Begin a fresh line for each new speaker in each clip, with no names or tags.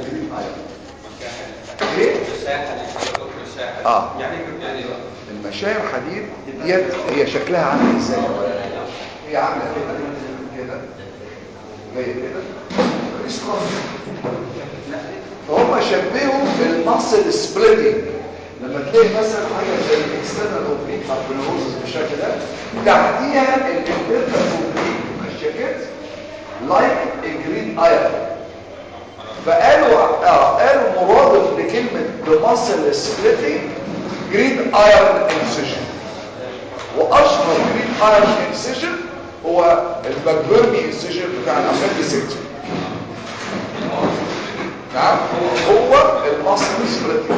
الجرين ايرون ايه اه
يعني يعني بقى
المشاية الحديد ديت هي شكلها عامل ازاي هي عامله كده كده جايه كده فهم شبهوا المصل سبليتنج لما تلاقي مثلا حاجه زي الاكسترنال اوبليك ابنوزس بالشكل ده تحتيها الانترنال اوبليك ماشيه كده لايك جرين ايرون فقالوا اه قالوا مرادف لكلمه بمصل سبليتنج جرين ايرون انسيجن واشهر جرين ايرون انسيجن هو الباكبيرني انسيجن بتاع الابندسكت نعم هو المصل سبليتنج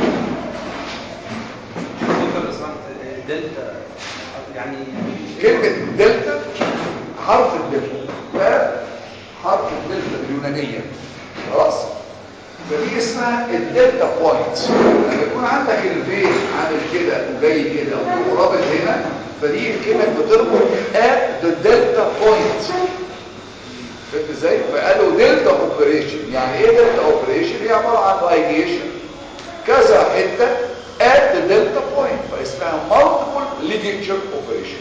دكتور اسمها دلتا يعني
كلمة دلتا حرف الدلتا ف حرف الدلتا اليونانية خلاص فدي اسمها الدلتا بوينت لما يكون عندك الفين عامل كده وجاي كده ورابط هنا فدي كلمة بتربط at the delta point فهمت ازاي؟ فقالوا دلتا اوبريشن يعني ايه دلتا اوبريشن؟ هي عبارة عن لايجيشن كذا حتة at the delta point فاسمها multiple ligature operation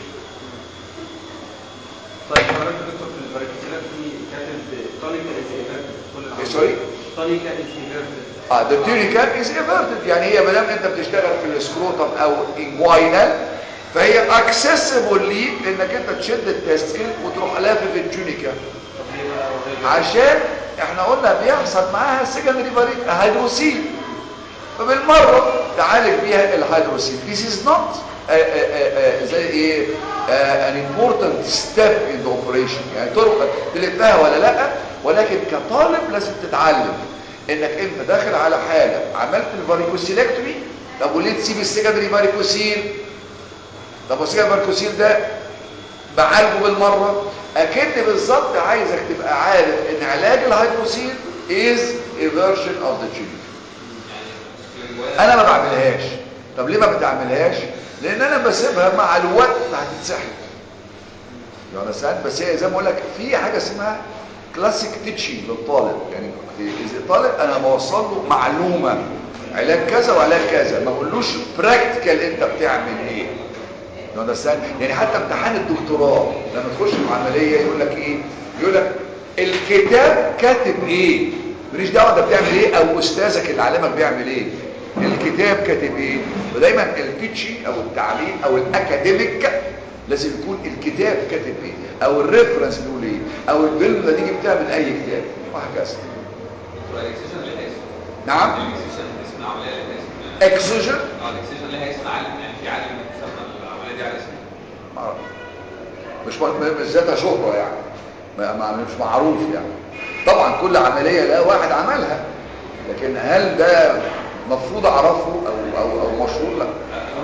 طيب حضرتك دكتور في الفاريكوسيلات في كاتب تونيكا از ايفيرتد كل
إيه، سوري؟
تونيكا از ايفيرتد
اه the tunica is inverted يعني هي مادام انت بتشتغل في السكروتم او inguinal فهي accessible ليك انك انت تشد التستكل وتروح لافف التونيكا
طب ليه بقى وغير
عشان احنا قلنا بيحصل معاها سكندري فاريك هيدروسيل فبالمره تعالج بيها الهيدروسيل this is not uh, uh, uh, uh, زي ايه uh, an important step in the operation يعني طرق تلفها ولا لا ولكن كطالب لازم تتعلم انك انت داخل على حاله عملت الفاريكوسيلكتومي طب وليه تسيب السكندري فاريكوسيل طب والسكندري فاريكوسيل ده بعالجه بالمرة اكن بالظبط عايزك تبقى عارف ان علاج الهيدروسيل is a version of the tunic انا ما بعملهاش طب ليه ما بتعملهاش لان انا بسيبها مع الوقت هتتسحب يعني ساعات بس هي زي ما بقول لك في حاجه اسمها كلاسيك تيتشنج للطالب يعني اذا الطالب انا بوصل له معلومه علاج كذا وعلاج كذا ما بقولوش براكتيكال انت بتعمل ايه You understand؟ يعني حتى امتحان الدكتوراه لما تخش في عمليه يقول لك ايه يقول لك الكتاب كاتب ايه ماليش دعوه انت بتعمل ايه او استاذك اللي علمك بيعمل ايه الكتاب كاتب ايه ودايما التيتشنج او التعليم او الاكاديميك لازم يكون الكتاب كاتب ايه او الريفرنس بيقول ايه او الفيلم ده تيجي بتعمل اي كتاب وهكذا
الاكسجن ليها اسم
نعم
الاكسجن اسم العمليه ليها اسم
اكسجين
اه الاكسجن ليها اسم عالم يعني في عالم سمى العمليه دي على اسمه
معرفش. مش م- مش ذاتها شهرة يعني ما ما- مش معروف يعني طبعا كل عملية لا واحد عملها لكن هل ده مفروض اعرفه او او او مشهور لا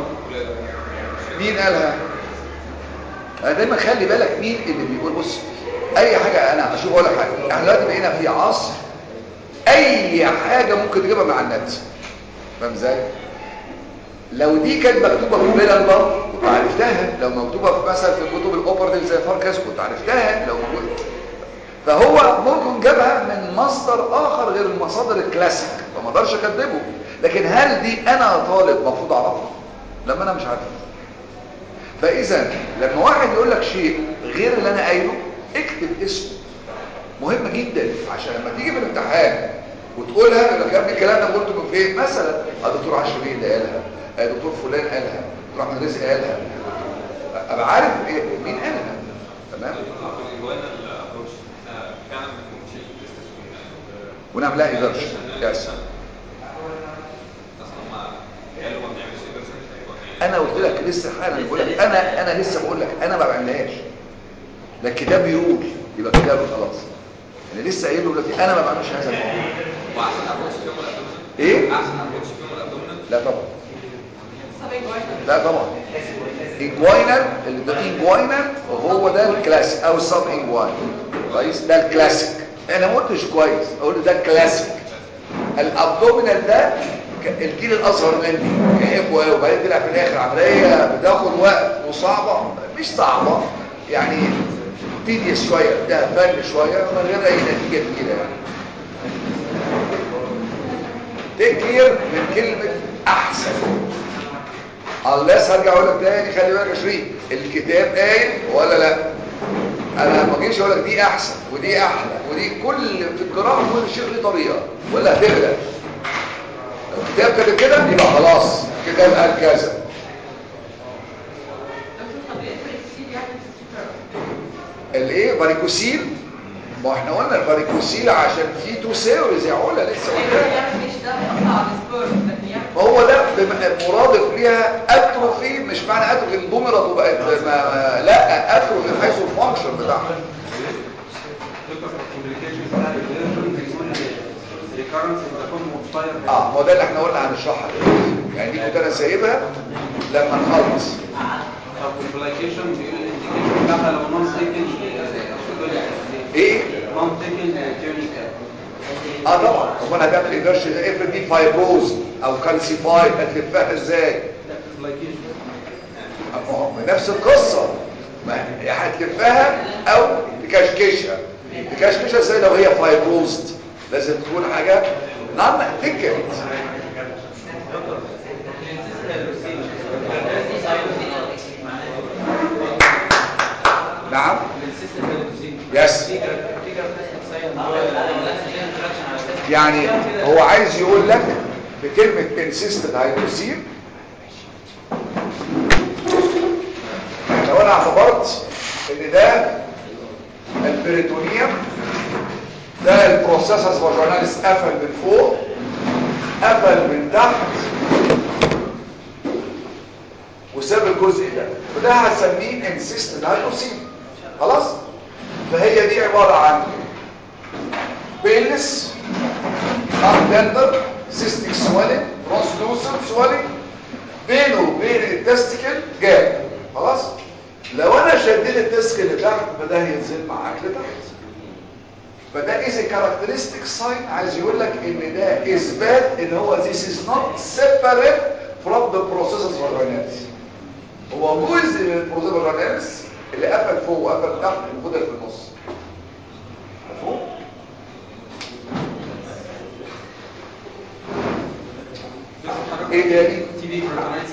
مين قالها انا دايما خلي بالك مين اللي بيقول بص اي حاجة انا اشوف اقول لك حاجة احنا دلوقتي بقينا في عصر اي حاجة ممكن تجيبها من على النت فاهم ازاي لو دي كانت مكتوبة في بيلنبر كنت عرفتها لو مكتوبة في مثلا في كتب الاوبرتيف زي فاركاس كنت عرفتها لو موجود فهو ممكن جابها من مصدر اخر غير المصادر الكلاسيك فما اقدرش اكذبه لكن هل دي انا طالب المفروض اعرفها لما انا مش عارفه فاذا لما واحد يقول لك شيء غير اللي انا قايله اكتب اسمه مهم جدا عشان لما تيجي في الامتحان وتقولها يقول لك يا ابني الكلام ده قلته من فين مثلا اه دكتور عشري اللي قالها اه دكتور فلان قالها دكتور احمد رزق قالها ابقى عارف ايه مين قالها تمام
في الجوانا الابروش احنا فعلا بنشيل التستس
ونعملها ايفرشن يس
اصلا ما قالوا ما بنعملش ايفرشن
انا قلت لك لسه حالا بقول لك انا انا لسه بقول لك انا ما بعملهاش ده الكتاب يقول يبقى كتاب خلاص انا لسه قايل له دلوقتي انا ما بعملش هذا الموضوع
واحسن ابروش فيهم الابدومينال
ايه
احسن ابروش فيهم الابدومينال
لا طبعا لا طبعا انجوينال اللي ده انجوينال وهو ده الكلاسيك او السب انجوينال كويس ده الكلاسيك انا ما قلتش كويس اقول ده الكلاسيك الابدومينال ده ك- الجيل الاصغر مني يحبه قوي وبعدين طلع في الاخر عمليه بتاخد وقت وصعبه مش صعبه يعني تيديس شويه ده فن شويه من غير اي نتيجه كبيره يعني تيك كير من كلمة احسن unless هرجع اقول لك تاني خلي بالك يا شريف الكتاب قايل ولا لا انا ما اجيش اقول لك دي احسن ودي احلى ودي كل في القراءه كل شيء له طريقه ولا هتغلب لو الكتاب كاتب كده يبقى خلاص الكتاب قال كذا الايه باريكوسيل ما احنا قلنا الباريكوسيل عشان في تو سيريز يا علا لسه قلنا ما هو ده بم- مرادف ليها اتروفي مش معنى اتروفي انضمرت وبقت ما لا اتروفي من حيث الفانكشن بتاعها
دكتور الكومبليكيشنز بتاع الفيرجن بيكون ريكارنس ان ذا فورم اوف فاير
اه ما هو ده اللي احنا قلنا هنشرحها دلوقتي يعني دي كنت انا سايبها لما نخلص
طب والبلايكيشن بيقول الانديكيشن بتاعها لو نون سيكل
ايه
نون سيكل تيونيكا
اه طبعا امال هتعمل ايفرشن افرض دي فايبروز او كالسيفايد هتلفها ازاي
بلايكيشن
ما هو نفس القصه ما هي هتلفها او تكشكشها تكشكشها ازاي لو هي فايبروزد لازم تكون حاجه نون ثيكت نعم يس يعني هو عايز يقول لك بكلمة insisted هيدروسين لو انا اعتبرت ان ده البريتونيوم ده البروسيسس فاجيناليس قفل من فوق قفل من تحت وساب الجزء ده وده هسميه insisted هيدروسين خلاص فهي دي عبارة عن بيلس tender cystic swelling translucent swelling بينه وبين التستيكل جاب خلاص لو انا شديت التستيكل لتحت فده هينزل معاك لتحت فده is a characteristic sign عايز يقول لك ان ده اثبات ان هو this is not separate from the processus vaginalis هو جزء من البروسيس vaginalis اللي قفل فوق وقفل تحت وفضل في النص مفهوم ايه تاني
تي بي بروتونايتس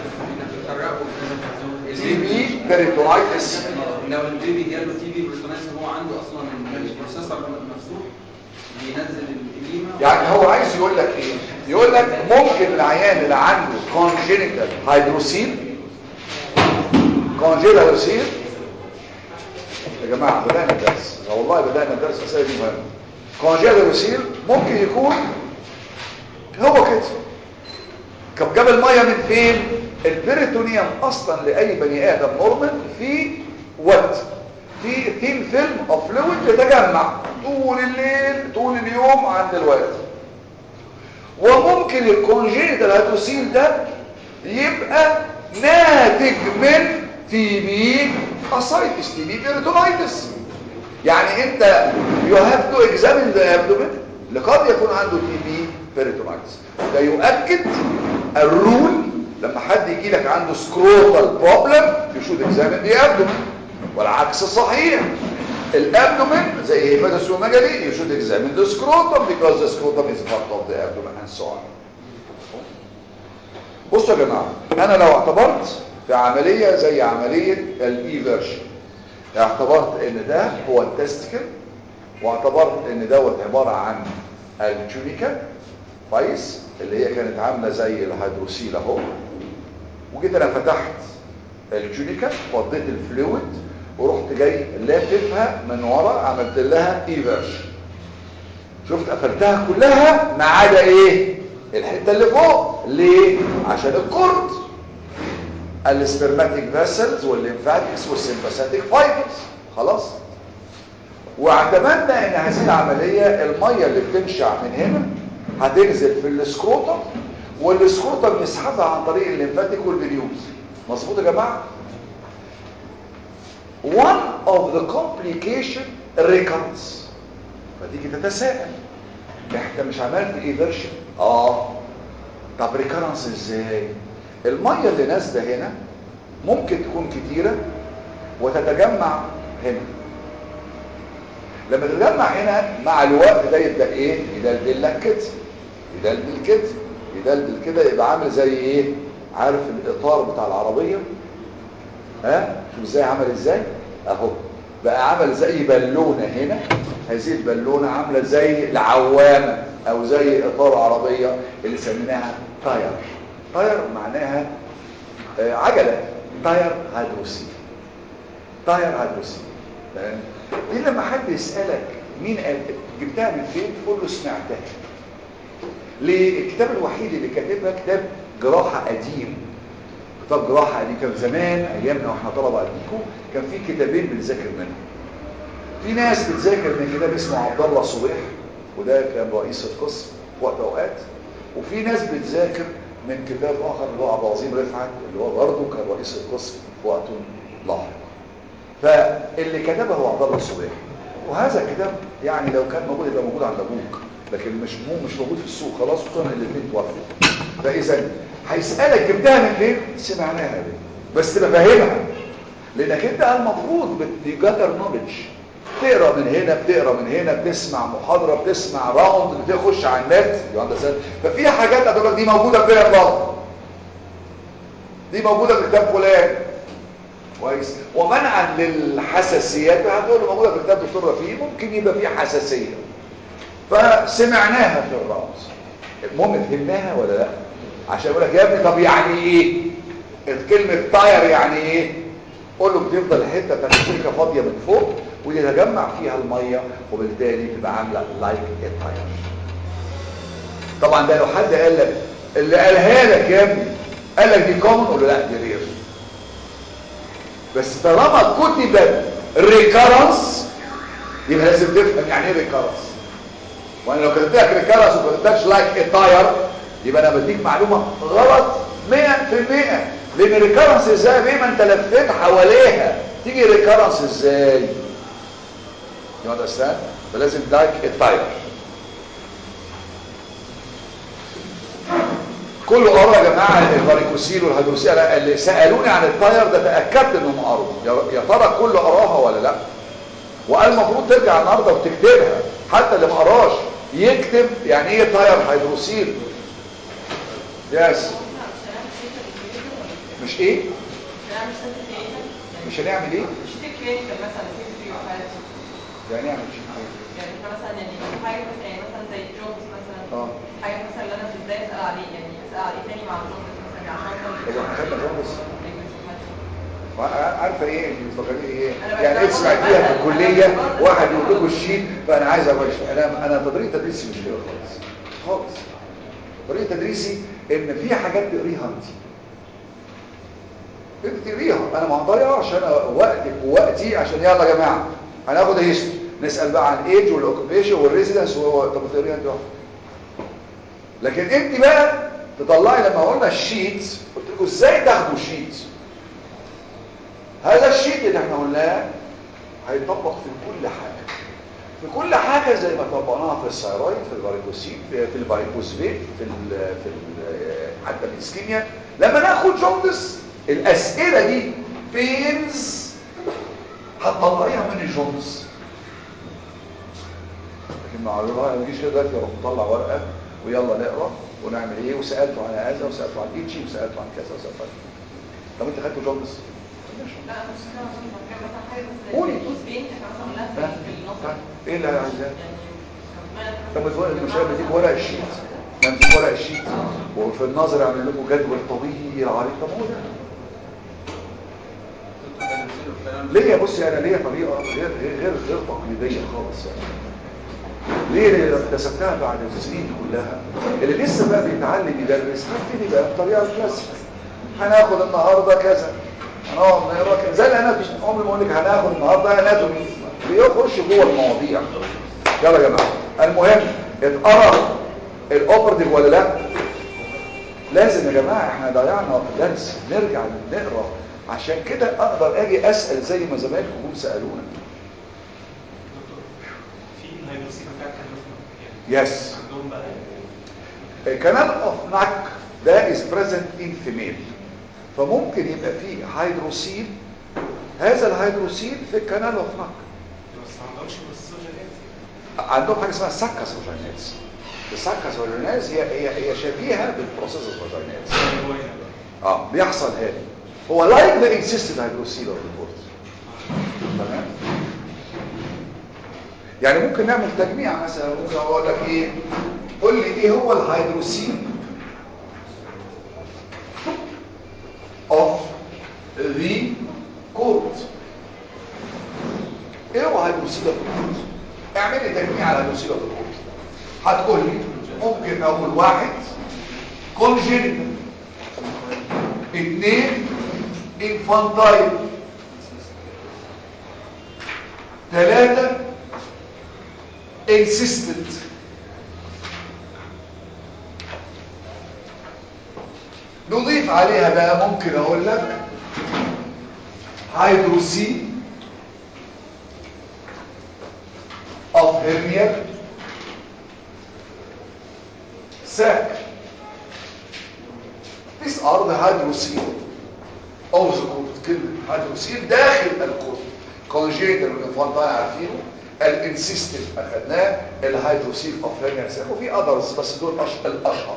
تي بي بيريتونايتس
لو البيبي جاله تي بي بروتونايتس هو عنده اصلا البروسيسور مفتوح بينزل الإديمة
يعني هو عايز يقول لك ايه يقول لك ممكن العيان اللي عنده congenital هيدروسيل congenital هيدروسيل يا جماعه بدانا الدرس والله بدانا الدرس الاسئله دي مهمه congenital هيدروسيل ممكن يكون هو كده طب جاب الميه من فين البريتونيوم اصلا لاي بني ادم نورمال في وقت في ثين فيلم اوف فلويد يتجمع طول الليل طول اليوم عند الوقت وممكن الكونجينيتال هيدروسيل ده يبقى ناتج من تي بي اسايتس تي بي بيريتونايتس يعني انت يو هاف تو اكزامين ذا ابدومين لقد يكون عنده تي بي بيريتونايتس ده يؤكد الرول لما حد يجي لك عنده سكروتال بروبلم يو شود اكزامين ذا ابدومين والعكس صحيح الابدومين زي هيباتوسوماجالي يو شود اكزامين ذا سكروتم because the scrotum is part of the abdomen and so on بصوا يا جماعه انا لو اعتبرت في عمليه زي عمليه الايفرشن اعتبرت ان ده هو التستيكل واعتبرت ان دوت عباره عن التونيكا كويس اللي هي كانت عامله زي الهيدروسيل اهو وجيت انا فتحت التونيكا فضيت الفلويد ورحت جاي لاففها من ورا عملت لها ايفرشن شفت قفلتها كلها ما عدا ايه الحته اللي فوق ليه عشان الكورد السبرماتيك فاسلز والليمفاتكس والسيمباثيك فايبرز خلاص واعتمدنا ان هذه العمليه الميه اللي بتنشع من هنا هتنزل في السكروتم والسكروتم يسحبها عن طريق الليمفاتيك والفينيوز مظبوط يا جماعه one of the complication recurrence فتيجي تتساءل انت مش عملت ايفرشن اه طب ريكرنس ازاي الميه اللي نازله هنا ممكن تكون كتيره وتتجمع هنا لما تتجمع هنا مع الوقت ده يبدا ايه يدلدل لك كده يدلدل كده يدلدل كده يبقى عامل زي ايه عارف الاطار بتاع العربيه ها شوف ازاي عمل ازاي اهو بقى عمل زي بالونه هنا هذه البالونه عامله زي العوامه او زي اطار عربيه اللي سميناها تاير تاير معناها آه، عجله تاير هيدروسيل تاير هيدروسيل فاهم دي لما حد يسالك مين قال جبتها من فين تقول له سمعتها ليه الكتاب الوحيد اللي كاتبها كتاب جراحه قديم كتاب جراحه قديم كان زمان ايامنا واحنا طلبه قديكم كان في كتابين بنذاكر منهم في ناس بتذاكر من كتاب اسمه عبد الله صبيح وده كان رئيس القسم في وقت اوقات وفي ناس بتذاكر من كتاب اخر اللي هو عبد العظيم رفعت اللي هو برضه كان رئيس القسم في وقت لاحق فاللي كتبه هو عبد الله الصبيح وهذا الكتاب يعني لو كان موجود يبقى موجود عند ابوك لكن مش مو مش موجود في السوق خلاص وكان الاثنين توفوا فاذا هيسالك جبتها من فين سمعناها دي بس تبقى فاهمها لانك انت المفروض بتجدر نولج تقرا من هنا بتقرا من هنا بتسمع محاضره بتسمع راوند بتخش على النت يو اندرستاند ففي حاجات هتقول لك دي موجوده فين برضه دي موجوده في كتاب فلان كويس ومنعا للحساسيات هتقول له موجوده في كتاب دكتور رفيق ممكن يبقى فيه حساسيه فسمعناها في الرمز المهم فهمناها ولا لا عشان يقول لك يا ابني طب يعني ايه كلمه طاير يعني ايه قول له بتفضل الحته بتاعت السلكه فاضيه من فوق ويتجمع فيها الميه وبالتالي تبقى عامله لايك الطاير طبعا ده لو حد قال لك اللي قالها لك يا ابني قال لك دي كومن قول له لا دي رير بس طالما كتبت ريكارنس يبقى لازم تفهم يعني ايه ريكارنس وانا لو كتبت لك ريكارنس وما كتبتش لايك الطاير يبقى انا بديك معلومه غلط 100% لان ريكارنس ازاي بيه ما انت لفيت حواليها تيجي ريكارنس ازاي يو اندرستاند فلازم لايك الطاير كله قرا يا جماعه الفاريكوسيل والهيدروسيل اللي سالوني عن الطاير ده تاكدت انهم قروا يا- يا ترى كله قراها ولا لا وقال المفروض ترجع النهارده وتكتبها حتى اللي ما قراش يكتب يعني ايه طاير هيدروسيل يس مش ايه مش هنعمل ايه يعني نعمل شيء
يعني احنا مثلا يعني في حاجه مثلا يعني مثلا زي جونز مثلا
اه
حاجه مثلا اللي انا في البدايه اسال عليه يعني اسال عليه تاني مع جونز مثلا عشان
طب احنا خدنا جونز
خاطر
عارفه ايه اللي بتفكري ايه
أنا
يعني ايه
بس-
سمعتيها في
أنا-
الكليه
أنا-
واحد يقول لكم الشيت فانا عايز اقول انا انا طريقه تدريسي مش كده خالص خالص طريقه تدريسي ان في حاجات تقريها انت انت تقريها انا ما هضيعش انا وقتك ووقتي عشان يلا يا جماعه هناخد هيستوري نسال بقى عن الايج والاوكيبيشن والريزيدنس طب تقريها انت واحده لكن انت بقى تطلعي لما قلنا الشيت قلت لكم ازاي تاخدوا شيت هذا الشيت اللي احنا قلناه هيطبق في كل حاجة في كل حاجة زي ما طبقناها في الثيرويد في الفاريكوسيل في في الفاريكوزفيت في ال في ال حتى الاسكيميا لما ناخد جوندس الاسئلة دي بينز هتطلعيها من الجوندس لكن معلومة ما نجيش كده دلوقتي اروح مطلع ورقة ويلا نقرا ونعمل ايه وسالته عن هذا وسالته عن ايتشي وسالته عن كذا وسالته عن طب انت خدته جوندس
لا انا مش فاهمه عشان بتكلم مثلا حاجه بس
قولي.
زي الجوز بين احنا مثلا قلناها
ها؟
في النص
ها؟ ايه اللي عايزاه
يعني
طب الورق المشاهد بيديك ورق الشيت ما بيديك ورق الشيت وفي النظر يعمل لكم جدول طويل عريض طب هو ده ليه بصي انا ليا طريقه غير غير غير, غير تقليديه خالص يعني ليه لأن اكتسبتها بعد السنين دي كلها اللي لسه بقى بيتعلم يدرس هبتدي بقى بالطريقه الكلاسيك هناخد النهارده كذا هنقعد نقرا كذا زي الاناتومي عمري ما اقول لك هناخد النهارده اناتومي بيخش جوه المواضيع يلا يا جماعه المهم اتقرا الاوبرتيف ولا لا لازم يا جماعه احنا ضيعنا درس نرجع نقرا عشان كده اقدر اجي اسال زي ما زمايلكم جم سالونا
في الهيدروسيل بتاعت الهيدروسيل
يس
عندهم بقى
كانال اوف ناك ده is present in female فممكن يبقى فيه هيدروسيل هذا الهيدروسيل في الكانال اوف ناك
بس ما عندهمش بروسيسور جينات
عندهم حاجه اسمها سكس وجينيتس الساكس فاجيناليز هي هي هي شبيهه بالبروسيس فاجيناليز اه بيحصل هذا هو لايك ذا انسيستد هيدروسيل اوف ريبورت تمام يعني ممكن نعمل تجميع مثلا ممكن اقول لك ايه قول لي ايه هو الهيدروسيل of the court ايه هو هيدروسيل of the court اعمل لي تجميع على هيدروسيل of the court هتقول لي ممكن اقول واحد كونجينيتال اثنين انفانتايل ثلاثة insistent نضيف عليها بقى ممكن اقول لك هيدروسين of hernial sac These are the hydrocele of the court كلمة hydrocele داخل الكورت congenital والinfantile عارفينه الانسيستنت اخدناه الهيدروسيل اوف hernial sac وفي others بس دول أش- الاشهر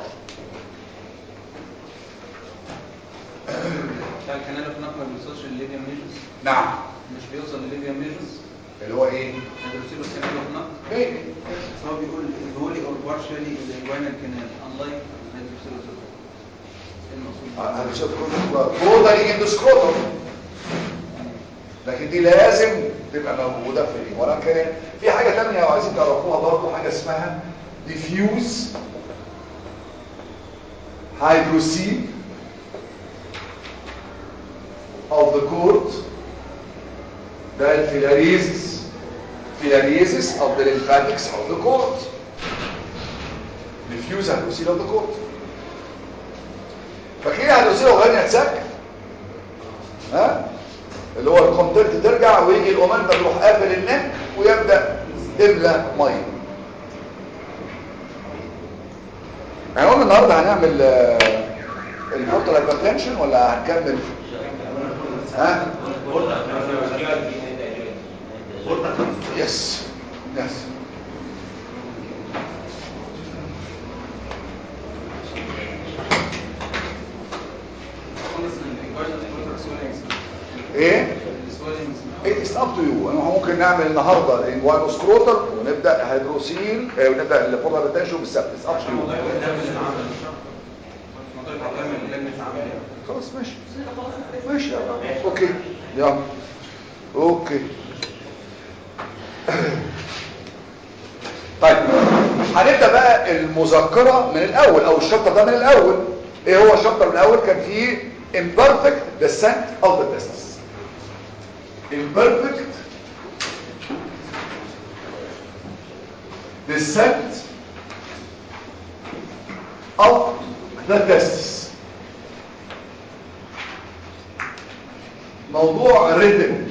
بتاع الكنال في نقل ما بيوصلش للليبيا ميجوس
نعم
مش بيوصل للليبيا ميجوس
اللي هو ايه
هيدروسيلوس كنال في نقل
ايه
بس هو بيقول الهولي اور بارشالي الانجوينال كنال unlike هيدروسيلوس ايه المقصود
هذا شوف كرودا يجي اندوسكروتوم لكن دي لازم تبقى موجوده في دي ولكن في حاجه ثانيه لو عايزين تعرفوها برضه حاجه اسمها ديفيوز هيدروسين of the court ده الفيلاريزس فيلاريزس of the lymphatics of the court diffuse هيدروسين of the court فاكرين هيدروسين وغنية سك ها اللي هو الكونتنت ترجع ويجي الاومنتا يروح قافل النك ويبدا تملى ميه يعني قلنا النهارده هنعمل البورتال هايبرتنشن ولا هنكمل ها يس يس
خلص الانجوينال كوتر سويلنجز
ايه
السويلنجز
It is up to you انا ممكن نعمل النهارده الانجوانو سكروتر ونبدا هيدروسيل آه، ونبدا البورتال هايبرتنشن بالسبت It's up to you
موضوع القدام اللي اتعمل موضوع القدام اللي لجنة اتعمل
خلاص ماشي ماشي يلا. اوكي يلا اوكي طيب هنبدا بقى المذكره من الاول او الشابتر ده من الاول ايه هو الشابتر من الاول كان فيه imperfect descent of the testes imperfect descent of the testes موضوع ريتم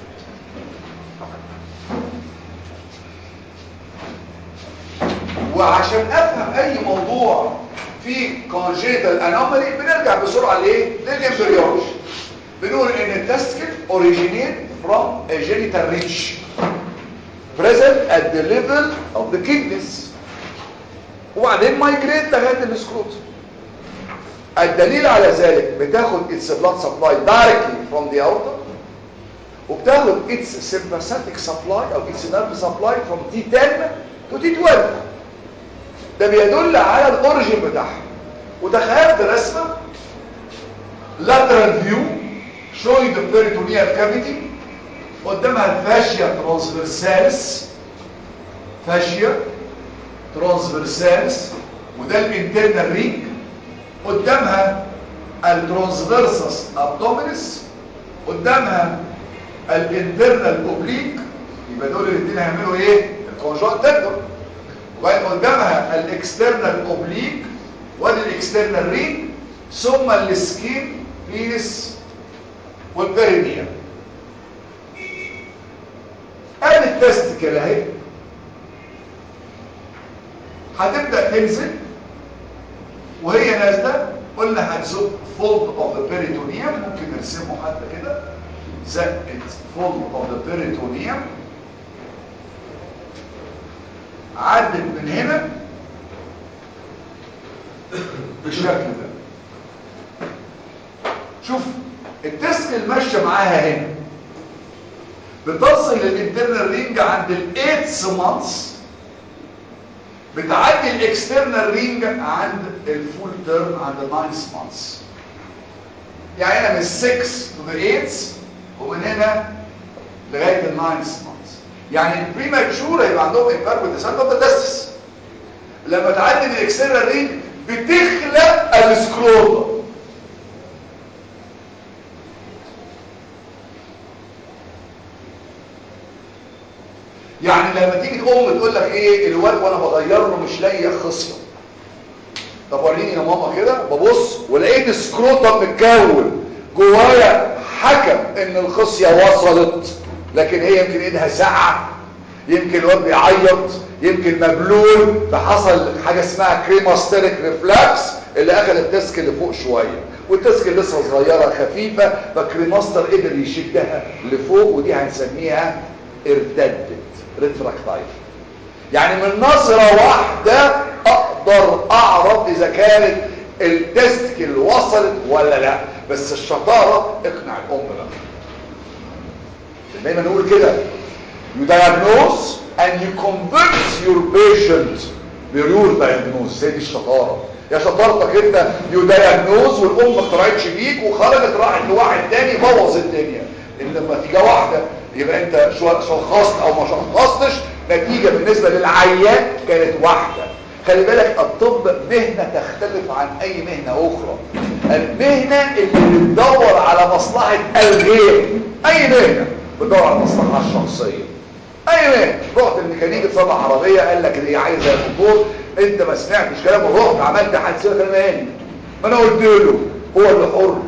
وعشان افهم اي موضوع فيه congenital anomaly بنرجع بسرعه لايه للامبريولوجي بنقول ان التستكل originate from a genital ridge present at the level of the kidneys وبعدين migrate لغايه السكروت الدليل على ذلك بتاخد its blood supply directly from the aorta وبتاخد its sympathetic supply او its nerve supply from T10 to T12 ده بيدل على الاوريجين بتاعها وتخيلت رسمه lateral view showing the peritoneal cavity قدامها الفاشيا ترانسفيرسالس فاشيا ترانسفيرسالس وده الانترنال رينج قدامها الترانسفيرسس ابدومينس قدامها الانترنال اوبليك يبقى دول الاثنين هيعملوا ايه الكونجوت تندر وبعدين قدامها الاكسترنال اوبليك وادي الاكسترنال رينج ثم السكين بيس والبيرينيا ادي التست كده اهي هتبدا تنزل وهي نازله قلنا هتزق فولد اوف ذا بيريتونيوم ممكن نرسمه حتى كده زقت فولد اوف ذا بيريتونيوم عدت من هنا بالشكل ده شوف التسكل ماشيه معاها هنا بتصل الانترنال رينج عند الايتس مانثs بتعدي الاكسترنال رينج عند الفول تيرم عند الناينث مانثs يعني هنا من 6 to the 8 ومن هنا لغايه الناينث مانثs يعني البريماتشور هيبقى عندهم امبيرمنت ديسنت اوف ذا تستس لما تعدي من الاكسترنال رينج بتخلق السكروتا يعني لما تيجي ام تقول لك ايه الواد وانا بغير له مش لاقي خصيه طب وريني يا ماما كده ببص ولقيت سكروتم متكون جوايا حكم ان الخصيه وصلت لكن هي يمكن ايدها ساعه يمكن الواد بيعيط يمكن مبلول فحصل حاجه اسمها كريماستريك ريفلاكس اللي اخذ التسك اللي فوق شويه والتسك لسه صغيره خفيفه فكريماستر قدر يشدها لفوق ودي هنسميها ارتدت ريتراكتايل يعني من نظرة واحدة اقدر اعرف اذا كانت التستكل وصلت ولا لا بس الشطارة اقنع الام بقى دايما نقول كده you diagnose and you convince your patient your diagnosis هي دي الشطارة يا شطارتك انت يو diagnose والام ما اقتنعتش بيك وخرجت راحت لواحد تاني بوظ الدنيا ان نتيجة واحدة يبقى انت شخصت او ما شخصتش نتيجة بالنسبة للعيان كانت واحدة خلي بالك الطب مهنة تختلف عن اي مهنة اخرى المهنة اللي بتدور على مصلحة الغير اي مهنة بتدور على مصلحة الشخصية اي مهنة رحت الميكانيكي تصلح عربية قال لك دي عايزة موتور انت ما سمعتش كلامه رحت عملت حادثة كلام مالي ما انا قلت له هو اللي حر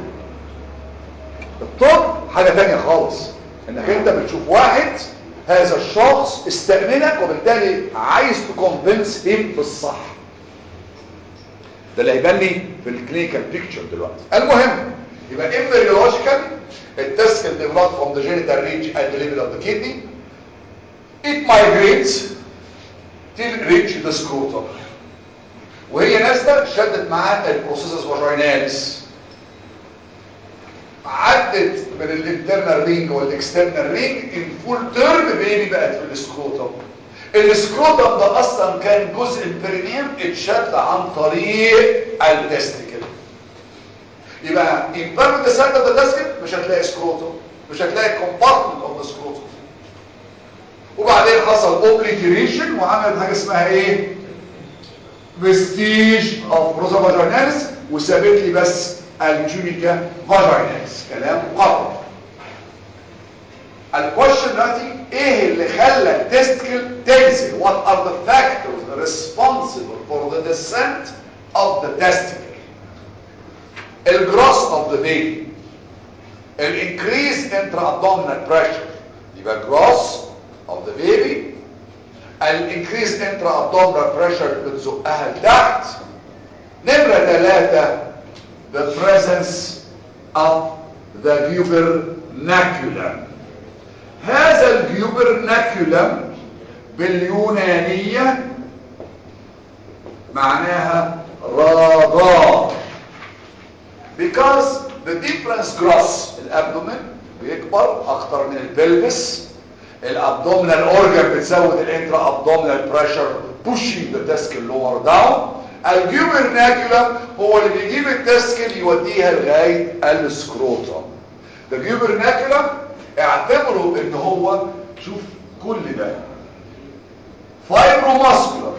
الطب حاجة تانية خالص انك انت بتشوف واحد هذا الشخص استأمنك وبالتالي عايز تكونفنس هيم بالصح ده اللي هيبان لي في الكلينيكال بيكتشر دلوقتي المهم يبقى embryological التسكل developed from the genital ridge at the level of the kidney it migrates till reach the scrotum وهي نازله شدت معاه البروسيسس فاجيناليس عدت من الانترنال رينج والاكسترنال رينج ان فول تيرم بيبي بقت في السكروتم السكروتم ده اصلا كان جزء البرينيم اتشد عن طريق التستيكل يبقى امبيرمنت سايد اوف ذا تستيكل مش هتلاقي سكروتم مش هتلاقي كومبارتمنت اوف ذا سكروتم وبعدين حصل اوبليتريشن وعملت حاجه اسمها ايه فيستيج اوف بروزا فاجيناليس وسابت لي بس الجونيكا فاجيناليس كلام قطع الكويشن دلوقتي ايه اللي خلى التستكل تنزل what are the factors responsible for the descent of the testicle الجروس of the baby الانكريز intra-abdominal pressure يبقى gross of the baby الانكريز intra-abdominal pressure بتزقها لتحت نمرة ثلاثة the presence of the gubernaculum هذا الجيوبرناكولم باليونانية معناها رادار because the difference gross الابدومين بيكبر اكتر من البلبس الابدومينال اورجان بتزود الانترا ابدومينال بريشر pushing the testicle lower down الجيوبرناكولم هو اللي بيجيب التسكل يوديها لغاية السكروتم ده جيوبرناكولم اعتبروا ان هو شوف كل ده فايبروماسكولار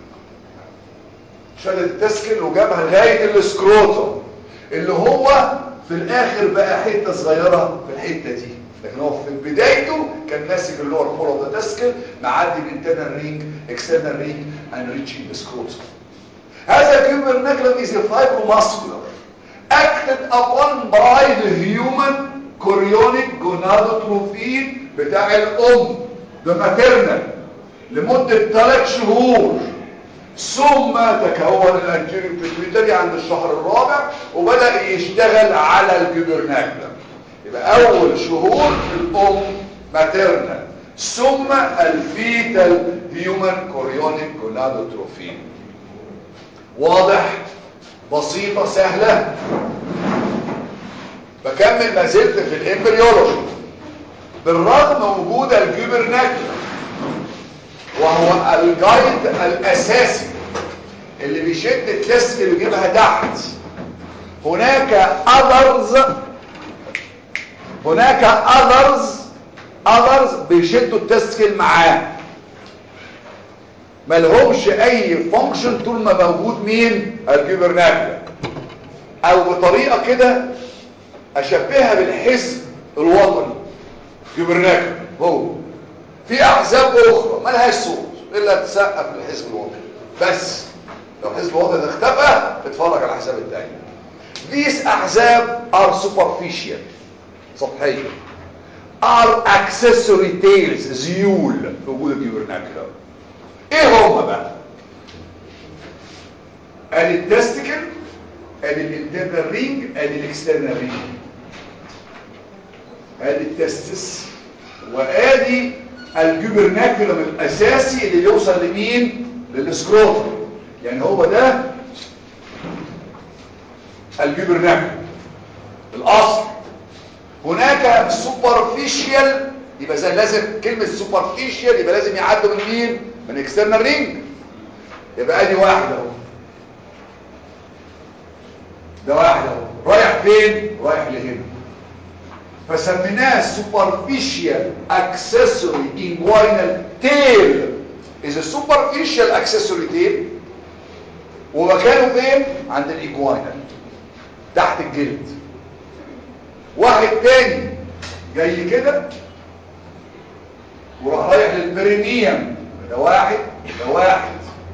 شال التسكل وجابها لغاية السكروتم اللي هو في الاخر بقى حتة صغيرة في الحتة دي لكن هو في بدايته كان ماسك اللور بول اوف ذا تسكل معدي من internal ring external ring and reaching the scrotum هذا الجيوبرناكولم is a fibromuscular acted upon by the human chorionic gonadotrophin بتاع الام ده ماتيرنال لمدة 3 شهور ثم تكون الانتيريور بيتويتري عند الشهر الرابع وبدأ يشتغل على الجيوبرناكولم يبقى اول شهور الام ماتيرنال ثم الفيتال هيومن كوريونيك جونادوتروفين واضح بسيطة سهلة بكمل ما زلت في الامبريولوجي بالرغم وجود الجوبرناكل وهو الجايد الاساسي اللي بيشد التسك اللي بيجيبها تحت هناك others هناك others others بيشدوا التسكيل معاه ملهمش اي فانكشن طول ما موجود مين الجوبرناكل او بطريقه كده اشبهها بالحزب الوطني جوبرناكل هو في احزاب اخرى ملهاش صوت الا تسقف للحزب الوطني بس لو حزب الوطني ده اختفى اتفرج على الحساب التاني these احزاب are superficial سطحيه are accessory tails زيول في وجود الجوبرناكل ايه هم بقى ادي التستيكل ادي الانترنال رينج ادي الاكسترنال رينج ادي التستس وادي الجوبرناكولم الاساسي اللي يوصل لمين للسكروتم يعني هو ده الجوبرناكولم الاصل هناك سوبرفيشال يبقى زي لازم كلمه سوبرفيشال يبقى لازم يعدوا من مين من اكسترنال رينج يبقى ادي واحد اهو ده واحد اهو رايح فين رايح لهنا فسميناه superficial accessory inguinal tail is a superficial accessory tail ومكانه فين عند الايجوينال تحت الجلد واحد تاني جاي كده وراح رايح للبرينيوم ده واحد ده واحد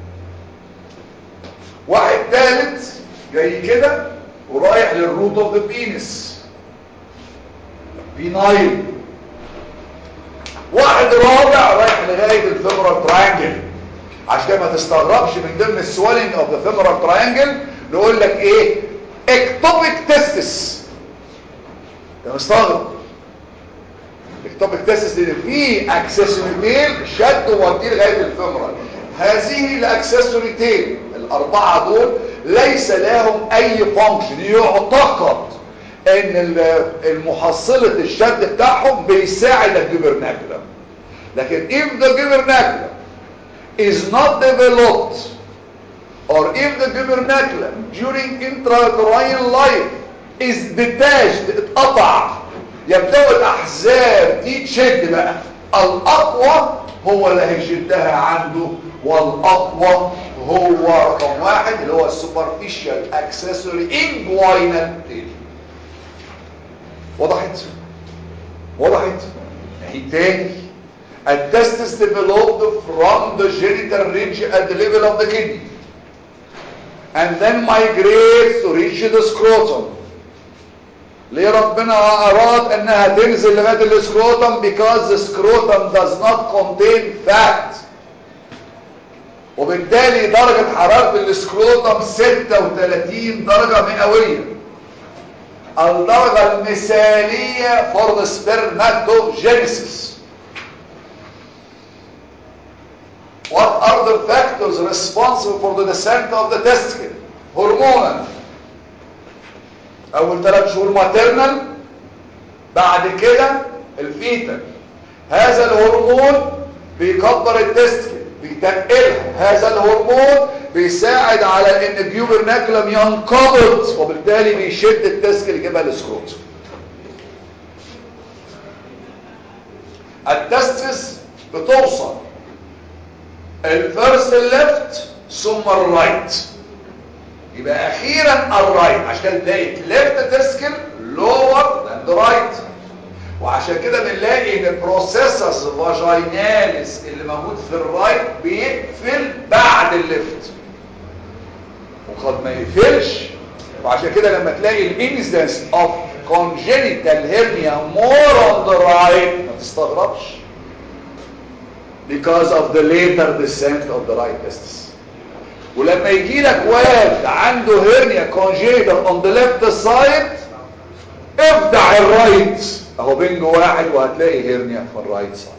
واحد تالت جاي كده ورايح للروت اوف ذا بينس بينايل واحد رابع رايح لغايه الفيمورال تراينجل عشان كده ما تستغربش من ضمن السوالينج اوف ذا فيمورال تراينجل نقول لك ايه اكتوبيك تستس انت مستغرب اكتوبيك تستس لان في اكسسوري تيل شد ووديه لغايه الفيمورال هذه الاكسسوري تيل الاربعه دول ليس لهم اي فانكشن يعتقد ان المحصلة الشد بتاعهم بيساعد الجبرناكولم لكن if the gubernaculum is not developed or if the gubernaculum during intrauterine life is detached اتقطع يبدأوا الأحزاب دي تشد بقى الأقوى هو اللي هيشدها عنده والأقوى هو رقم واحد اللي هو السوبرفيشال اكسسوري inguinal tail وضحت وضحت اهي تاني التستس developed from the genital ridge at the level of the kidney and then migrates to reach the scrotum ليه ربنا اراد انها تنزل لغايه السكروتم because the scrotum does not contain fat وبالتالي درجة حرارة السكروتم 36 درجة مئوية الدرجة المثالية for the spermatogenesis What are the factors responsible for the descent of the testicle? هرمونال أول ثلاث شهور ماترنال بعد كده الفيتال هذا الهرمون بيكبر التستكل بيتقلها هذا الهرمون بيساعد على ان الجيوبرناكلم ينقبض وبالتالي بيشد التسكل يجيبها للسكروت التستس بتوصل الفيرست الليفت ثم الرايت يبقى اخيرا الرايت عشان تلاقي ليفت تسكل لور ذان ذا رايت وعشان كده بنلاقي ان البروسيسس فاجيناليس اللي موجود في الرايت بيقفل بعد الليفت وقد ما يقفلش وعشان كده لما تلاقي الانسيدنس اوف congenital hernia more on the right ما تستغربش because of the later descent of the right testis ولما يجي لك واد عنده هرنيا congenital on the left side افتح الرايت اهو بنج واحد وهتلاقي هرنيا في الرايت سايد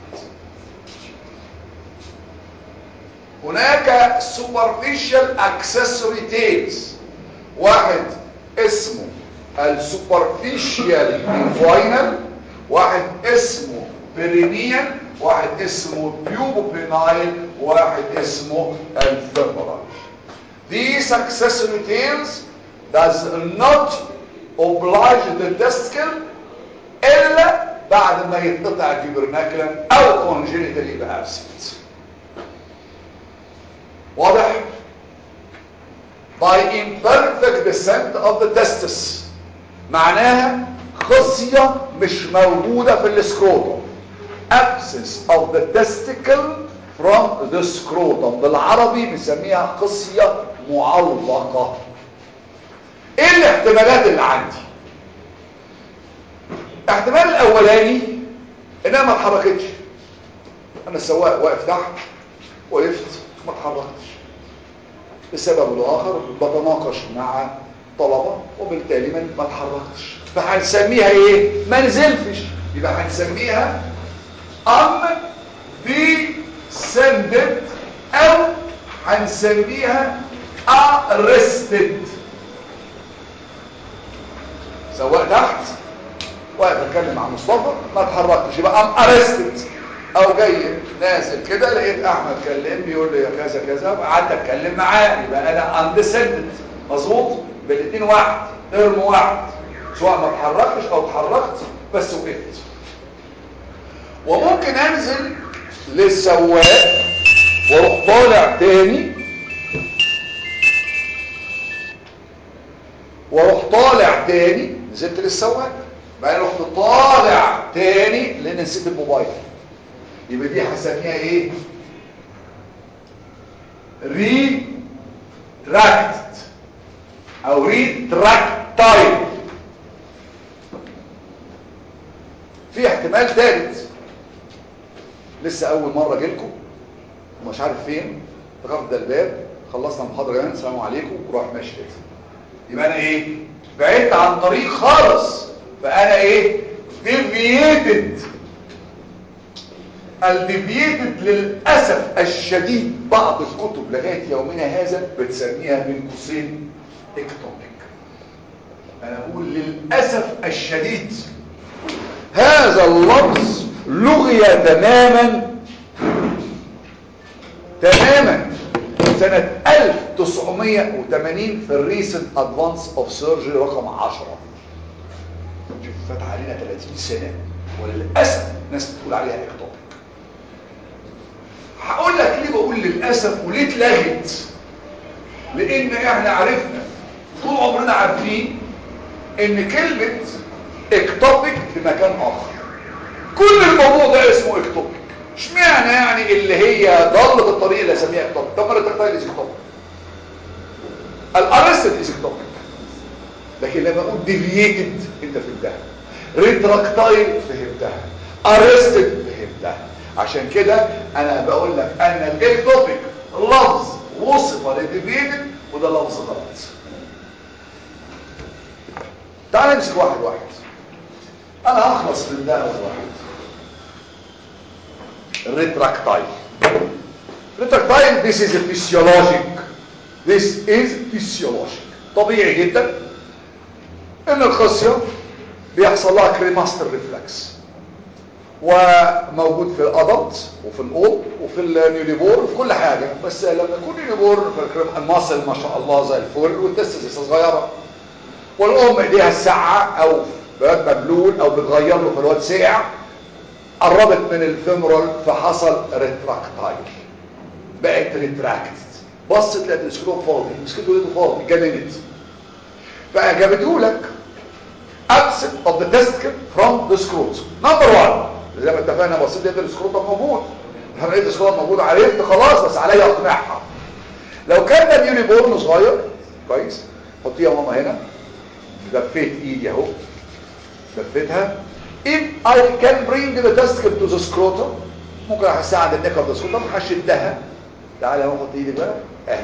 هناك superficial accessory tails واحد اسمه السوبرفيشيال انفاينال واحد اسمه بيرينيال واحد اسمه بيوبوبينايل واحد اسمه الفيمورال These accessory tails does not oblige the testicle الا بعد ما يتقطع الجبرناكلم او congenital يبقى absent واضح by imperfect descent of the testis معناها خصية مش موجودة في السكروتوم absence of the testicle from the scrotum بالعربي بنسميها خصية معلقة ايه الاحتمالات اللي عندي الاحتمال الاولاني انها ما اتحركتش انا السواق واقف تحت وقفت ما اتحركتش لسبب الاخر بتناقش مع طلبة وبالتالي ما ما اتحركتش فهنسميها ايه ما نزلتش يبقى هنسميها ام descended او هنسميها arrested سواء تحت واقف اتكلم مع مصطفى ما اتحركتش يبقى ام arrested او جاي نازل كده لقيت احمد كلمني يقول لي كذا كذا قعدت اتكلم معاه يبقى انا undescended مظبوط بالاثنين واحد ترم واحد سواء ما اتحركتش او اتحركت بس وقفت وممكن انزل للسواق واروح طالع تاني واروح طالع تاني نزلت للسواق بعدين رحت طالع تاني لان نسيت الموبايل يبقى دي هسميها ايه ريتراكت او ريتراكتايل في احتمال ثالث لسه اول مره جيلكم ومش عارف فين تخبط ده الباب خلصنا المحاضره يعني السلام عليكم وروح ماشي كده يبقى انا ايه بعدت عن طريق خالص فانا ايه ديفييتد الديفييتد للاسف الشديد بعض الكتب لغايه يومنا هذا بتسميها من قوسين اكتوبيك انا اقول للاسف الشديد هذا اللفظ لغي تماما تماما سنة 1980 في الريسنت ادفانس اوف سيرجري رقم 10 شوف فات علينا 30 سنة وللأسف ناس بتقول عليها اكتوبيك هقول لك ليه بقول للأسف وليه اتلغت لان احنا عرفنا طول عمرنا عارفين ان كلمة اكتوبيك في مكان اخر كل الموضوع ده اسمه اكتوبيك اشمعنى يعني اللي هي ضلت الطريق اللي اسميها اكتوبيك طب ما التكتايل از اكتوبيك الارستد از اكتوبيك لكن لما اقول ديفييتد انت فهمتها ريتراكتايل فهمتها ارستد فهمتها عشان كده انا بقول لك ان الاكتوبيك لفظ وصف لديفييتد وده لفظ غلط تعال نمسك واحد واحد انا هخلص من ده اول واحد الريتراكتايل ريتراكتايل this is a physiologic this is physiologic طبيعي جدا ان الخصية بيحصل لها كريماستر ريفلكس وموجود في الادلت وفي الاولد وفي النيوليبور وفي كل حاجة بس لما يكون نيوليبور المصل ما شاء الله زي الفل والتستس لسه صغيرة والام ايديها الساعة او بيض مبلول او بتغير له في الواد ساقع قربت من الفيمورال فحصل ريتراكتايل بقت ريتراكت بصت لقت السكروب فاضي مسكته لقيته فاضي جننت فجابته لك absent of the testicle from the scrotum number one زي ما اتفقنا بصيت لقيت السكروتم موجود لما لقيت السكروتم موجود عرفت خلاص بس عليا اقنعها لو كان ده بيوني بورن صغير كويس حطيها ماما هنا لفيت ايدي اهو لفيتها if I can bring the testicle to the scrotum ممكن احسها عند النيك اوف ذا سكروتم هشدها تعالى اهو حط ايدك بقى اهي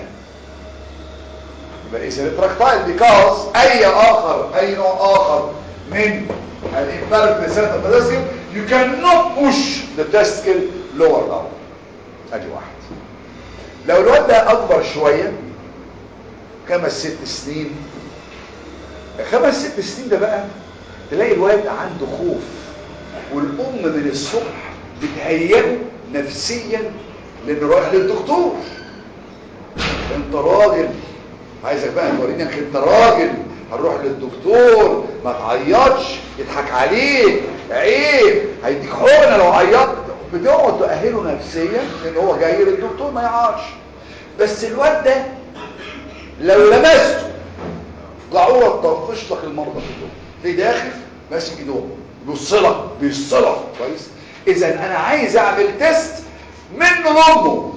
يبقى اذا ريتراكتايل بيكاز اي اخر اي نوع اخر من الامبارت بسنة التسكل you cannot push the testicle lower down ادي واحد لو الواد ده اكبر شوية خمس ست سنين خمس ست سنين ده بقى تلاقي الواد عنده خوف والام من الصبح بتهيئه نفسيا لانه رايح للدكتور انت راجل عايزك بقى توريني انك انت راجل هنروح للدكتور ما تعيطش يضحك عليك عيب هيديك حقنه لو عيطت بتقعد تأهله نفسيا لان هو جاي للدكتور ما يعرفش بس الواد ده لو لمسته ضعوه تطفش لك المرضى كلهم تلاقيه داخل ماسك ايدهم بيوصلك بيوصلك كويس اذا انا عايز اعمل تيست منه لامه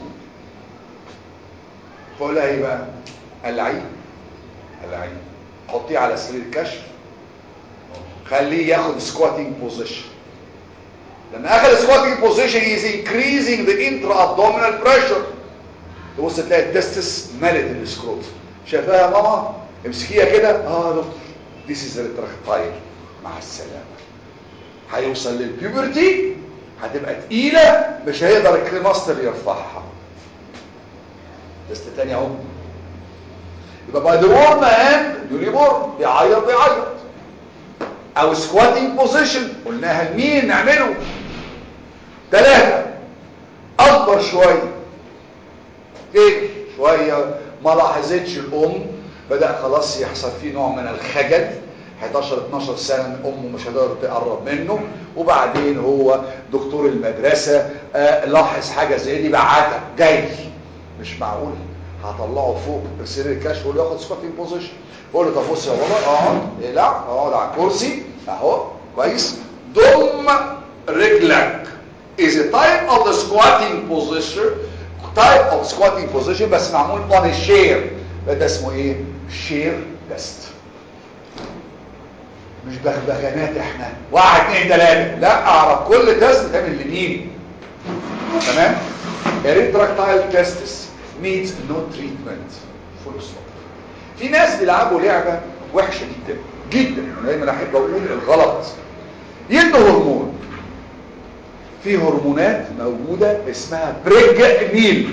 فقول لها ايه بقى العين العين حطيه على سرير الكشف خليه ياخد سكواتنج بوزيشن لما اخذ سكواتنج بوزيشن هي increasing the intra-abdominal pressure تبص تلاقي التستس ملت السكروت شايفاها يا ماما امسكيها كده اه يا دكتور this is التراكتايل مع السلامه هيوصل للبيوبرتي هتبقى تقيله مش هيقدر الكريماستر يرفعها تست تاني اهو يبقى بعد ورم اند يولي بورم بيعيط بيعيط او سكواتنج بوزيشن قلناها لمين نعمله ثلاثة اكبر شوية كده شوية ما لاحظتش الام بدأ خلاص يحصل فيه نوع من الخجل 11 12 سنة امه مش هتقدر تقرب منه وبعدين هو دكتور المدرسة آه لاحظ حاجة زي دي بعتها جاي مش معقول هطلعه فوق سرير الكشف ويقول له ياخد سكوتنج بوزيشن بقول له طب بص يا بابا اقعد اقلع اقعد على الكرسي اهو كويس ضم رجلك is a type of the squatting position type of squatting position بس معمول on a share ده اسمه ايه share test مش بغبغانات احنا واحد اتنين تلاته لا اعرف كل تيست تعمل لمين تمام erectile testis needs no treatment full stop في ناس بيلعبوا لعبة وحشة جدا جدا انا دايما احب اقول الغلط يدوا هرمون في هرمونات موجودة اسمها بريجنيل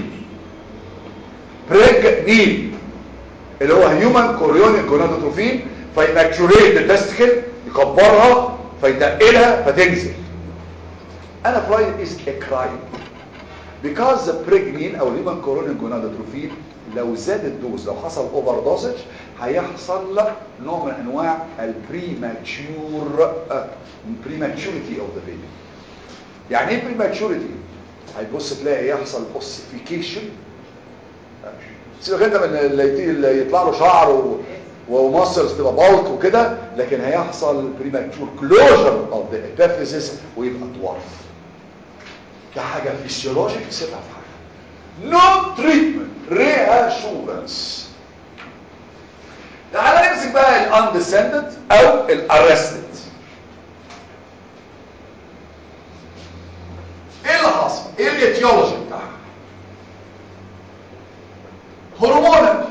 بريجنيل اللي هو هيومن كوريونيك جونادوتروفين فيماكتوريت التستيكل يكبرها فيتقلها فتنزل انا فرايد از a crime because the pregnant او الهيومن كورونيك جونادوتروفين لو زاد الدوز لو حصل اوفر دوزج هيحصل لك نوع من انواع البريماتشور بريماتشوريتي اوف ذا بيبي يعني ايه بريماتشوريتي هيبص تلاقي يحصل اوسيفيكيشن سيبك انت من اللي يطلع له شعر و... ومصرز تبقى بالك وكده لكن هيحصل بريماتشور كلوجر اوف ذا epiphysis ويبقى دوارف ده حاجه فيسيولوجيك سيبها في حاجه نو تريتمنت رياشورنس تعالى نمسك بقى الاندسندنت او الارستد ايه اللي حصل ايه الاتيولوجي بتاعها هرمونال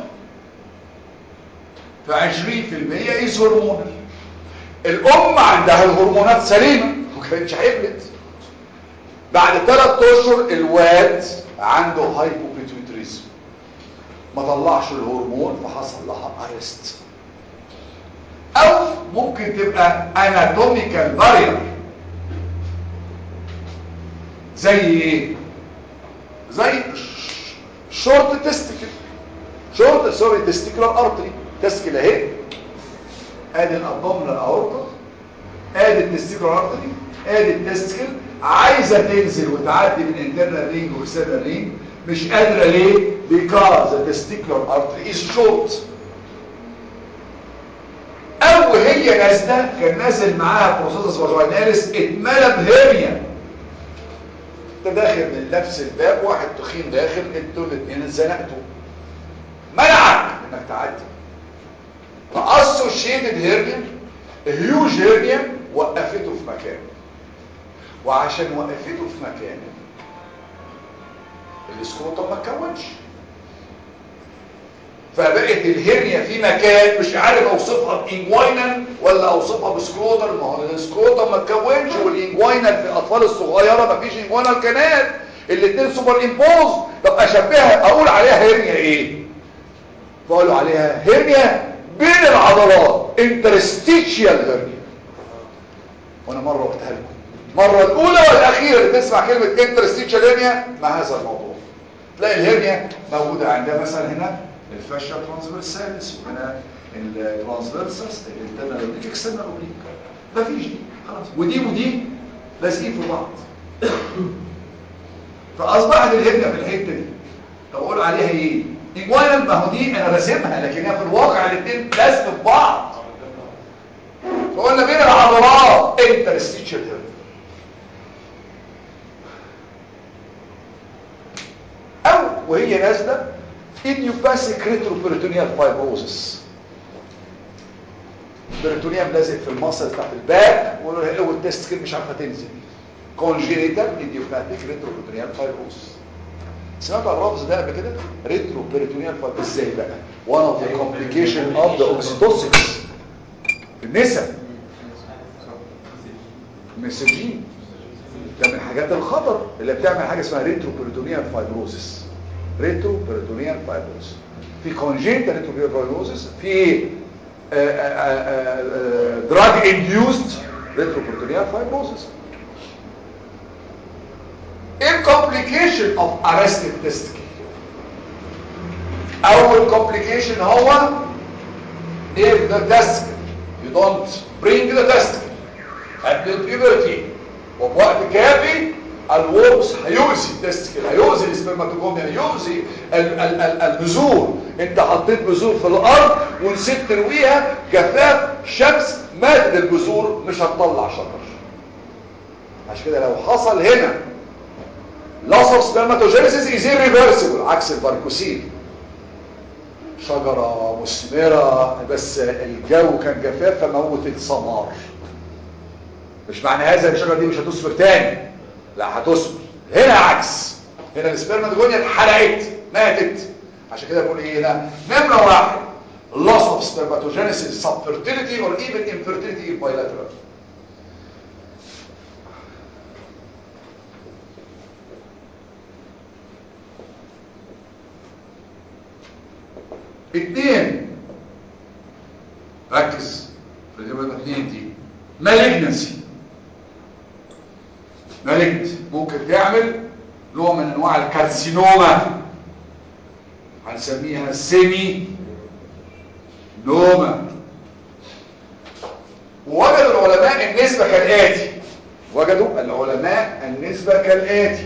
ف 20% از هرمونال الام عندها الهرمونات سليمه ما كانتش حبلت بعد ثلاث اشهر الواد عنده هايبوبيتويتريزم ما طلعش الهرمون فحصل لها ارست او ممكن تبقى اناتوميكال بارير زي ايه زي شورت تستيكل شورت سوري تستيكولار ارتري تستيكل اهي ادي الابدومينال اورتا ادي التستيكولار ارتري ادي التستيكل عايزه تنزل وتعدي من انترنال رينج واكسترنال رينج مش قادره ليه because the testicular artery is short او هي نازله كان نازل معاها بروسيسس فاجيناليس اتملى بهرنيا انت داخل من نفس الباب واحد تخين داخل انتوا الاثنين اتزنقتوا منعك انك تعدي فاسوشيتد هيرنيا هيوج هيرنيا وقفته في مكانه وعشان وقفته في مكانه السكروتم ما اتكونش فبقت الهرنيا في مكان مش عارف اوصفها بانجوينال ولا اوصفها بسكروتال ما هو السكروتم ما اتكونش والانجوينال في الاطفال الصغيره ما فيش انجوينال كانال الاثنين سوبر امبوز طب اشبهها اقول عليها هرنيا ايه فقالوا عليها هرنيا بين العضلات انترستيشيال هرنيا وانا مره قلتها لكم المره الاولى والاخيره اللي تسمع كلمه انترستيشيال هرنيا مع هذا الموضوع تلاقي الهرنيا موجوده عندها مثلا هنا الفاشيا ترانسفيرساليس وهنا الترانسفيرسس الانترنال اوبليك اكسترنال اوبليك مفيش دي خلاص ودي ودي لازقين في بعض فاصبحت الهرنيا في الحته دي طب اقول عليها ايه انجوينال ما هو دي انا راسمها لكن هي في الواقع الاثنين لازم في بعض فقلنا بين العضلات انترستيشال هيرنيا او وهي نازله idiopathic retroperitoneal fibrosis البريتونيوم لازق في المصل بتاعت الباك والتستكل مش عارفه تنزل congenital idiopathic retroperitoneal fibrosis سمعت عن الرفض ده قبل كده retroperitoneal fibrosis ازاي بقى one of the complication of the oxytocin في النساء المسجين ده من حاجات الخطر اللي بتعمل حاجه اسمها ريتروبريتونيال فايبروسيس ريتروبريتونيال فايبروسيس في كونجنتال ريتروبريتونيال فايبروسيس في دراج انديوست ريتروبريتونيال فايبروسيس ايه complication of arrested testicle اول complication هو if the testicle you don't bring the testicle قبل البيبرتي وبوقت كافي الورمز هيؤذي التستكل هيؤذي السبرماتوجونيا هيؤذي ال- ال- ال- البذور انت حطيت بذور في الارض ونسيت ترويها جفاف شمس ماتت البذور مش هتطلع شجر عشان كده لو حصل هنا loss of spermatogenesis is irreversible عكس الباركوسين شجرة مثمرة بس الجو كان جفاف فموتت ثمار مش معنى هذا ان الشجره دي مش هتثمر تاني لا هتثمر هنا عكس هنا السبرماتوجونيا اتحرقت ماتت عشان كده بقول ايه هنا نمره واحد loss of spermatogenesis subfertility or even infertility in bilateral اتنين ركز في الجمله اتنين دي malignancy malignancy ممكن تعمل نوع من انواع الكارسينوما هنسميها سيمي نوما ووجدوا العلماء النسبة كالآتي وجدوا العلماء النسبة كالآتي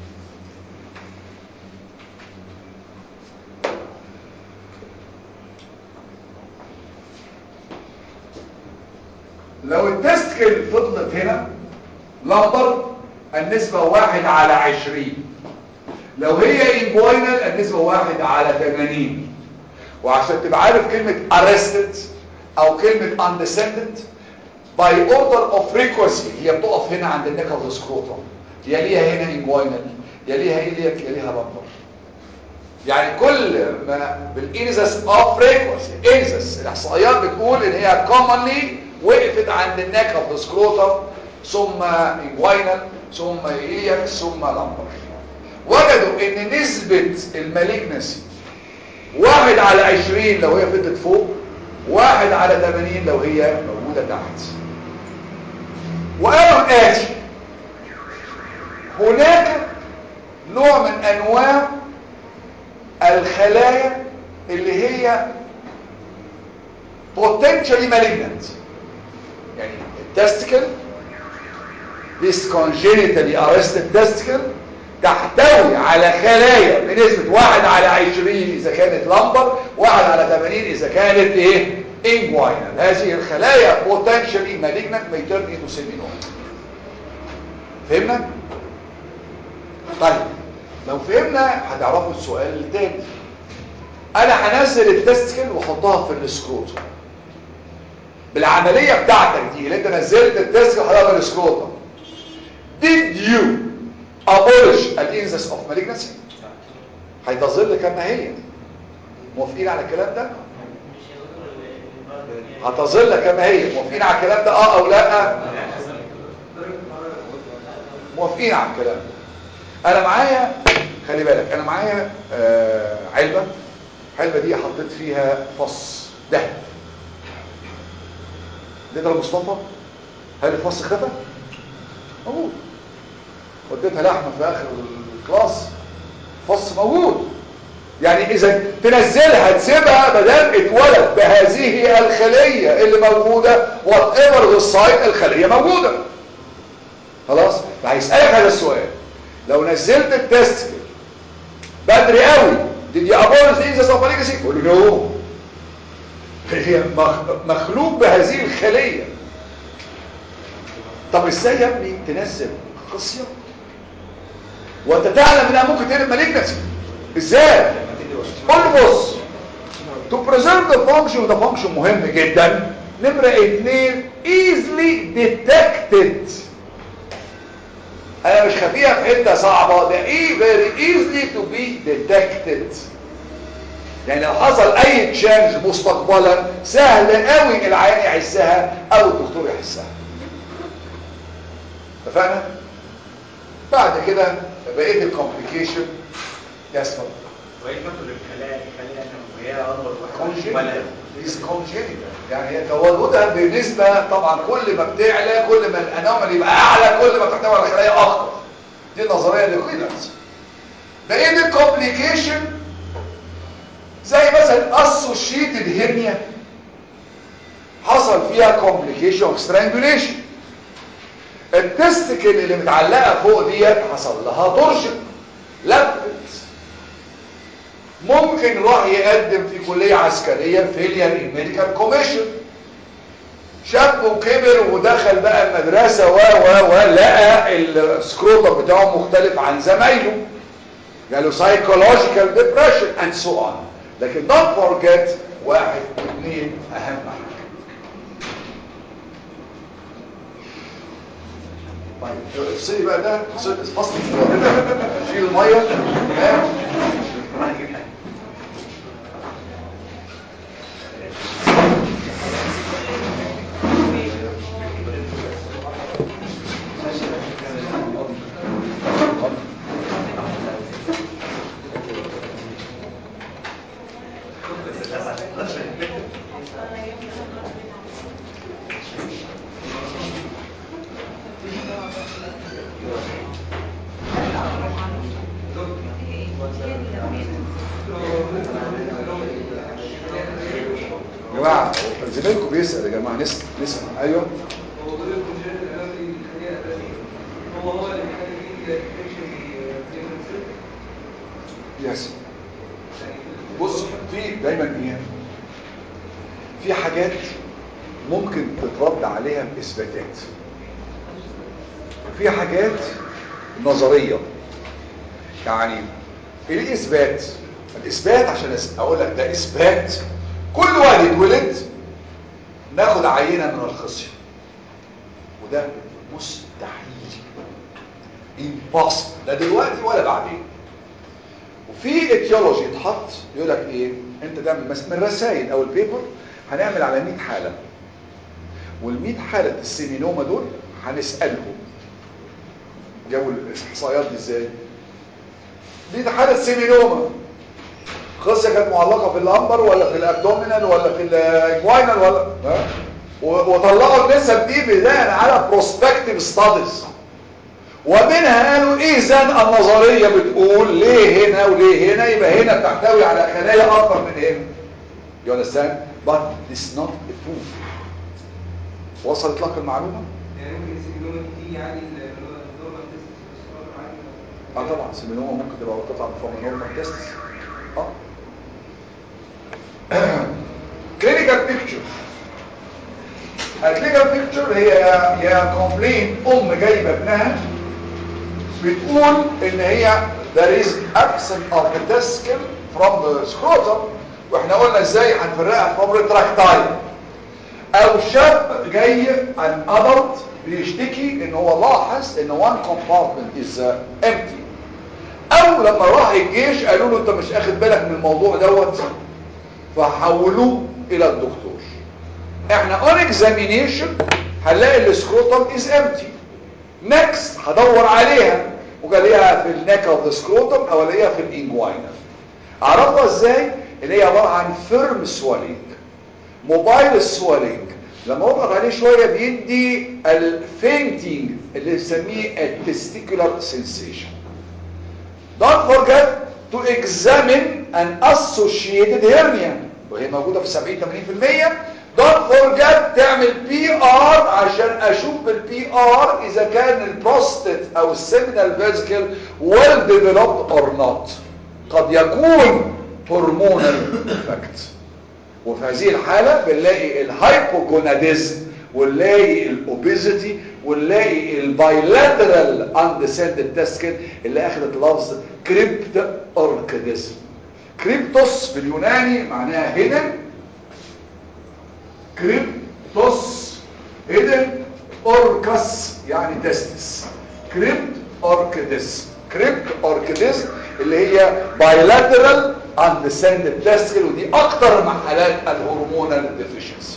لو التستكل فضلت هنا لمبر النسبة واحد على عشرين لو هي انجوينال النسبة واحد على تمانين وعشان تبقى عارف كلمة arrested او كلمة undescended by order of frequency هي بتقف هنا عند النيك اوف سكروتوم يليها هنا انجوينال يليها إليك يليها لمبر يعني كل ما بالانزس اوف فريكونسي انزس الاحصائيات بتقول ان هي commonly وقفت عند النيك اوف سكروتوم ثم انجوينال ثم إليك ثم لمبر وجدوا ان نسبة المالجنسي واحد على عشرين لو هي فضلت فوق واحد على تمانين لو هي موجودة تحت وقالوا الآتي هناك نوع من أنواع الخلايا اللي هي potentially malignant يعني التستيكل this congenitally arrested testicle تحتوي على خلايا بنسبة واحد على عشرين إذا كانت لمبر واحد على ثمانين إذا كانت إيه inguinal هذه الخلايا potentially malignant may turn into seminoma فهمنا؟ طيب لو فهمنا هتعرفوا السؤال التاني انا هنزل التستكل واحطها في السكروتوم بالعملية بتاعتك دي اللي انت نزلت التستكل وحطها في السكروتوم did you abolish الانزس of malignancy هيتظل كما هي موافقين على الكلام ده هتظل كما هي موافقين على الكلام ده اه او لا موافقين على الكلام ده انا معايا خلي بالك انا معايا آه علبة الحلبة دي حطيت فيها فص دهب اديتها لمصطفى هل الفص اختفى؟ موجود وديتها لحمة في اخر الكلاس فص موجود يعني اذا تنزلها تسيبها ما دام اتولد بهذه الخليه اللي موجوده وات ايفر ذا سايت الخليه موجوده خلاص فهيسالك هذا السؤال لو نزلت التستكل بدري قوي did you abolish the incest of legacy قول له نو هي مخ- مخلوق بهذه الخليه طب ازاي يا ابني تنزل خصيه وانت تعلم انها ممكن تقلب مالجنسي ازاي قول له بص to preserve the function وده function مهم جدا نمرة اتنين easily detected انا مش خفيها في حتة صعبة ده ايه very easily to be detected يعني لو حصل اي تشانج مستقبلا سهل قوي العيان يحسها او الدكتور يحسها اتفقنا بعد كده بقيه الكومبليكيشن يسمع
وهي تاكل الخلايا الخلايا وهي اكبر واحده
كونجينيتال is congenital يعني هي تولدها بنسبة طبعا كل ما بتعلى كل ما الانومال يبقى اعلى كل ما تحتوي على خلايا اكتر دي النظرية لكويلانس بقية الكومبليكيشن زي مثلا associated hernia حصل فيها complication of strangulation التستكل اللي متعلقة فوق ديت حصل لها تورشن لفت ممكن راح يقدم في كلية عسكرية فيلير الميديكال كوميشن شاب وكبر ودخل بقى المدرسة و و و لقى السكروتر بتاعه مختلف عن زمايله جاله psychological depression and so on لكن don't forget واحد واثنين اهم حاجة طيب افصلي بقى ده افصلي فصل شيل الميه تمام يا جماعه زميلكم بيسال يا جماعه نسال نسال ايوه
هو دول الكونجنت الألمي الخلية الأساسي هو هو اللي بيخلي فيه الانفكشن
يس بص في دايما ايه في حاجات ممكن تترد عليها باثباتات في حاجات نظريه يعني ايه الاثبات الاثبات عشان أس- اقول لك ده اثبات كل واحد يتولد ناخد عينه من الخصيه وده مستحيل impossible لا دلوقتي ولا بعدين وفي اتيولوجي اتحط يقول لك ايه انت تعمل مثلا من الرسائل او البيبر هنعمل على 100 حاله وال100 حاله السيمينوما دول هنسالهم جابوا الاحصائيات دي ازاي دي حاله سيمينوما خصيه كانت معلقه في الامبر ولا في الابدومينال ولا في الجواينال ولا ها؟ و- وطلعوا النسب دي بناء على بروسبكتيف ستاديز ومنها قالوا اذا النظريه بتقول ليه هنا وليه هنا يبقى هنا بتحتوي على خلايا اكبر من هنا you understand but this not a proof وصلت لك المعلومه
يعني ممكن السيجنوما دي تيجي عادي اللي هو النورمال تيست عادي
اه طبعا سيمينوما ممكن تبقى تطلع من فورم نورمال تيست اه كلينيكال بيكتشر الكلينيكال بيكتشر هي يا كومبلين ام جايبه ابنها بتقول ان هي there is absent of the testicle from the scrotum واحنا قلنا ازاي هنفرقها from retractile او شاب جاي عن adult بيشتكي ان هو لاحظ ان one compartment is uh, empty او لما راح الجيش قالوا له انت مش اخد بالك من الموضوع دوت فحولوه الى الدكتور احنا on examination هنلاقي السكروتم is empty next هدور عليها وقال ليها في النك اوف ذا سكروتم او الاقيها في الانجوينال اعرفها ازاي اللي هي عباره عن فيرم سوالينج موبايل سوالينج لما اضغط عليه شويه بيدي الفينتينج اللي بنسميه التستيكولار سensation Don't forget to examine an associated hernia وهي موجودة في 70 80% Don't forget تعمل بي ار عشان اشوف بالبي ار اذا كان البروستات او السيمينال فيزيكل well developed or not قد يكون هرمونال افكت وفي هذه الحالة بنلاقي الهايبوجوناديزم ونلاقي الاوبيزيتي ونلاقي البايلاترال اندسندد تسكن اللي اخذت لفظ كريبت اوركيديزم كريبتوس باليوناني معناها هيدن كريبتوس هيدن اوركس يعني تستس كريبت اوركيديزم كريبت اوركيديزم اللي هي بايلاترال اندسندد تسكن ودي اكتر من حالات الهرمونال ديفيشنسي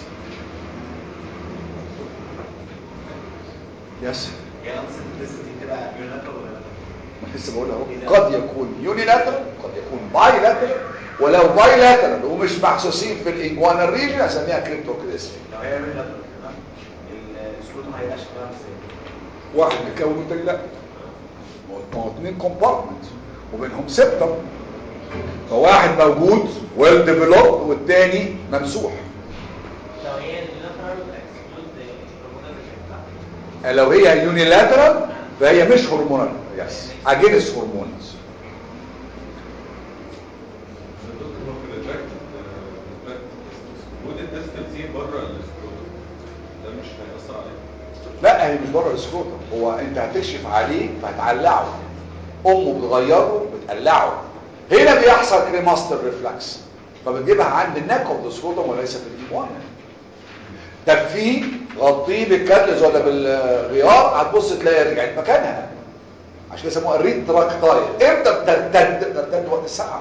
يس
يعني أنسى التست دي تبقى يوناترال ولا لا؟
ما لسه بقول اهو قد يكون يونيلاترال قد يكون بايلاترال ولو بايلاترال ومش محسوسين في الانجوانا ريجن اسميها كريبتوكريسم
لو هي يوناترال تمام السكروتم هيبقى شكلها ازاي؟
واحد متكون والتاني لا ما هو اتنين كومبارتمنت وبينهم سبتم فواحد موجود ويل ديفلوب والتاني ممسوح
لو هي اللاترال اكسكلود هرمونال افكت
لو هي يونيلاترال فهي مش هرمونال يس اجينس هرمونز
الدكتور في الريتراكت وجود التستنسين بره السكروتوم ده مش هيأثر عليه
لا هي مش بره السكروتم هو انت هتكشف عليه فهتعلعه امه بتغيره بتقلعه هنا بيحصل كريماستر ريفلكس فبتجيبها عند النك اوف ذا سكروتم وليس في الايمون تكفيه غطيه بالكاتلز ولا بالغيار هتبص تلاقي رجعت مكانها عشان كده يسموها الريتراكتايل امتى بترتد بترتد وقت الساعه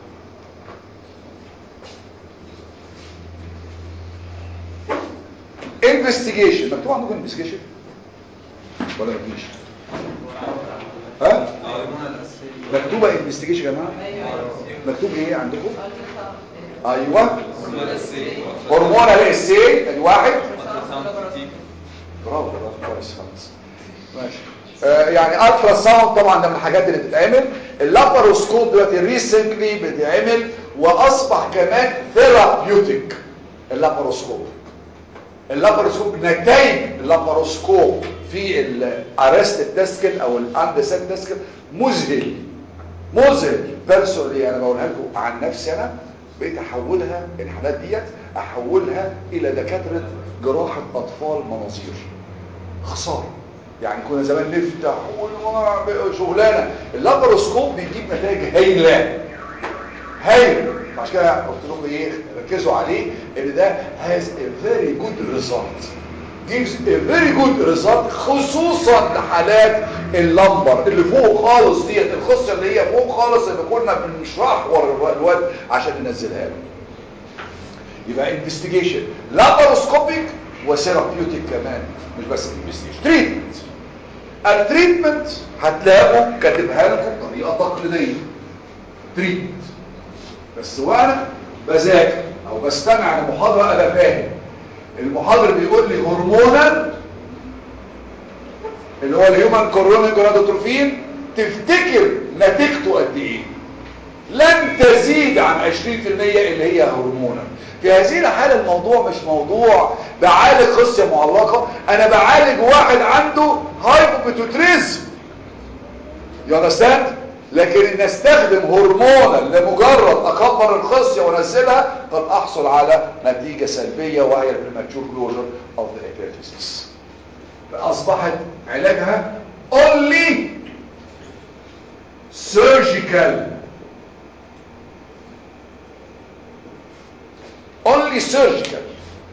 انفستيجيشن مكتوب عندكم انفستيجيشن ولا مفيش ها
الهرمونال اساسيه
مكتوبه انفستيجيشن يا جماعه
ايوه
مكتوب ايه عندكم
ultrasound.
ايوه
الهرمونال اساسيه
هرمون الاسي الواحد
ultrasound.
برافو برافو كويس خالص ماشي آه يعني الترا ساوند طبعا ده من الحاجات اللي بتتعمل اللاباروسكوب دلوقتي ريسنتلي بتتعمل واصبح كمان ثيرابيوتيك اللاباروسكوب اللاباروسكوب نتائج اللاباروسكوب في الارست تسكل او الاندسات تسكل مذهل مذهل بيرسونلي انا بقولها لكم عن نفسي انا بقيت احولها الحالات ديت احولها الى دكاتره جراحه اطفال مناظير خساره يعني كنا زمان نفتح ونعمل شغلانه اللاباروسكوب بيجيب نتائج هايله هايله عشان كده قلت لكم ايه ركزوا عليه ان ده has a very good result gives a very good result خصوصا لحالات اللمبر اللي فوق خالص ديت الخصه اللي هي فوق خالص اللي كنا بنشرح ورا الواد عشان ننزلها له يبقى انفستيجيشن لاباروسكوبيك وثيرابيوتيك كمان مش بس انفستيجيشن تريتمنت التريتمنت هتلاقوا كاتبها لكم بطريقه تقليديه تريتمنت بس وانا بذاكر او بستمع لمحاضره انا فاهم المحاضر بيقول لي هرمونال اللي هو الهيومن كورونال جونادوتروفين تفتكر نتيجته قد ايه لن تزيد عن 20% اللي هي هرمونال في هذه الحالة الموضوع مش موضوع بعالج خصية معلقة انا بعالج واحد عنده هايبوبيتوتريزم يو اندرستاند لكن ان استخدم هرمونا لمجرد اكبر الخصيه وانزلها قد احصل على نتيجه سلبيه وهي البريماتشور كلوجر اوف ذا ابيفيسيس فاصبحت علاجها only surgical only surgical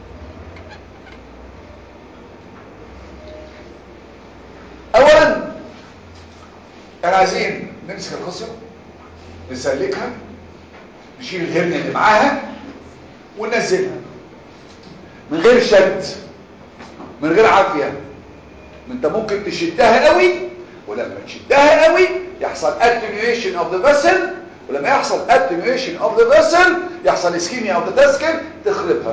اولا احنا عايزين نمسك الخصيه نسلكها نشيل الهرنه اللي معاها وننزلها من غير شد من غير عافيه انت ممكن تشدها قوي ولما تشدها قوي يحصل attenuation of the vessel ولما يحصل attenuation of the vessel يحصل ischemia of the testicle تخربها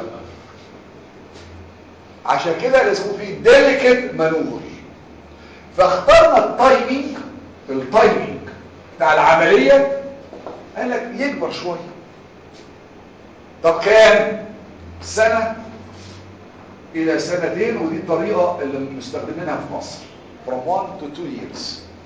عشان كده لازم في delicate maneuver فاخترنا التايمينج التايمينج بتاع العملية قال لك يكبر شوية طب كام سنة الى سنتين ودي الطريقة اللي مستخدمينها في مصر from 1 to 2 years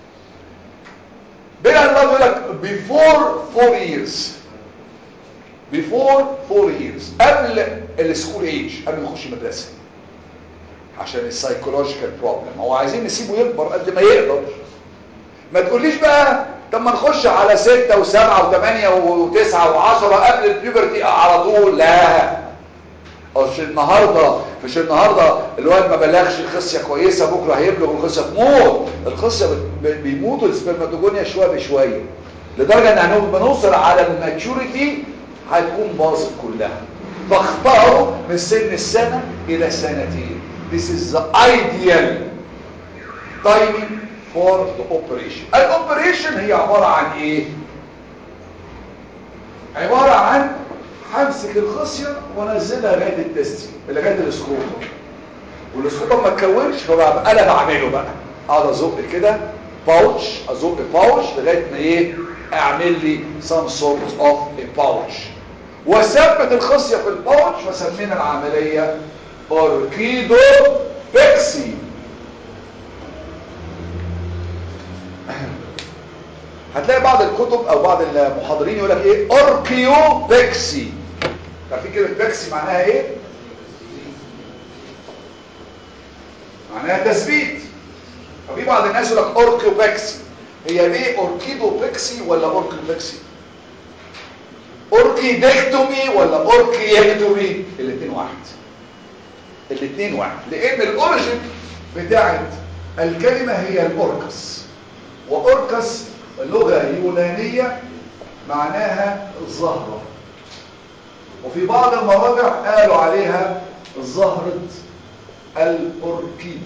بلا الله يقول لك before 4 years before 4 years قبل السكول ايج قبل ما يخش مدرسة عشان السايكولوجيكال بروبلم هو عايزين نسيبه يكبر قد ما يقدر ما تقوليش بقى طب ما نخش على ستة وسبعة وثمانية وتسعة وعشرة قبل البيوبرتي على طول لا مش النهاردة مش النهاردة الواد ما بلغش الخصية كويسة بكرة هيبلغ الخصية تموت الخصية بيموتوا السبرماتوجونيا شوية بشوية لدرجة ان بنوصل على الماتشوريتي هتكون باظت كلها فاختاروا من سن السنة الى سنتين This is the ideal timing for the operation الاوبريشن هي عبارة عن ايه عبارة عن همسك الخصية وانزلها لغاية التستي لغاية الاسكروتم والاسكروتم ما تكونش فبقى انا بعمله بقى اقعد ازق كده باوتش ازق باوتش لغاية ما ايه اعمل لي some sort of a pouch واثبت الخصية في الباوتش وسمينا العملية اوركيدو بيكسي هتلاقي بعض الكتب او بعض المحاضرين يقول لك ايه اوركيو بيكسي عارفين كلمه بيكسي معناها ايه معناها تثبيت ففي بعض الناس يقول لك اوركيو بيكسي هي ليه اوركيدو بيكسي ولا اوركيو بيكسي اوركيدكتومي ولا اوركيكتومي الاثنين واحد الاثنين واحد لان الاوريجين بتاعت الكلمه هي الاوركس واوركس لغة يونانية معناها الزهرة وفي بعض المراجع قالوا عليها زهرة الأوركيد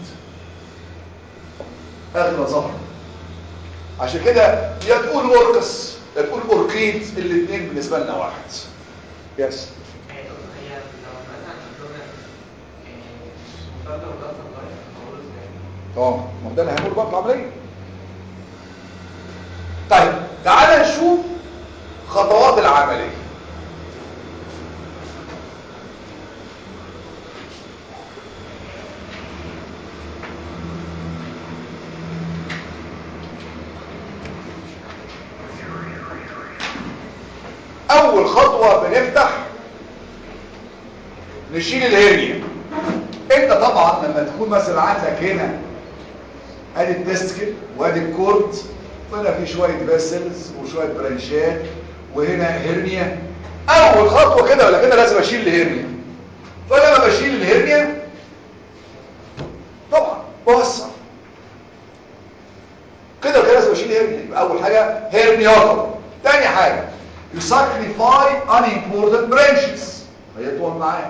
أغلى زهرة عشان كده يا تقول أوركس يا تقول أوركيد الاثنين بالنسبة لنا واحد يس
هي هي لو مثلا الدكتور مستقبل وده صغير هقول ازاي؟
اه ما هو ده اللي هنقول بقى في العملية طيب تعال نشوف خطوات العملية اول خطوة بنفتح نشيل الهرنيا انت طبعا لما تكون مثلا عندك هنا ادي التستكل وادي الكورد وهنا في شوية فيسلز وشوية برانشات وهنا هرنيا اول خطوة كده ولا كده لازم اشيل الهرنيا فلما بشيل الهرنيا طبعا بوسع كده وكده لازم اشيل الهرنيا يبقى اول حاجة هرنياتر تاني حاجة you sacrifice unimportant branches هيطول معاك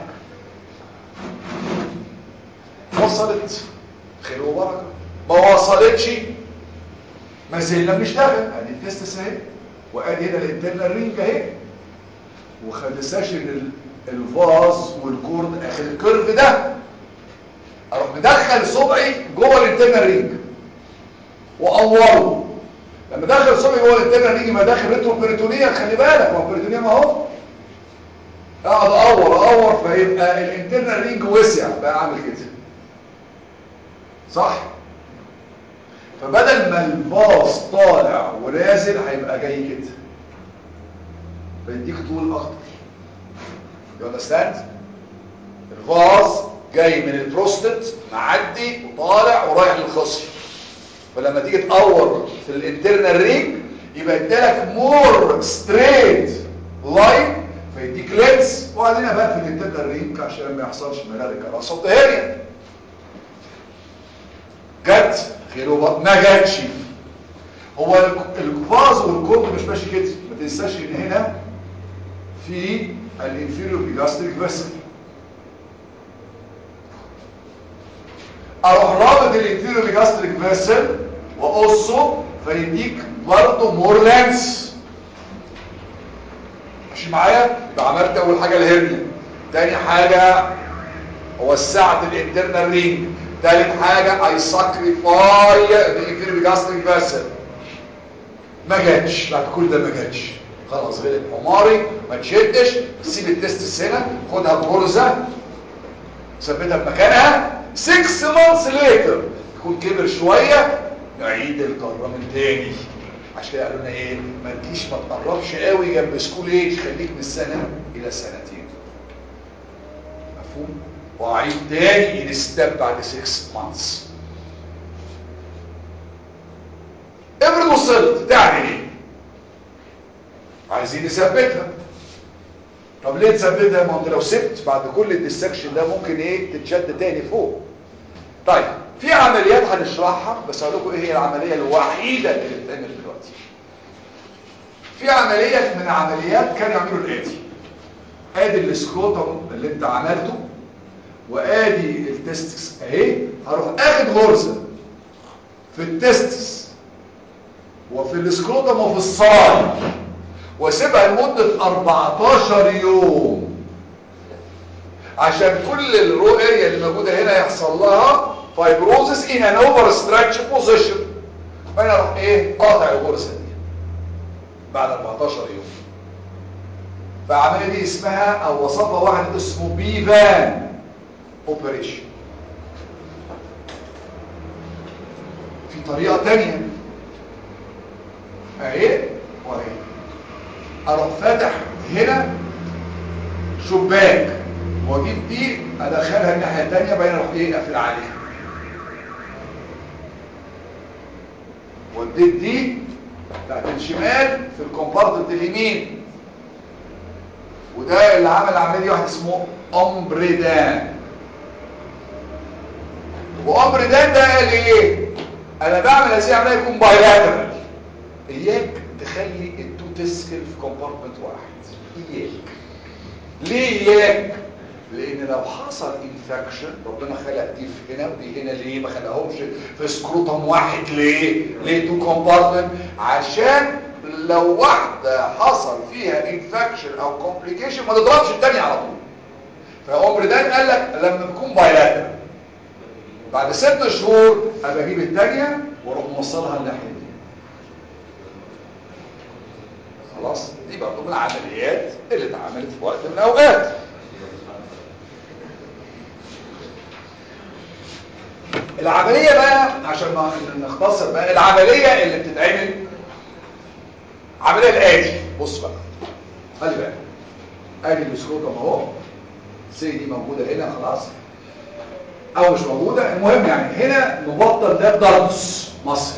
وصلت خير وبركة ما وصلتش ما زلنا بنشتغل ادي التستس اهي وادي هنا الانترنال رينج اهي وخلصاش ان الفاز والكورد اخر الكيرف ده اروح مدخل صبعي جوه الانترنال رينج واقوره لما دخل صبعي جوه الانترنال رينج ما داخل ريترو بريتونيا خلي بالك ما هو بريتونيا ما اهو اقعد اقور اقور فيبقى الانترنال رينج وسع بقى عامل كده صح فبدل ما الباص طالع ونازل هيبقى جاي كده بيديك طول اكتر you understand الفاز جاي من البروستات معدي وطالع ورايح للخصر فلما تيجي تقور في الانترنال رينج يبقى ادالك مور ستريت لاين فيديك لينس وبعدين بقى في الانترنال رينج عشان ما يحصلش ملاريك راسه هيريا جت خير وبط ما جاتش هو الفاز والكورد مش ماشي كده ما تنساش ان هنا في الانفيريور بيجاستريك فيسل اروح رابط الانفيريور بيجاستريك فيسل واقصه فيديك برضه مور لانس مش معايا يبقى عملت اول حاجه الهرنيا تاني حاجه وسعت الانترنال رينج تالت حاجه اي ساكريفاي ذا انفيريور جاستريك فاسل ما جاتش بعد كل ده ما جاتش خلاص غلب حماري ما تشدش سيب التستس هنا خدها بغرزه ثبتها بمكانها 6 months later يكون كبر شويه نعيد الجره من تاني عشان كده قالوا لنا ايه ما تجيش ما تقربش قوي جنب سكول ايج خليك من سنه الى سنتين مفهوم واعيد تاني ان ستيب بعد 6 months افرض وصلت تعمل ايه عايزين نثبتها طب ليه تثبتها ما انت لو سبت بعد كل الديسكشن ده ممكن ايه تتشد تاني فوق طيب في عمليات هنشرحها بس هقول لكم ايه هي العمليه الوحيده اللي بتتعمل دلوقتي في عمليه من العمليات كانوا يعملوا الاتي ادي السكروتم اللي انت عملته وادي التستس اهي هروح اخد غرزه في التستس وفي السكروتم وفي الصاي واسيبها لمده 14 يوم عشان كل الرو اريا اللي موجوده هنا يحصل لها فايبروزس ان ان اوفر ستراكشر بوزيشن فانا اروح ايه قاطع الغرزه دي بعد 14 يوم فالعمليه دي اسمها او وصفها واحد اسمه بيفان اوبريشن في طريقه تانية اهي واهي اروح فاتح هنا شباك واجيب دي ادخلها الناحيه الثانيه بعدين اروح ايه اقفل عليها وديت دي بتاعت الشمال في الكومبارتمنت اليمين وده اللي عمل العمليه دي واحد اسمه امبريدان وامبريدان ده قال ايه انا بعمل هذه العمليه يكون بايلاترال اياك تخلي التو تسكل في كومبارتمنت واحد اياك ليه اياك لان لو حصل انفكشن ربنا خلق دي في هنا ودي هنا ليه ما خلقهمش في سكروتم واحد ليه ليه تو كومبارتمنت عشان لو واحده حصل فيها انفكشن او كومبليكيشن ما تضربش الثانيه على طول فعمر ده قال لك لما تكون بايلاترال بعد ست شهور ابقى اجيب الثانيه واروح موصلها الناحيه دي خلاص دي برضه من العمليات اللي اتعملت في وقت من الاوقات العملية بقى عشان ما نختصر بقى العملية اللي بتتعمل عملية الآتي بص بقى خلي بالك ادي السكروتم اهو سي دي موجودة هنا خلاص او مش موجودة المهم يعني هنا مبطل ده بدرس مصري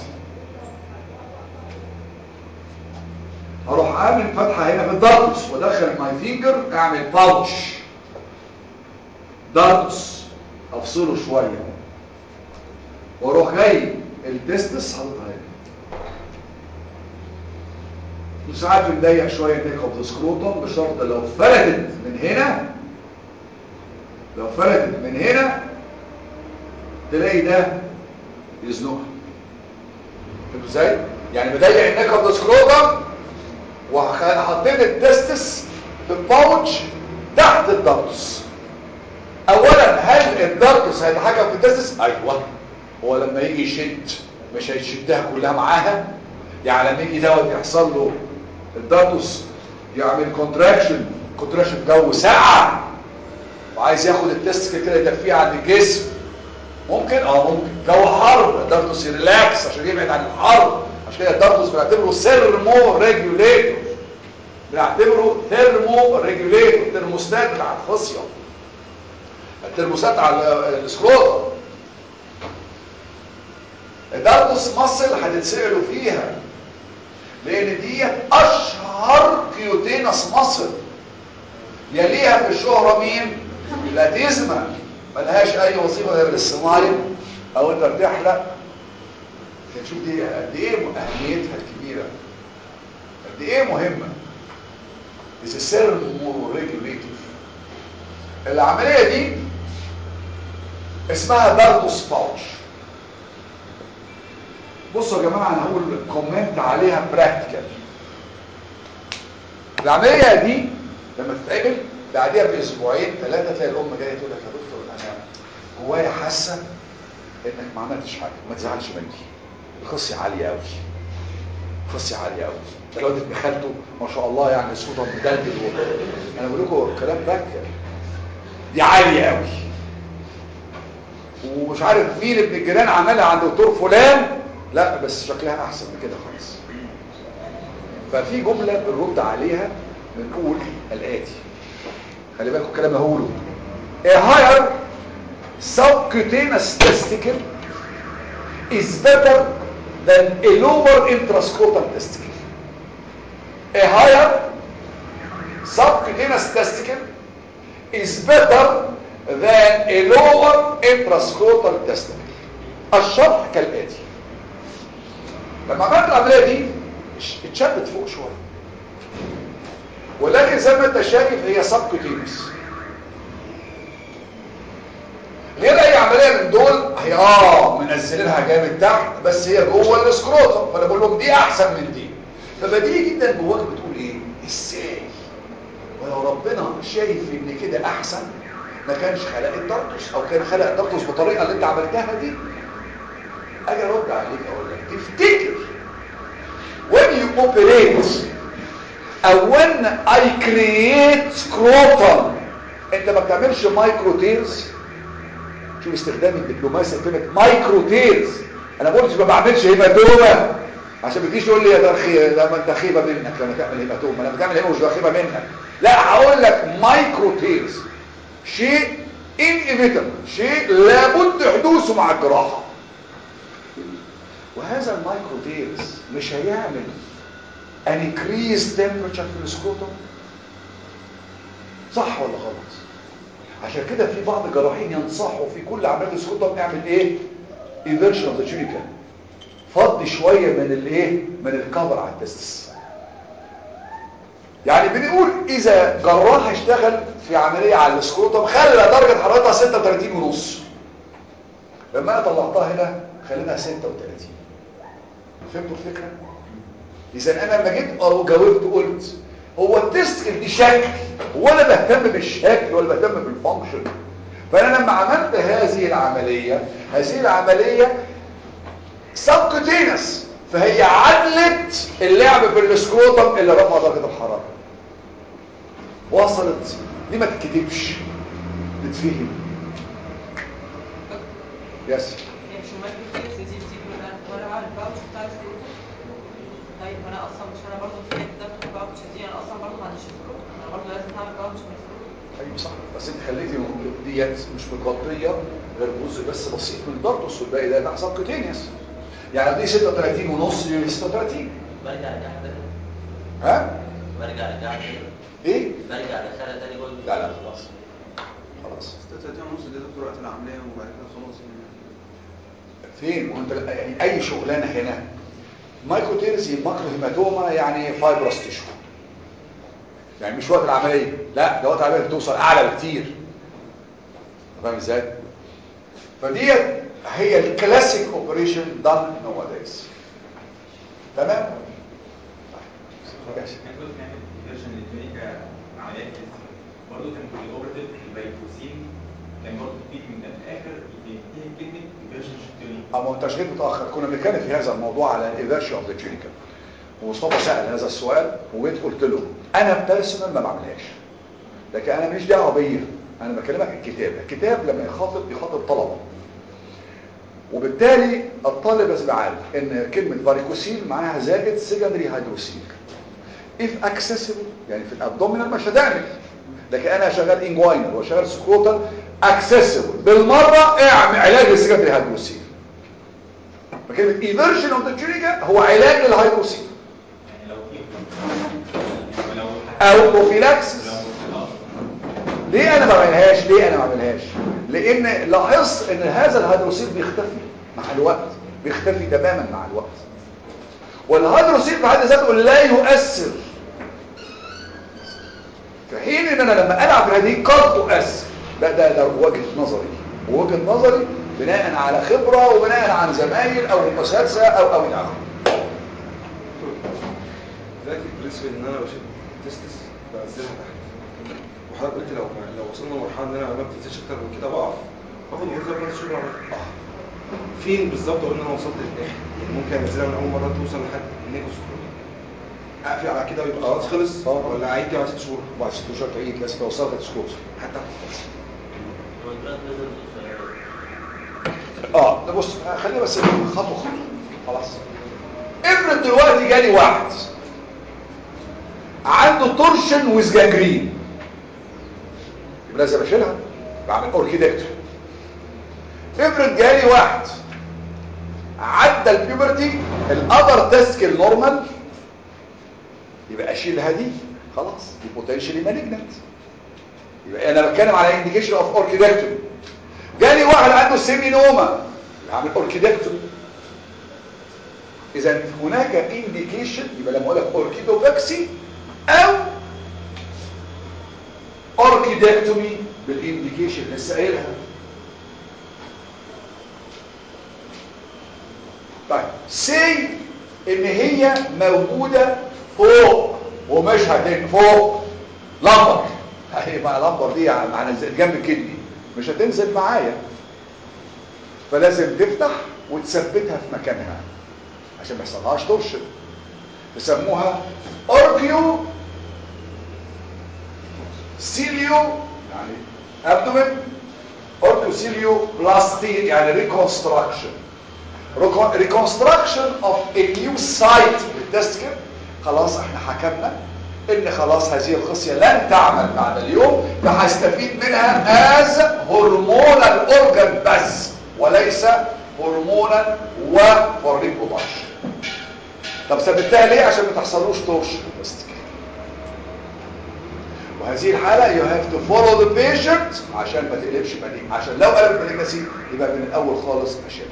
هروح اعمل فتحة هنا في الدرس وادخل ماي فينجر اعمل باوتش درس افصله شوية واروح جاي التستس حاططها هنا وساعات بنضيق شويه النيك اوف ذا سكروتوم بشرط لو فلتت من هنا لو فلتت من هنا تلاقي ده يزنقها فهمتوا ازاي؟ يعني بضيق النيك اوف ذا سكروتوم وحطيت التستس في الباوتش تحت الدرس اولا هل الدرس هيتحكم في التستس؟ ايوه هو لما يجي يشد مش هيشدها كلها معاها يعني لما يجي دوت يحصل له الداتوس يعمل كونتراكشن كونتراكشن جو ساقعه وعايز ياخد التست كده يدفيه عن الجسم ممكن اه ممكن جو حر الدارتوس يريلاكس عشان يبعد عن الحر عشان كده الدارتوس بنعتبره سيرمو ريجوليتور بنعتبره ثيرمو ريجوليتور الترموستات بتاع الخصيه الترموستات على السكروتر الدارتوس مصل هتتسألوا فيها لان دي اشهر كيوتينس مصل يليها في الشهرة مين الاتيزما ملهاش اي وظيفة غير الصمايم او انت بتحلق شوف دي قد ايه اهميتها الكبيرة قد ايه مهمة is a thermoregulative العملية دي اسمها دارتوس باوتش بصوا يا جماعة انا هقول كومنت عليها براكتيكال العملية دي لما تتقابل بعديها باسبوعين ثلاثه تلاقي الام جايه تقول لك يا دكتور انا جوايا حاسه انك ما عملتش حاجه ما تزعلش مني الخصي عاليه قوي خصي عاليه قوي الواد ابن خالته ما شاء الله يعني صوته مدلدل و... انا بقول لكم كلام باك دي عاليه قوي ومش عارف مين ابن الجيران عملها عند دكتور فلان لا بس شكلها احسن من كده خالص ففي جمله بنرد عليها بنقول الاتي خلي بالكم الكلام اللي هقوله a higher subcutaneous testicle is better than a lower intrascotal testicle a higher subcutaneous testicle is better than a lower intrascotal testicle الشرح كالآتي لما عملت العملية دي اتشدت فوق شوية ولكن زي ما انت شايف هي سبكوتينس غير اي عملية من دول هي اه منزلينها جامد تحت بس هي جوه السكروتم فانا بقول لهم دي احسن من دي فبديهي جدا جواك بتقول ايه ازاي ولو ربنا شايف ان كده احسن ما كانش خلق الدرتوس او كان خلق الدرتوس بالطريقه اللي انت عملتها دي اجي ارد عليك اقول لك تفتكر when you operate او when I create scrotum انت ما بتعملش مايكرو تيرز شوف استخدام الدبلوماسي كلمه مايكرو تيرز انا ما قلتش ما بعملش هيماتوما عشان ما تجيش تقول لي يا ده خي... لما انت خيبه منك لما تعمل هيماتوما لما تعمل هيماتوما مش ده خيبه منك لا هقول لك مايكرو تيرز شيء inevitable شيء لابد حدوثه مع الجراحه وهذا المايكرو تيرز مش هيعمل an increased temperature في السكوتم صح ولا غلط عشان كده في بعض الجراحين ينصحوا في كل عمليه السكوتم اعمل ايه inversion of the tunica فضي شويه من الايه من الكفر على التستس يعني بنقول اذا جراح اشتغل في عمليه على السكروتم خلى درجه حرارتها 36 ونص لما انا طلعتها هنا خليتها 36 فهمتوا الفكره اذا انا لما جيت جاوبت قلت هو التست دي شكل هو انا بهتم بالشكل ولا بهتم بالفانكشن فانا لما عملت هذه العمليه هذه العمليه سبكوتينس فهي عدلت اللعب في السكروتم اللي رفع درجه الحراره وصلت دي ما تتكتبش تتفهم يس
هي مش المايكرو دي بتيجي من وانا بعمل الباوتش بتاع السكروتم طيب وانا اصلا مش انا برضه في ده في الباوتش دي انا اصلا برضه ما عنديش سكروتم انا برضه لازم اعمل باوتش من السكروتم
ايوه صح بس انت خليتي ديت مش متغطيه غير جزء بس بسيط من الدرتوس والباقي ده تحت سبكوتينيوس يعني دي 36 ونص دي 36
برجع ارجع تاني
ها
برجع ارجع تاني
ايه
برجع ادخلها تاني جوه
لا لا خلاص خلاص
36 ونص دي دكتور وقت العمليه وبعد كده خلاص
فين وانت يعني اي شغلانه هنا مايكروتيرزي ماكرو هيماتوما يعني فايبرس تيشو يعني مش وقت العمليه لا ده وقت العمليه بتوصل اعلى بكتير فاهم ازاي فديت هي الكلاسيك اوبريشن دان نو دايز تمام طيب. ماشي.
احنا كنا بنعمل فيرجن للكلينيكا عمليات كده برضه كان في الاوبرتيف البيكوسين كان برضه في من ده في الاخر ينتهي كلمه فيرجن شوتيني
اما انت جيت متاخر كنا بنتكلم في هذا الموضوع على الايفيرشن اوف ذا تيونيكال ومصطفى سال هذا السؤال وجيت قلت له انا بيرسونال ما بعملهاش لكن انا ماليش دعوه بيا انا بكلمك الكتاب الكتاب لما يخاطب يخاطب طلبه وبالتالي الطالب لازم عارف ان كلمه فاريكوسيل معاها زائد سيكندري هيدروسيل if accessible يعني في الابدومينال مش هتعمل لكن انا شغال انجوينال وشغال سكروتال accessible بالمره اعمل علاج السيكندري هيدروسيل فكلمه ايفرجن اوف ذا تيونيكا هو علاج للهيدروسيل
يعني لو في لو
او بروفيلاكسس
لو اه
ليه انا ما بعملهاش ليه انا ما بعملهاش لان لاحظت ان هذا الهيدروسيل بيختفي مع الوقت بيختفي تماما مع الوقت والهيدروسيل في حد ذاته لا يؤثر في حين ان انا لما العب هذه قد تؤثر ده ده ده وجهه نظري ووجهه نظري بناء على خبره وبناء عن زمايل او اساتذه او او الى اخره
دلوقتي بالنسبه ان انا بشوف تستس بنزلها تحت وحضرتك قلت لو لو وصلنا لمرحله ان انا ما بتنزلش اكتر من كده بقف باخد غرزه بس شغل على طول. فين بالظبط اقول ان انا وصلت للاخر يعني ممكن انزلها من اول مره توصل لحد النيجوس اقفل على كده ويبقى خلاص خلص
آه.
ولا عيد بعد ست شهور
وبعد ست شهور تعيد لازم توصلك للسكوت
حتى خلاص
هو دلوقتي نزل صغير.
اه ده بص خلينا بس خطوه خطوه خلاص افرض دلوقتي جالي واحد عنده تورشن ويز جانجرين يبقى لازم اشيلها بعمل اوركيدكتور افرض جالي واحد عدى البيوبرتي الابر تسكل نورمال يبقى اشيلها دي خلاص دي بوتنشالي مالجنت يبقى انا بتكلم على انديكيشن اوف اوركيدكتوري جالي واحد عنده سيمينوما يعمل اوركيدكتوري اذا هناك انديكيشن يبقى لما اقول لك اوركيدوباكسي او اوركيدكتومي بالانديكيشن لسه قايلها طيب سي ان هي موجوده فوق ومش هتن فوق لمبر هيبقى لمبر دي على جنب الكدني مش هتنزل معايا فلازم تفتح وتثبتها في مكانها عشان ما يحصلهاش تورشن يسموها اوركيو سيليو يعني ابدومين اوركيو سيليو بلاستي يعني ريكونستراكشن ريكونستراكشن اوف a new site للتستكر خلاص احنا حكمنا ان خلاص هذه الخصية لن تعمل بعد اليوم فهستفيد منها از هرمونال اورجان بس وليس هرمونا وفور ريبرودكشن طب ثبتها ليه عشان ما تحصلوش تورشن تستكر وهذه الحالة you have to follow the patient عشان ما تقلبش مليك عشان لو قلبت مليكسي يبقى من الاول خالص اشيلها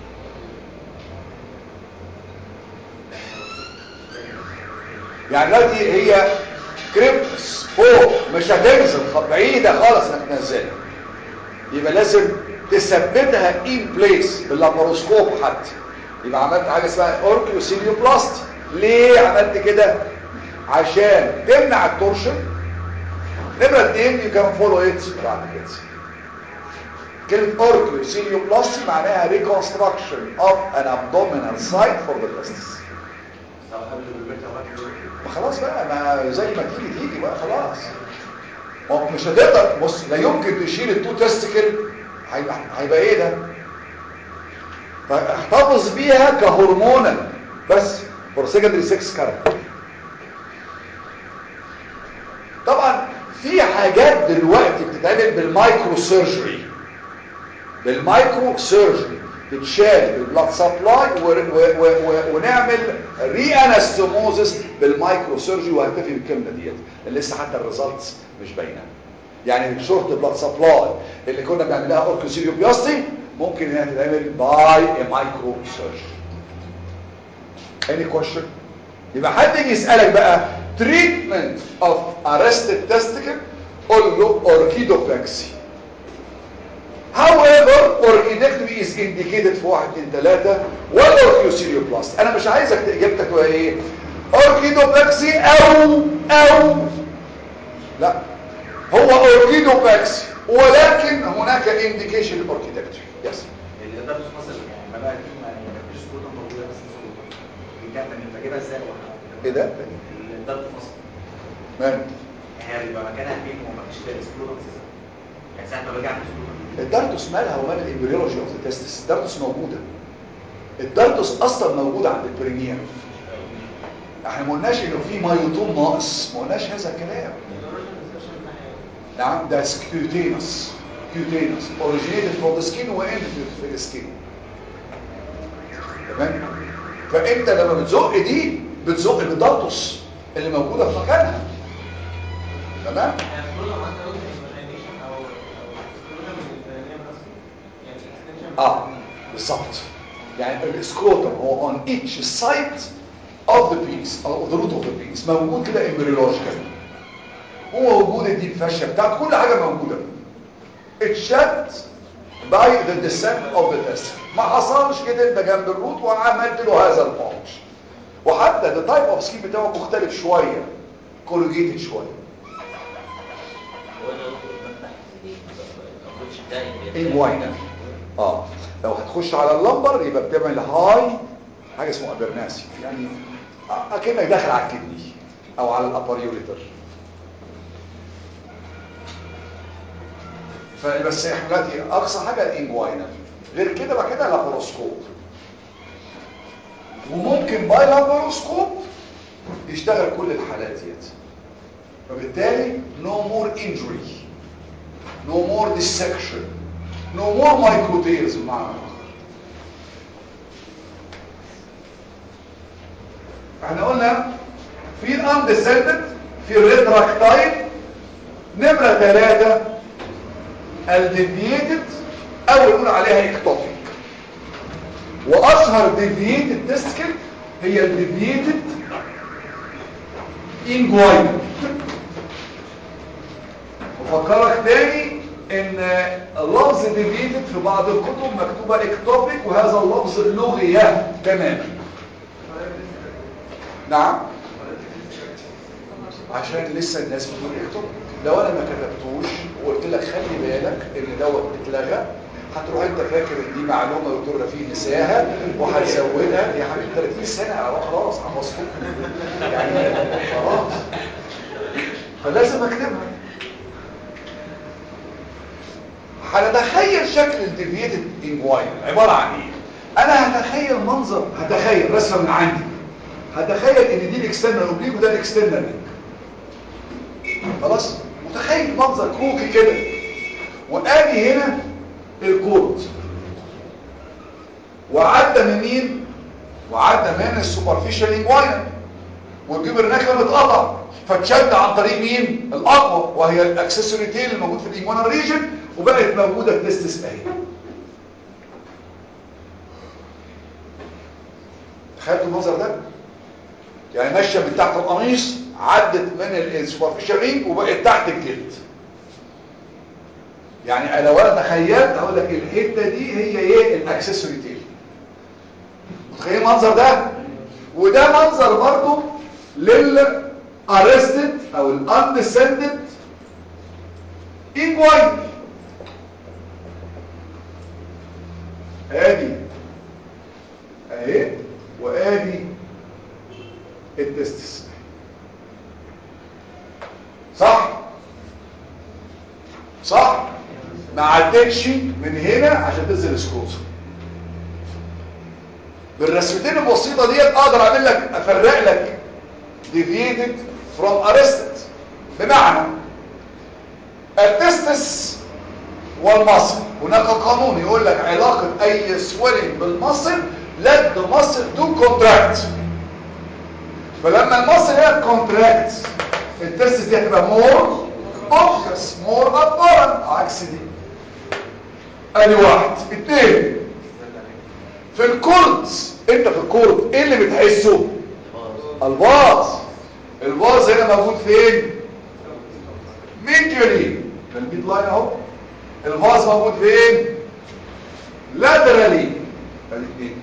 يعني دلوقتي هي كريبس فوق مش هتنزل خ- بعيدة خالص انك تنزلها يبقى لازم تثبتها ان بليس باللاباروسكوب حتى يبقى عملت حاجة اسمها اوركيوسيليوبلاستي ليه عملت كده عشان تمنع التورشن نمرة اتنين you can follow it بعد كده كلمة اوركيوسيليوبلاستي معناها reconstruction of an abdominal site for the testis
سواء قبل البيت او بعد البيت
ما خلاص بقى ما زي ما تيجي تيجي بقى خلاص ما هو مش هتقدر بص لا يمكن تشيل التو تستكل هيبقى هيبقى ايه ده فاحتفظ بيها كهرمونا بس فور سكندري 6 كاركتر طبعا في حاجات دلوقتي بتتعمل بالمايكرو سيرجري بالمايكرو سيرجري تتشال بالبلاد سبلاي و... و... و... ونعمل ري انستموزس بالمايكرو سيرجري وهكتفي بالكلمه ديت اللي لسه حتى الريزلتس مش باينه يعني شورت بلاد سبلاي اللي كنا بنعملها اوركوسيليو بياستي ممكن انها تتعمل باي مايكرو سيرجري any question يبقى حد يجي يسالك بقى treatment of arrested testicle قول له orchidoplaxy however orchidectomy is indicated في واحد اتنين تلاتة والorchiocilioplasty انا مش عايزك اجابتك تبقى ايه orchidoplaxy او او لا هو orchidoplaxy ولكن هناك indication orchidectomy يس
الاداره في مصر يعني ما بقى دي ما فيش سكوت موجوده بس سكوت بجد بجيبها ازاي واحنا
ايه ده
الاداره في مصر
مان
هي بيبقى مكانها فين وما فيش سكوت يعني ساعه ما باجي اعمل سكوت
الدارتوس مالها ومال الامبريولوجي اوف ذا تستس الدارتوس موجوده الدارتوس اصلا موجوده عند البرينير احنا ما قلناش انه في مايوتوم ناقص ما قلناش هذا الكلام نعم ده كيوتينس كيوتينس اوريجينيتد فروم ذا سكين واند في السكين تمام فانت لما بتزق دي بتزق الدارتوس اللي موجوده في مكانها تمام اه بالظبط يعني السكروتم هو on each side of the penis او the root of the penis موجود كده امبريولوجيكال هو وجود الديب فاشيا بتاعت كل حاجه موجوده اتشد by the descent of the testicle ما حصلش كده انت جنب الروت وعملت له هذا البونش وحتى the type of skin بتاعه مختلف شويه كولوجيتد شويه
هو انا بفتح الابروتش بتاعي
انجوينا اه لو هتخش على اللمبر يبقى بتعمل هاي حاجه اسمها ابرناسي يعني اكنك داخل على الكدني او على الابر يوريتر فبس احنا دلوقتي اقصى حاجه الانجوينا غير كده بقى كده لاباروسكوب وممكن باي لاباروسكوب يشتغل كل الحالات ديت فبالتالي no more injury no more dissection no more microtears بمعنى آخر. احنا قلنا في الاندسندد في الريتراكتايل نمرة ثلاثة الديفييتد او نقول عليها اكتوفيك واشهر ديفييتد تستكل هي الديفييتد انجوين وفكرك تاني ان لفظ ديفييتد في بعض الكتب مكتوبة اكتوبيك وهذا اللفظ لغية تماما نعم عشان لسه الناس بتقول اكتب لو انا ما كتبتوش وقلت لك خلي بالك ان دوت اتلغى هتروح انت فاكر ان دي معلومه دكتور رفيق نساها وهتزودها يا حبيبي 30 سنه اهو خلاص حفظتك يعني خلاص فلازم اكتبها هنتخيل شكل الديفييتد انجواين عباره عن ايه انا هتخيل منظر هتخيل رسمه من عندي هتخيل ان دي الاكسترنال اوبليك وده الاكسترنال لينك خلاص متخيل منظر كروكي كده وادي هنا الكورد وعدى من مين وعدى من السوبرفيشال انجواينال والجبر هناك كان اتقطع فاتشد عن طريق مين الاقوى وهي الاكسسوري تيل الموجود في الانجواينال ريجن وبقت موجوده في تستس اهي تخيلوا المنظر ده يعني ماشيه من تحت القميص عدت من السوبرفيشال رينج وبقت تحت الجلد يعني لو انا تخيلت اقول لك الحته دي هي ايه الاكسسوري تيل متخيل المنظر ده وده منظر برضو للارستد او الاندسندد انجوين ادي اهي وادي التستس صح صح ما عدتش من هنا عشان تنزل سكروتر بالرسمتين البسيطه ديت اقدر اعمل لك افرق لك deviated from arrested بمعنى التستس والمصل هناك قانون يقول لك علاقه اي سويلنج بالمصل let the muscle to contract فلما المصل هي contract التستس دي هتبقى more obvious more apparent عكس دي ادي واحد اتنين في الكورد انت في الكورد ايه اللي بتحسه الباص الباص هنا موجود فين ميديالي في الميد لاين اهو الباص موجود فين لاترالي ادي اتنين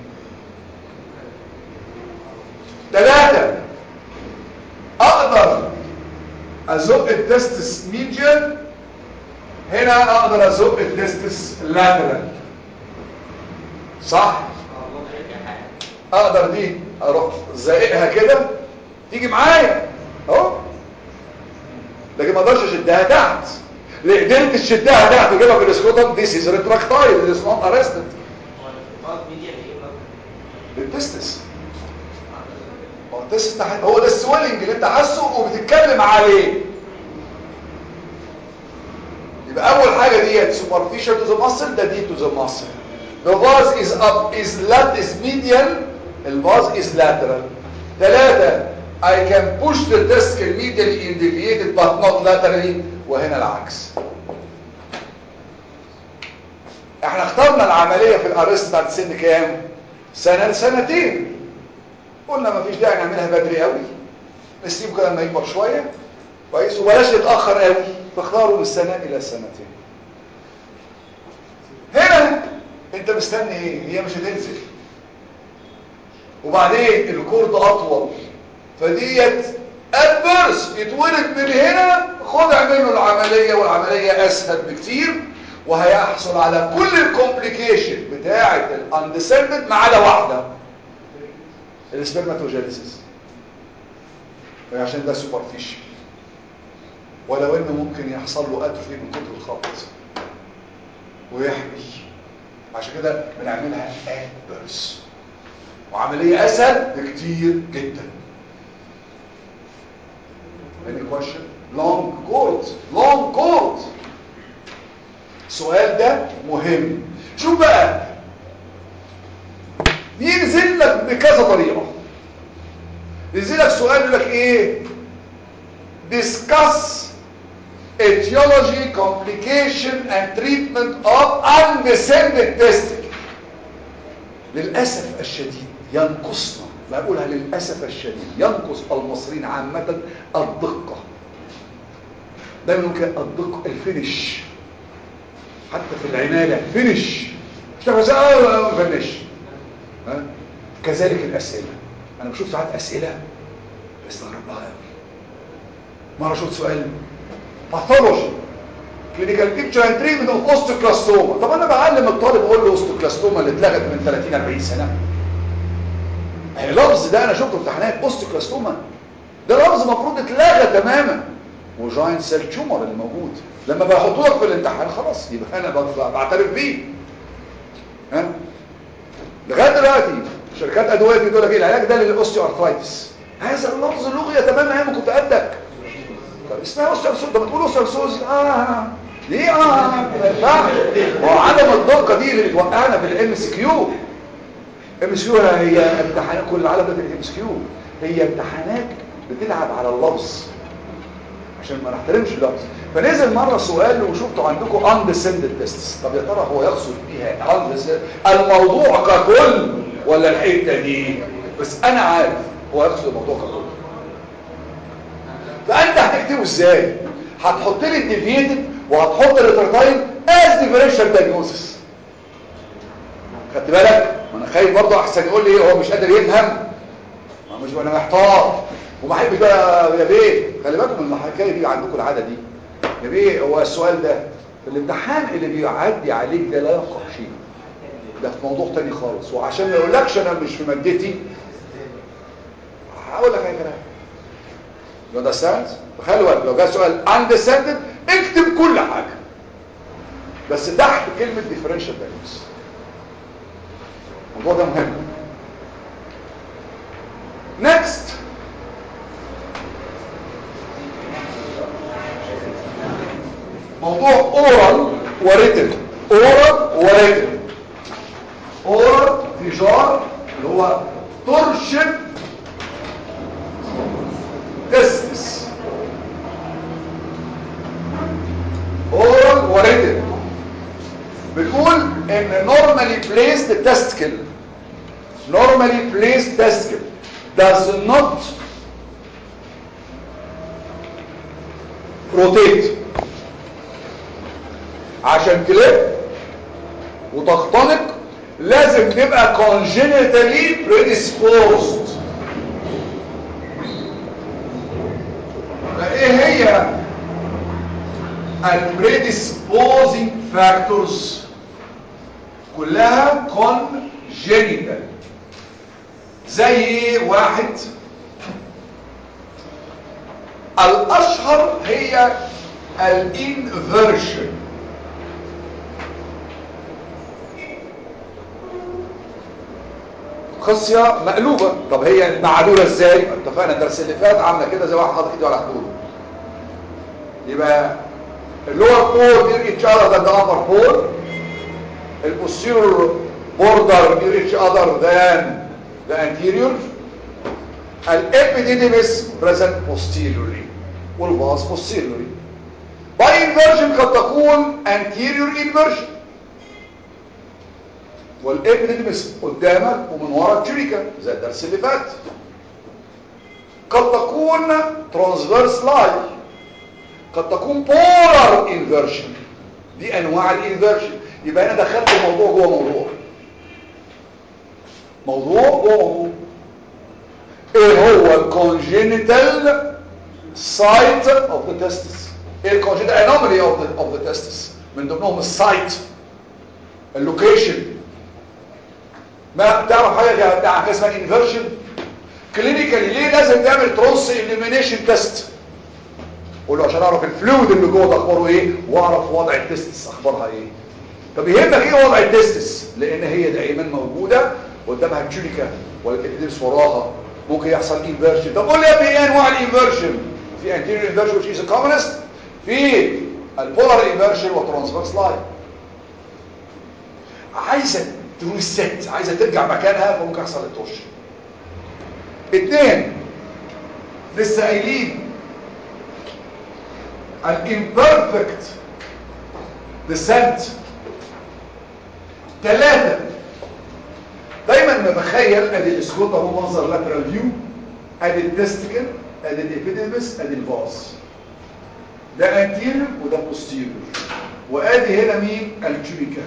ثلاثة اقدر ازق التستس ميديال هنا اقدر ازق التستس لاترال صح اقدر دي اروح زائقها كده تيجي معايا اهو لكن ما اقدرش اشدها تحت ليه قدرت تشدها تحت وجيبها في الاسكوتم دي سيز ريتراكتايل دي نوت ارستد التستس هو التستس تحت هو ده السويلنج اللي انت حاسه وبتتكلم عليه يبقى اول حاجه ديت superficial to the muscle ده deep to the muscle the vase is up is lat is medial الفاز is lateral ثلاثة I can push the testicle medially in deviated but not laterally وهنا العكس احنا اخترنا العملية في الارست بتاعت سن كام سنة لسنتين قلنا مفيش داعي نعملها بدري قوي نسيبه كده لما يكبر شوية كويس وبلاش نتأخر قوي فاختاروا من سنة الى سنتين هنا انت مستني ايه هي مش هتنزل وبعدين الكورد اطول فديت ادفرس يتولد من هنا خد اعمل له العمليه والعمليه اسهل بكتير وهيحصل على كل الكومبليكيشن بتاعه الاندسندد ما عدا واحده السبرماتوجينيسيس عشان ده سوبرفيشال ولو انه ممكن يحصل له اتروفي من كتر الخبط ويحمي عشان كده بنعملها ادبرس وعمليه اسهل بكتير جدا any question long court long court السؤال ده مهم شوف بقى ينزل لك بكذا طريقه ينزل لك سؤال يقول لك ايه discuss etiology complication and treatment of undescended testing للأسف الشديد ينقصنا بقولها للأسف الشديد ينقص المصريين عامة الدقة دايما ممكن الدقة الفينش حتى في العناية فينش اشتغل ساعة فنش ها كذلك الأسئلة أنا بشوف ساعات أسئلة بستغرب لها قوي مرة شفت سؤال باثولوجي كلينيكال بيكتشر اند تريتمنت اوف اوستوكلاستوما طب انا بعلم الطالب اقول له اوستوكلاستوما اللي اتلغت من 30 40 سنه هي لفظ ده انا شفته في امتحانات اوستوكلاستوما ده لفظ المفروض اتلغى تماما وجاين سيل تيومر اللي موجود لما بحطه لك في الامتحان خلاص يبقى انا بعترف بيه ها لغايه دلوقتي شركات ادويه بتقول لك ايه العلاج ده للاوستيو ارثرايتس هذا اللفظ لغي تماما ايام كنت قدك طب اسمها اوستيوارثروز ده بتقول اوستيوارثروز اه ليه اه ما ينفعش هو عدم الدقه دي اللي بتوقعنا في الام اس كيو ام اس كيو هي امتحانات كل العالم ده الام اس كيو هي امتحانات بتلعب على اللفظ عشان ما نحترمش اللفظ فنزل مره سؤال وشفته عندكم undescended tests طب يا ترى هو يقصد بيها الموضوع ككل ولا الحته دي بس انا عارف هو يقصد الموضوع ككل فانت هتكتبه ازاي هتحط لي الديفيتد وهتحط الريترتايم از ديفرنشال دايجنوستس خدت بالك ما انا خايف برضه احسن يقول لي ايه هو مش قادر يفهم ما مش انا محتار وما احبش بقى يا بيه خلي بالكم من الحكايه دي عندكم العاده دي يا بيه هو السؤال ده في الامتحان اللي بيعدي عليك ده لا يقع شيء ده في موضوع تاني خالص وعشان ما يقولكش انا مش في مادتي هقول لك اي كلام يو اندرستاند خلي بالك لو جه سؤال undescended اكتب كل حاجه بس تحت كلمه differential diagnosis الموضوع ده مهم next موضوع اورال وريتن اورال وريتن اورال فيجار اللي هو ترشد تستس اورال وريتن بنقول ان normally placed testicle normally placed testicle does not rotate عشان تلف وتختنق لازم تبقى congenitally predisposed فايه هي البريدisposing factors كلها congenital زي واحد الاشهر هي الانفيرشن خصية مقلوبة طب هي معلولة ازاي اتفقنا الدرس اللي فات عاملة كده زي واحد حاطط ايده على خدوده يبقى اللور بول near each other than the upper pole البوستيرور border near each other than the anterior الابيديديمس present posteriorly والباص posteriorly by inversion قد تكون anterior inversion والابيديديمس قدامك ومن ورا التريكا زي الدرس اللي فات قد تكون transverse line قد تكون polar inversion دي انواع الانفيرشن يبقى انا دخلت الموضوع جوه موضوع موضوع جوه موضوع ايه هو الكونجينيتال سايت اوف ذا تستس ايه الكونجنتال انومالي اوف ذا اوف ذا تستس من ضمنهم السايت اللوكيشن ما تعرف حاجه بتاع حاجه اسمها انفيرجن كلينيكالي ليه لازم تعمل تروس اليمينيشن تيست قول له عشان اعرف الفلويد اللي جوه ده اخباره ايه واعرف وضع التستس اخبارها ايه طب يهمك ايه وضع التستس لان هي دائما موجوده قدامها التشوليكا والابيديمس وراها ممكن يحصل انفيرجن طب قول لي يا ابني ايه انواع الانفيرجن في انتيريور انفيرجن which is the commonest في البولار انفيرجن والترانسفيرس لاين عايزه تريست عايزه ترجع مكانها فممكن يحصل التورشن اثنين لسه قايلين الامبرفكت descent ثلاثة دايما بتخيل ادي الاسكوت اهو منظر لاترال فيو ادي التستيكل ادي الابيديمس ادي الفاس ده انتيريور وده بوستيريور وادي هنا مين التوبيكا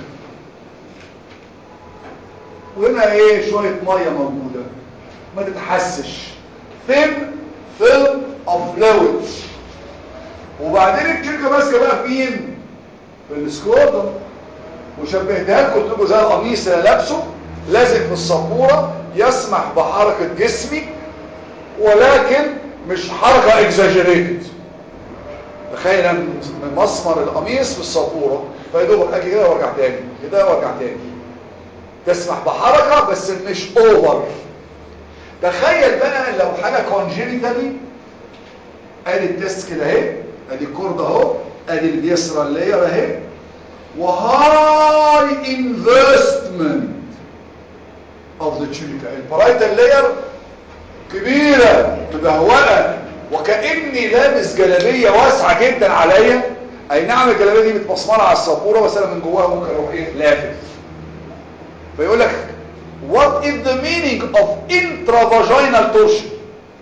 وهنا ايه شويه ميه موجوده ما تتحسش thin film of fluid وبعدين التوبيكا ماسكه بقى في مين في السكوتر وشبهتها لكم قلت لكم زي القميص اللي لابسه لازم في السبوره يسمح بحركه جسمي ولكن مش حركه اكزاجريتد تخيل أنا من مسمر القميص في السبوره فيدوبك اجي كده وارجع تاني كده وارجع تاني تسمح بحركه بس مش اوفر تخيل بقى لو حاجه كونجينيتالي ادي التست كده اهي ادي الكورد اهو ادي الفيسرال لاير اهي وهاي انفستمنت اوف ذا تشوليكا البرايتال لاير كبيره مبهوقه وكاني لابس جلابيه واسعه جدا عليا اي نعم الجلابيه دي متبصمره على السبوره بس انا من جواها ممكن اروح ايه لافف فيقول لك what is the meaning of intravaginal torsion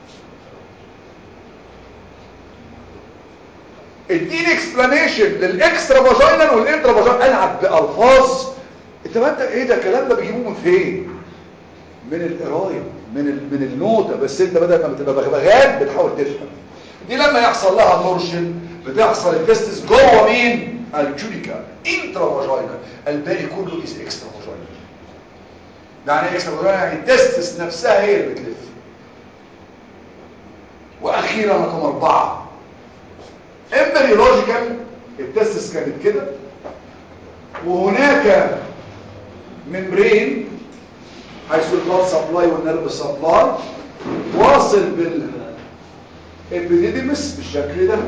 اديني اكسبلانيشن للاكسترا فاجينال والانترا فاجينال العب بالفاظ انت ما انت ايه ده الكلام ده بيجيبوه من فين من القرايه من ال... من النوته بس انت بدل ما بتبقى بغبغان بتحاول تفهم دي لما يحصل لها تورشن بتحصل التستس جوه مين الجوليكا انترا فاجينال الباقي كله از اكسترا فاجينال يعني اكسترا فاجينال يعني التستس نفسها هي اللي بتلف واخيرا رقم اربعه امبريولوجيكال التستس كانت كده وهناك ممبرين حيث البلاد سبلاي والنرف سبلاي واصل بالابيديديمس بالشكل ده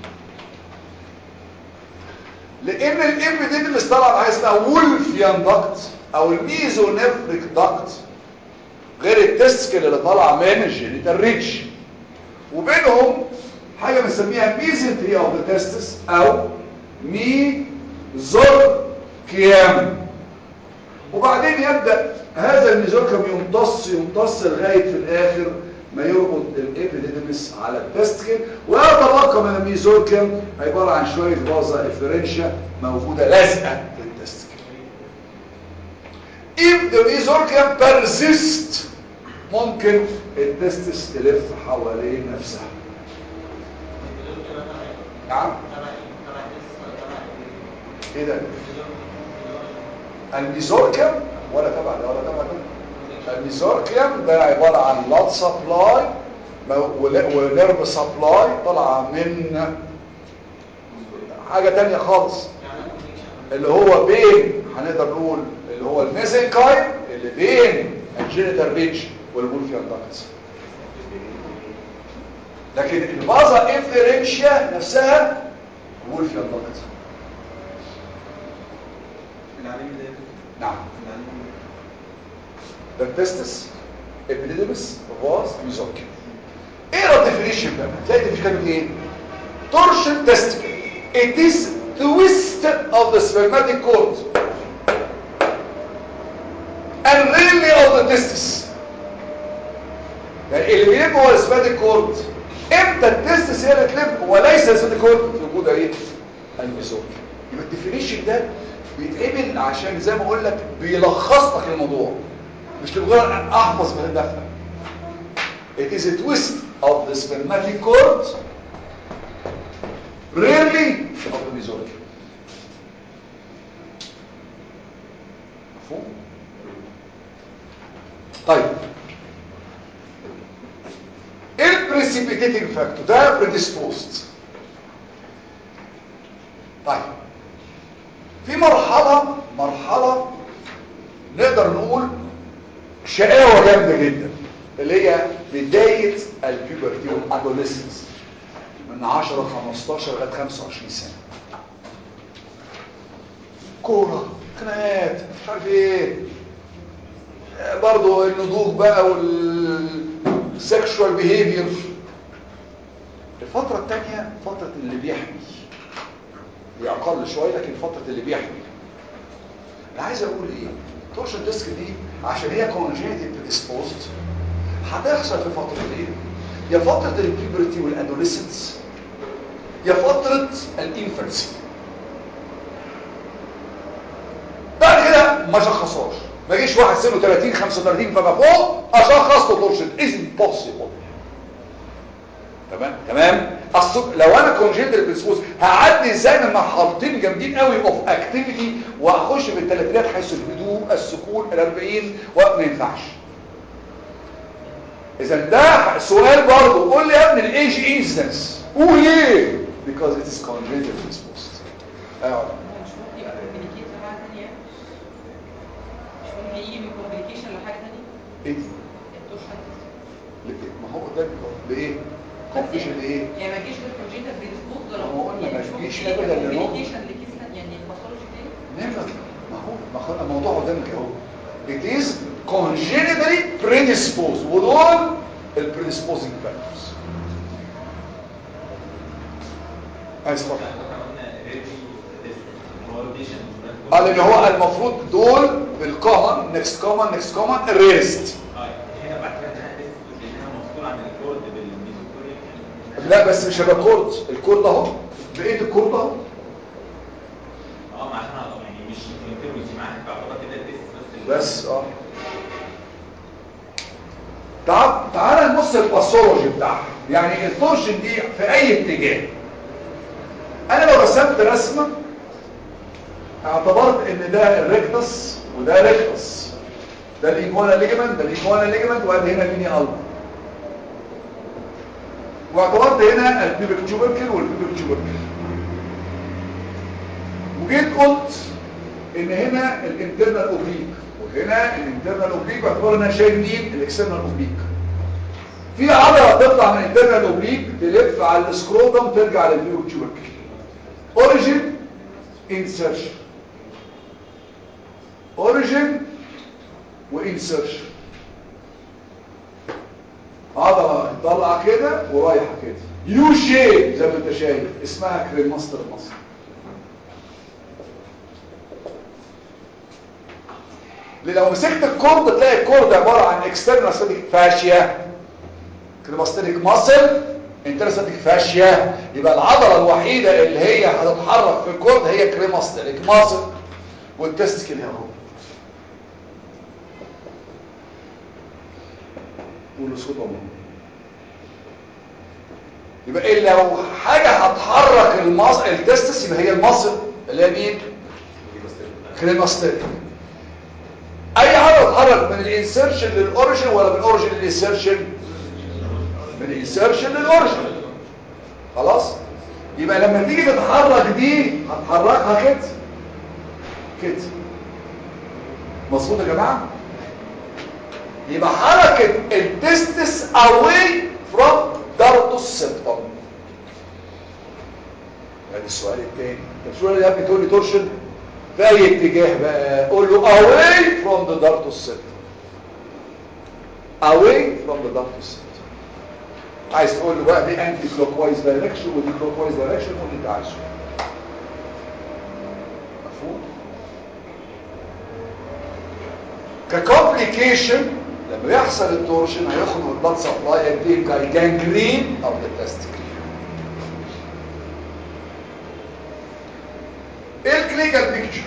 لان الابيديديمس طلع بحاجه اسمها وولفيان داكت او الميزونيفريك داكت غير التسكل اللي طالع من الجينيتال ريتش وبينهم حاجة بنسميها ميزنتري اوف ذا تستس او ميزوركيام وبعدين يبدأ هذا الميزوركيام يمتص يمتص لغاية في الاخر ما يربط الابيديديمس على التستكل ويتبقى من الميزوركيام عبارة عن شوية فازا افرنشيا موجودة لازقة في التستكل if the mesorchium persist ممكن التستس تلف حوالين نفسها نعم ايه ده الميزوركيوم ولا تبع ده ولا تبع ده الميزوركيوم ده عبارة عن لات سبلاي ونيرف سبلاي طالعه من حاجة تانية خالص اللي هو بين هنقدر نقول اللي هو الميزنكايم اللي بين الجينيتال ريتش والبولفيان داكتس لكن البازا افرنشيا نفسها وولفيان داكت
العليم ده
نعم
العليم
ده التستس ابيديدمس فاز ميزوكي ايه الديفينيشن بقى تلاقي الديفينيشن ايه torsion testicle it is twist of the spermatic cord and really of the testis يعني اللي بيلف هو السباتيك كورد امتى التستس هي اللي تلف وليس السباتيك كورد في وجود ايه الميزوك يبقى الديفينيشن ده بيتعمل عشان زي ما اقول لك بيلخص لك الموضوع مش لمجرد ان احفظ من الدفع it is a twist of the spermatic cord rarely of the mesotic مفهوم طيب ايه البريسيبيتيتنج فاكتور ده predisposed طيب في مرحلة مرحلة نقدر نقول شقاوة جامدة جدا اللي هي بداية البيوبرتي والادوليسنس من 10 15 لغايه 25 سنة كورة خناقات مش عارف ايه برضه النضوج بقى والسكشوال بيهيفير الفترة الثانية فترة اللي بيحمي هي اقل شوية لكن فترة اللي بيحمي انا عايز اقول ايه تورشن ديسك دي عشان هي كونجينيتد بريديسبوزد هتحصل في فترتين يا فترة البيبرتي والادوليسنس يا فترة الانفانسي بعد كده ما شخصهاش ما يجيش واحد سنه 30 35 فما فوق اشخص له تورشن از امبوسيبل تمام تمام اصل لو انا كونجنتال بريسبوز هعدي ازاي من مرحلتين جامدين قوي اوف اكتيفيتي واخش في الثلاثينات حيث الهدوء السكون ال40 وما ينفعش اذا ده سؤال برضه قول لي يا ابني الايج انسنس قول ليه because it is congenital disposed ايوه
مش ممكن يبقى كومبليكيت لحاجه ثانيه مش ممكن يجي من كومبليكيشن لحاجه ثانيه
ايه دي؟
التوشن
ليه؟ ما هو ده بايه كومبليشن لايه
يعني ما تجيش غير كونجنتال بريديسبوز ولا
ما هو
يعني
ما
مش ممكن
تجيش
يجي
أبداً لأنه-
كومبليكيشن لكيس يعني باثولوجي تاني
نيفر ما هو ما هو الموضوع قدامك اهو it is congenitally predisposed ودول ال predisposing factors عايز خطأ
قلنا ريدي هو روتيشن
قال ان هو المفروض دول بالكومن نكست كومن نكست كومن الريست
هنا بعد كده انا لسه لانها مفصول عن الكورد بالميزوكوريا
لا بس مش هيبقى كورد الكورد اهو بقيه الكورد اهو
اه ما عشان أعرف يعني مش انتروجي معاك تعتبر كده التست بس ال-
بس اه تعال تعال نبص الباثولوجي بتاعها يعني التورشن دي في اي اتجاه انا لو رسمت رسمه اعتبرت ان ده الريكتس وده ريكتس ده الايجوانا ليجمنت ده الايجوانا ليجمنت وادي هنا لينيا البا واعتبرت هنا البيبك تيوبركل والبيبك تيوبركل وجيت قلت ان هنا الانترنال اوبليك وهنا الانترنال اوبليك باعتبار انها شايل مين الاكسترنال اوبليك في عضله تطلع من الانترنال اوبليك تلف على السكروتم ترجع للبيبك تيوبركل اوريجين انسرشن اوريجين وانسرشن عضله طالعه كده ورايحه كده يو شيب زي ما انت شايف اسمها كريماستر مصر لو مسكت الكورد تلاقي الكورد عباره عن اكسترنال ستاتيك فاشيا كريماستيك ماسل انترستاتيك فاشيا يبقى العضله الوحيده اللي هي هتتحرك في الكورد هي كريماستيك ماسل والتستكل اهو والسوتوم يبقى إيه لو حاجه هتحرك المص التستس يبقى هي المصل اللي هي مين كريماستيك اي عضله تتحرك من الانسرشن للاوريجن ولا من الاوريجن للانسرشن من الانسرشن للاوريجن خلاص يبقى لما تيجي تتحرك دي هتحركها كده كده مظبوط يا جماعه يبقى حركه التستس away from dartus septum ادي السؤال الثاني طب السؤال اللي قبل تقول لي تورشن في اي اتجاه بقى قول له away from the dartus septum away from the dartus septum عايز تقول له بقى دي انتي كلوكوايز دايركشن ودي كلوكوايز دايركشن قول اللي انت عايزه مفهوم ككومبليكيشن لما يحصل التورشن هيخرج البلاد سبلاي ينتهي جانجرين او ديبلاستيك ايه الكلينيكال بيكتشر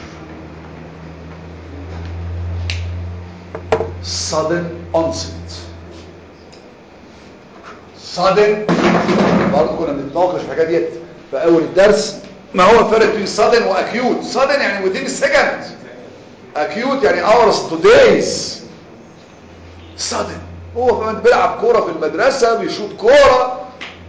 sudden onset sudden برضه كنا بنتناقش في الحاجات ديت في اول الدرس ما هو الفرق بين sudden واكيوت sudden يعني within second acute يعني hours to days sudden هو كمان بيلعب كورة في المدرسة بيشوط كورة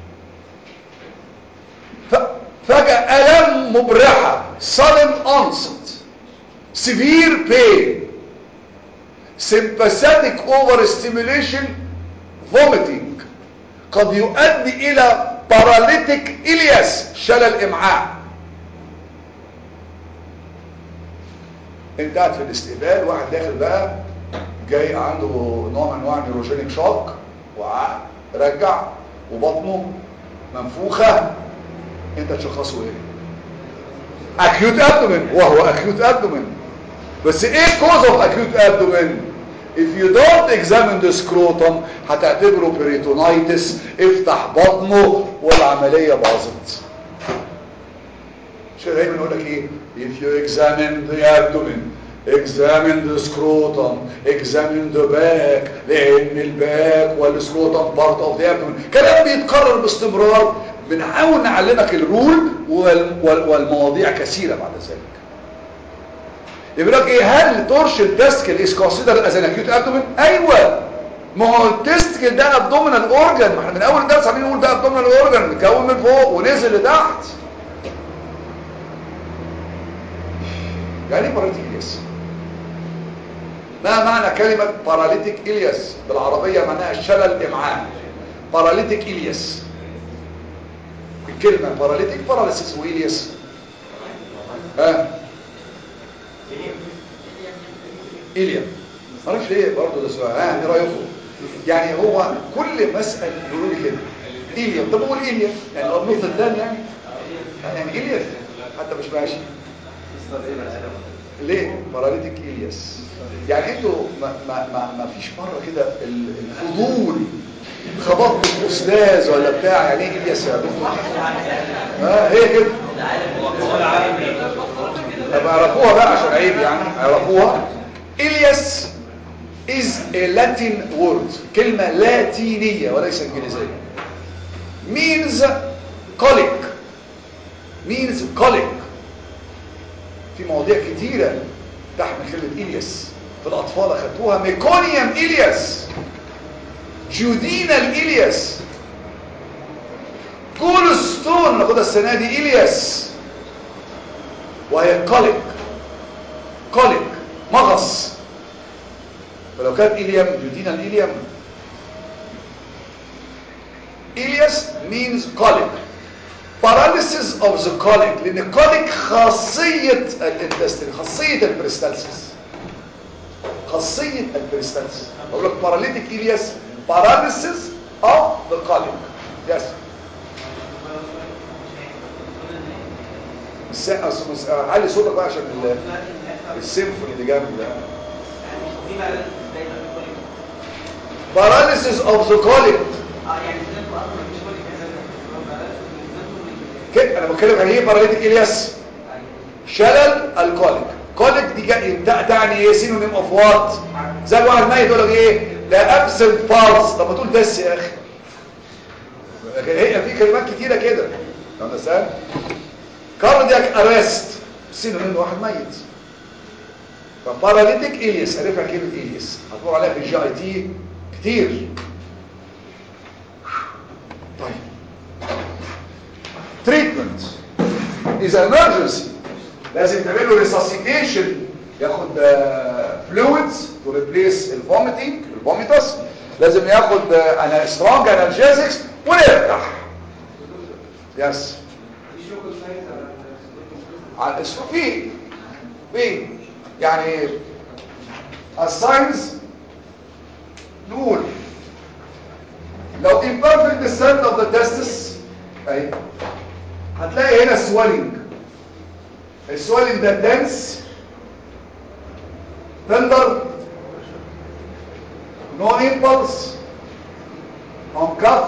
ف- فجأة ألم مبرحة sudden onset severe pain sympathetic overstimulation vomiting قد يؤدي إلى paralytic إلياس شلل إمعاء انت قاعد في الاستقبال واحد داخل بقى جاي عنده نوع من انواع النيوروجينيك شوك وعقل رجع وبطنه منفوخه انت تشخصه ايه اكيوت ابدومين وهو اكيوت ابدومين بس ايه كوز اوف اكيوت ابدومين if you don't examine the scrotum هتعتبره بريتونايتس افتح بطنه والعمليه باظت شو دايما يقول لك ايه if you examine the abdomen examine the scrotum examine the back لان الباك والسكروتم part of the abdomen كلام بيتكرر باستمرار بنحاول نعلمك الرول وال وال والمواضيع كثيره بعد ذلك يقول لك ايه هل تورشن تستكل is considered as an acute abdomen ايوه ما هو التستكل ده abdominal organ ما احنا من اول الدرس عمالين نقول ده abdominal organ متكون من فوق ونزل لتحت يعني ايه باراليتيك الياس ما معنى كلمة باراليتيك الياس بالعربية معناها شلل امعاء باراليتيك الياس الكلمة باراليتيك باراليسيس والياس ها إليا معرفش ليه برضه ده سؤال ها ايه رايكم يعني هو كل مسألة يقولوا لي كده إليا طب قول إليا يعني لو النقطة الثانية يعني يعني إليا حتى مش ماشي ليه باراليتيك إلياس يعني انتوا ما, ما, ما, ما فيش مرة كده ال- الفضول خبطت الاستاذ ولا بتاع يعني ايه إلياس يا دكتور ها هي كده طب اعرفوها بقى عشان عيب يعني اعرفوها إلياس is a Latin word كلمة لاتينية وليس انجليزية means colic means colic في مواضيع كتيرة تحمل كلمة إلياس في الأطفال أخدتوها ميكونيوم إلياس جودينال إلياس كولستون ناخدها السنة دي إلياس وهي كوليك كوليك مغص فلو كانت إليام جودينال إليام إلياس means colic paralysis of the colic لأن colic خاصية الانتستين خاصية البريستالسيس خاصية البريستالسيس بقول لك paralytic إلياس paralysis of the colic yes الس- أصل- أصل- علي صوتك بقى عشان ال- السيمفوني اللي جنبي ده paralysis of the colic كده انا بتكلم عن ايه paralytic الياس شلل الكوليك كوليك دي جا- تع- تعني ايه سينونيم اوف وات زي الواحد ميت يقول لك ايه ده ابسنت بالز طب ما تقول بس يا اخي لكن هي في كلمات كتيره كده understand كاردياك ارست سينونيم واحد ميت فباراليتيك الياس عرفها كلمه الياس هتدور عليها في الجي اي تي كتير طيب treatment is emergency لازم تعمل له resuscitation ياخد fluids to replace الفوميتنج الفوميتس لازم ياخد انا strong analgesics ونفتح يس على الاسلوب في في يعني الساينس نقول لو imperfect descent of the testis اهي هتلاقي هنا swelling السويلنج ده دنس tender no impulse on cuff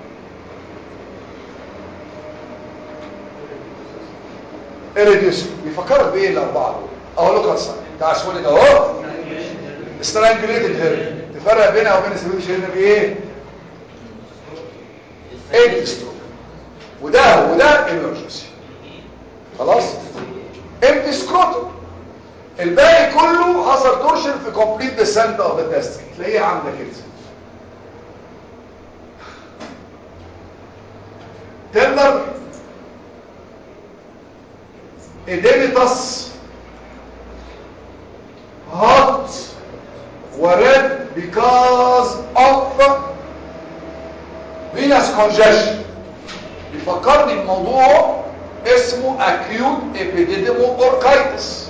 irreducible بيفكرك بايه الاربعه دول اقول لك اصلا بتاع swelling اهو strangulated hernia تفرق بينها وبين السويلنج هنا بايه ايه ستروك وده وده emergency خلاص empty scrotum الباقي كله حصل تورشن في complete descent of the testicle تلاقيه عامله كده تندر اديميتاس hot ورد because of venous congestion بيفكرني بموضوع اسمه acute epididymoorchitis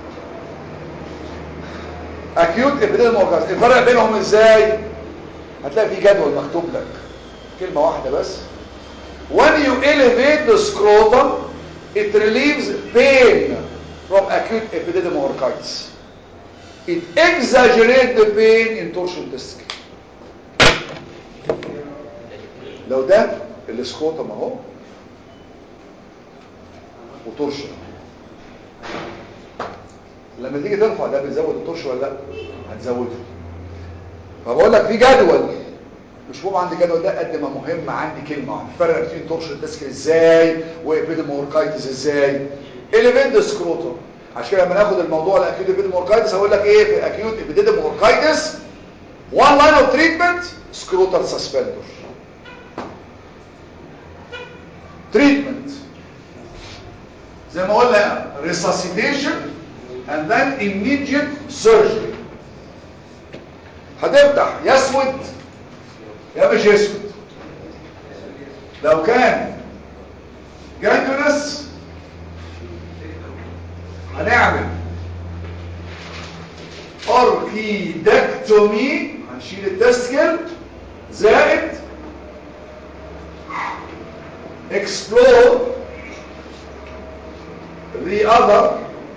acute epididymoorchitis الفرق بينهم ازاي هتلاقي في جدول مكتوب لك كلمة واحدة بس when you elevate the scrotum it relieves pain from acute epididymoorchitis it exaggerates the pain in torsion testicle لو ده السكروتم اهو وترشن لما تيجي ترفع ده بتزود الترش ولا لا هتزوده فبقول لك في جدول مش مهم عندي جدول ده قد ما مهم عندي كلمه واحده فرق بين تورش الديسك ازاي وابيديموركايتس ازاي اليفيد سكروتوم عشان كده لما ناخد الموضوع الاكيوت ابيديموركايتس هقول لك ايه في اكيوت ابيديموركايتس وان لاين اوف تريتمنت سكروتال سسبندر تريتمنت زي ما قلنا resuscitation and then immediate surgery هتفتح يسود يا مش يسود لو كان جانجلس هنعمل اوركيدكتومي هنشيل التسكل زائد explore the other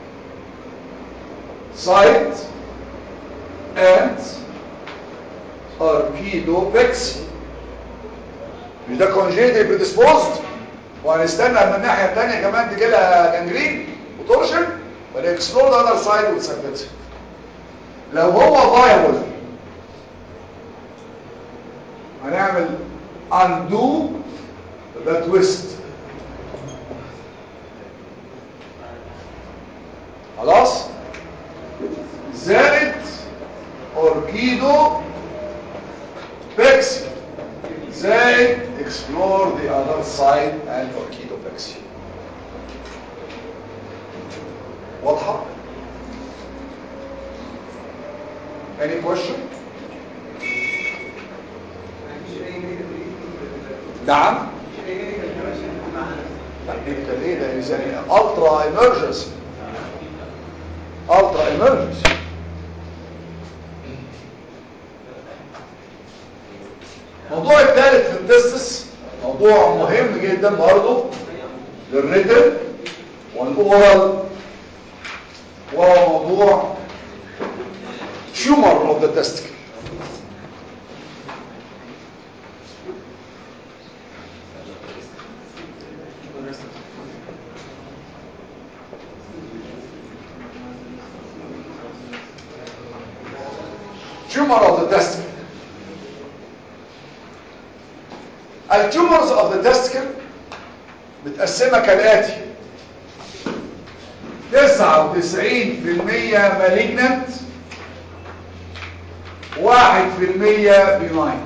side and archidopexy مش ده congenital predisposed وهنستنى من الناحية التانية كمان تجي لها جانجرين وتورشن ولا اكسبلور ذا اذر سايد وتثبتها لو هو فايبل هنعمل undo the twist خلاص زائد اوركيدو بيكسي زائد explore the other side and orchido pexy واضحة؟ any question؟ نعم medical ايه ده is an ultra emergency ultra emergency الموضوع الثالث في التستس موضوع مهم جدا برضه للريتم والاورال وهو موضوع tumor of the testicle tumor of the testicle التيومرز of the testicle متقسمة كالآتي 99% malignant 1% benign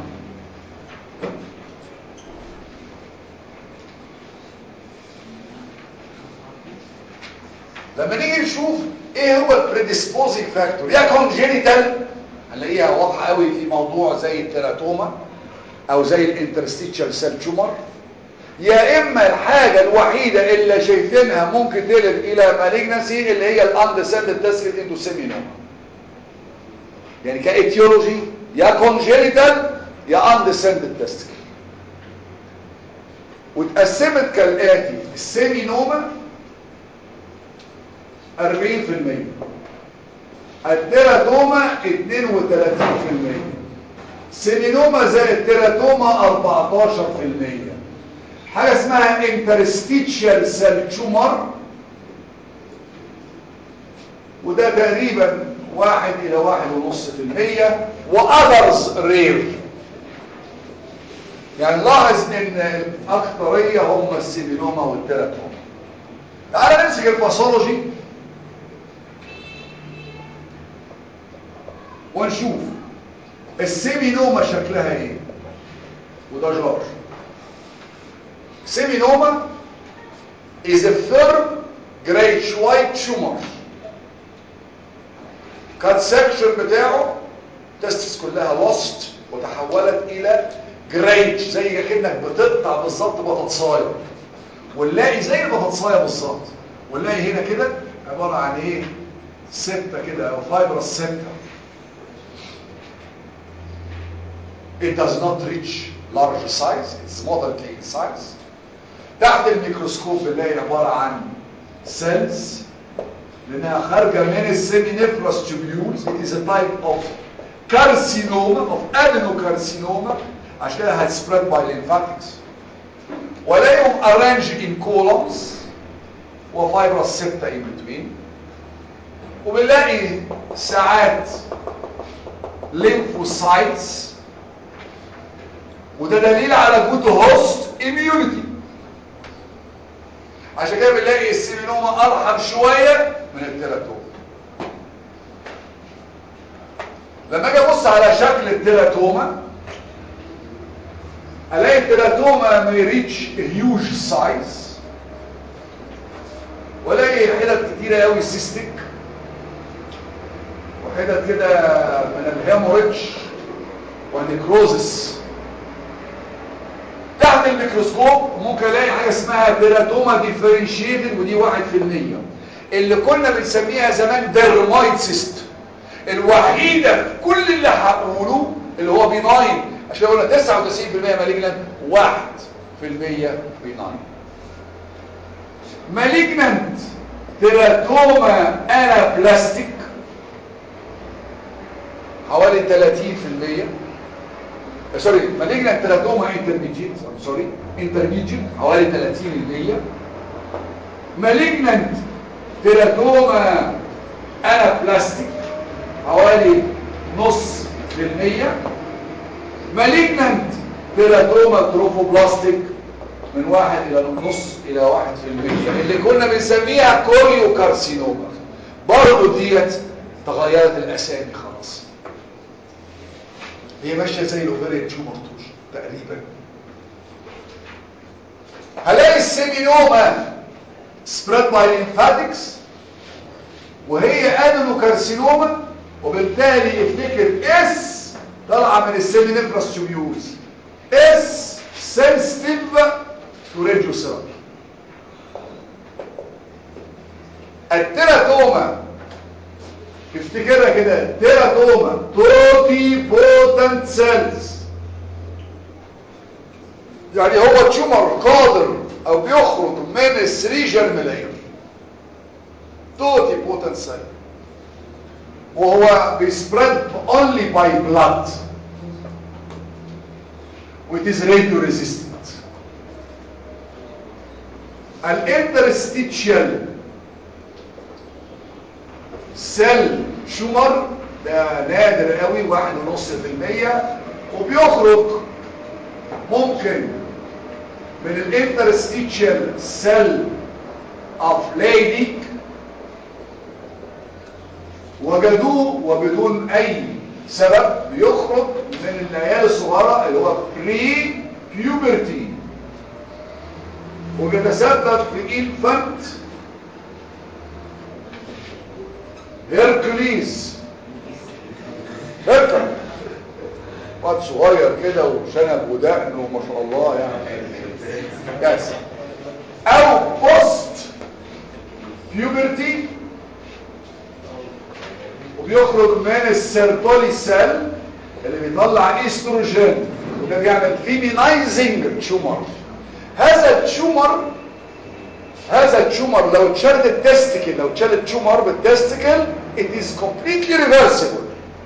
لما نيجي نشوف ايه هو البريديسبوزنج فاكتور يا كونجينيتال هنلاقيها واضحه قوي في موضوع زي التيراتوما او زي الانترستيتشال سيل تيومر يا اما الحاجه الوحيده اللي شايفينها ممكن تقلب الى مالجنسي اللي هي الاندسندد تسكت انتو سيمينوما يعني كايتيولوجي يا كونجينيتال يا اندسندد تسكت واتقسمت كالاتي السيمينوما 40% التيراتوما 32% سيمينوما زائد تيراتوما 14% حاجة اسمها انترستيتشال سيل تيومر وده تقريبا واحد الى واحد ونص في المية واذرز رير يعني لاحظ ان الاكثريه هم السيمينوما والتيراتوما تعال نمسك الباثولوجي ونشوف السيمينوما شكلها ايه وده جورج سيمينوما is a firm grayish white tumor كات سكشن بتاعه تستس كلها وسط وتحولت الى جريتش زي كأنك بتقطع بالظبط بطاطسايه ونلاقي زي البطاطسايه بالظبط ونلاقي هنا كده عباره عن ايه سته كده او فايبرس سته it does not reach large size it's moderately in size تحت الميكروسكوب بنلاقي عباره عن cells لانها خارجه من السيمينيفرس tubules it is a type of carcinoma of adenocarcinoma عشان كده هتسبريد by lymphatics ولاقيهم arranged in columns وفايبرس سته in between وبنلاقي ساعات lymphocytes وده دليل على جود هوست immunity عشان كده بنلاقي السيمينوما ارحم شويه من التيراتوما لما اجي ابص على شكل التيراتوما الاقي التيراتوما ما يريتش هيوج سايز والاقي حتت كتيره قوي سيستيك وحتت كده من الهيموريدج والنيكروزس تحت الميكروسكوب ممكن الاقي حاجه اسمها تيراتوما ديفرنشيتد ودي 1% اللي كنا بنسميها زمان ديرمايت سيست الوحيده في كل اللي هقوله اللي هو بيناين عشان قلنا 99% مالجنانت 1% بيناين مالجنانت تيراتوما انابلاستيك حوالي 30% سوري مالجنانت تيراتوما انترميديت سوري انترميديت حوالي 30% مالجنانت تيراتوما انابلاستيك حوالي نص في المية مالجنانت تيراتوما تروفوبلاستيك من واحد الى نص الى واحد في المية اللي كنا بنسميها كوريو كارسينوما برضو ديت تغيرت الاسامي خلاص هي ماشيه زي الاوفيريان تيومر توش تقريبا هلاقي السيمينوما سبريد باي ليمفاتكس وهي ادينوكارسينوما وبالتالي افتكر اس طالعه من السيمينيفرس تيوبيولز اس سنسيتيف تو راديو ثيرابي التيراتوما افتكرها كده تيراتوما توتي بوتنت سيلز يعني هو تيومر قادر او بيخرج من الثري جيرميلاير توتي بوتنت سيل وهو بيسبريد only by blood which is radio resistant الانترستيتشال سيل شومر ده نادر قوي واحد ونص في المية وبيخرج ممكن من الانترستيتشال سيل اوف ليديك وجدوه وبدون اي سبب بيخرج من العيال الصغيرة اللي هو بري بيوبرتي وبيتسبب في انفانت هيركوليس هيركل واد صغير كده وشنب ودقن وما شاء الله يعني يس او بوست بيوبرتي وبيخرج من السيرتولي سيل اللي بيطلع استروجين وده بيعمل فيمينايزنج تيومر هذا التيومر هذا التيومر لو اتشالت التستيكل لو اتشال التيومر بالتستيكل it is completely reversible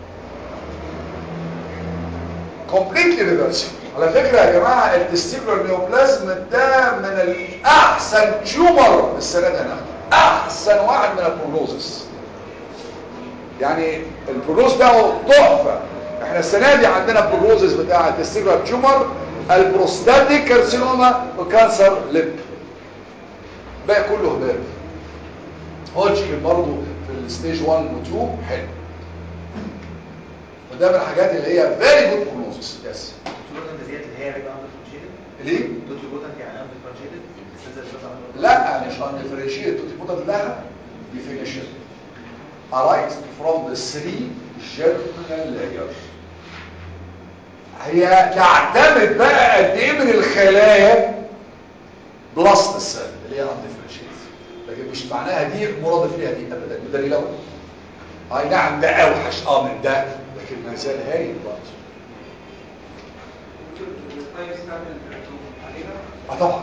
completely reversible على فكرة يا جماعة التستيكولار نيوبلازم ده من الأحسن تيومر السنة دي هناخده أحسن واحد من البروجنوزس يعني البروجنوز بتاعه تحفة احنا السنة دي عندنا البروجنوزس بتاع التستيكولار تيومر البروستاتيك كارسينوما وكانسر لب باقي كله هباب هوجكن برضه في الستيج 1 و 2 حلو وده من الحاجات اللي هي فيري جود بروجنوزس يس
البروتين ديت اللي هي ريبقى اندفرنشيتد
ليه؟
دوت البروتين يعني اندفرنشيتد
لا مش undifferentiated totipotent لها definition arise from the three germinal layers هي تعتمد بقى قد ايه من الخلايا بلس السيل اللي هي undifferentiated لكن مش معناها دي مرادف فيها دي ابدا ده دليل اول اي نعم ده اوحش اه من ده لكن ما زال هايل برضه اه طبعا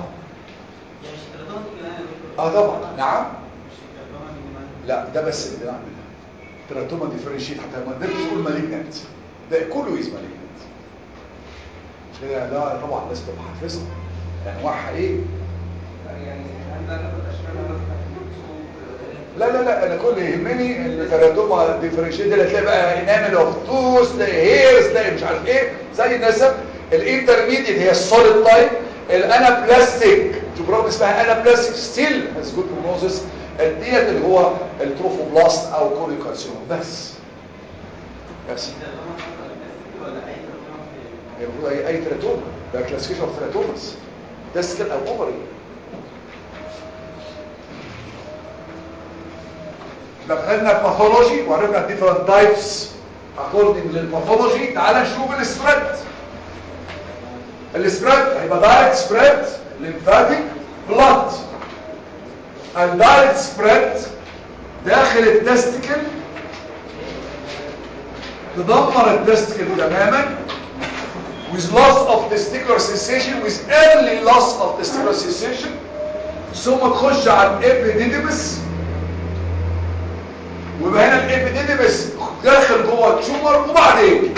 اه طبعا نعم لا ده بس اللي بنعمل تراتوما ديفرنشيت حتى ما نقدرش نقول مالجنت ده كله از مالجنت كده لا طبعا لازم تبقى حافظها انواعها ايه لا لا لا انا كل اللي يهمني التراتوما ديفرنشيت اللي تلاقي بقى انامل اوف توس تلاقي هيرز تلاقي مش عارف ايه زي النسب الانترميديت هي السوليد تايب الانابلاستيك تبرام اسمها انابلاستيك ستيل هاز جود بروجنوزس ديت اللي هو التروفوبلاست او كوريوكارسينوم بس بس هي المفروض اي اي تراتوما ده كلاسيفيكيشن اوف تراتوماس تستل او اوفري يبقى خدنا باثولوجي وعرفنا different types according للباثولوجي تعال نشوف السبريد السبريد هيبقى دايركت سبريد lymphatic blood الدايركت سبريد داخل التستيكل تدمر التستيكل تماما with loss of testicular cessation with early loss of testicular cessation ثم تخش على الابيديديمس ويبقى هنا الابيديديمس داخل جوه التيومر وبعدين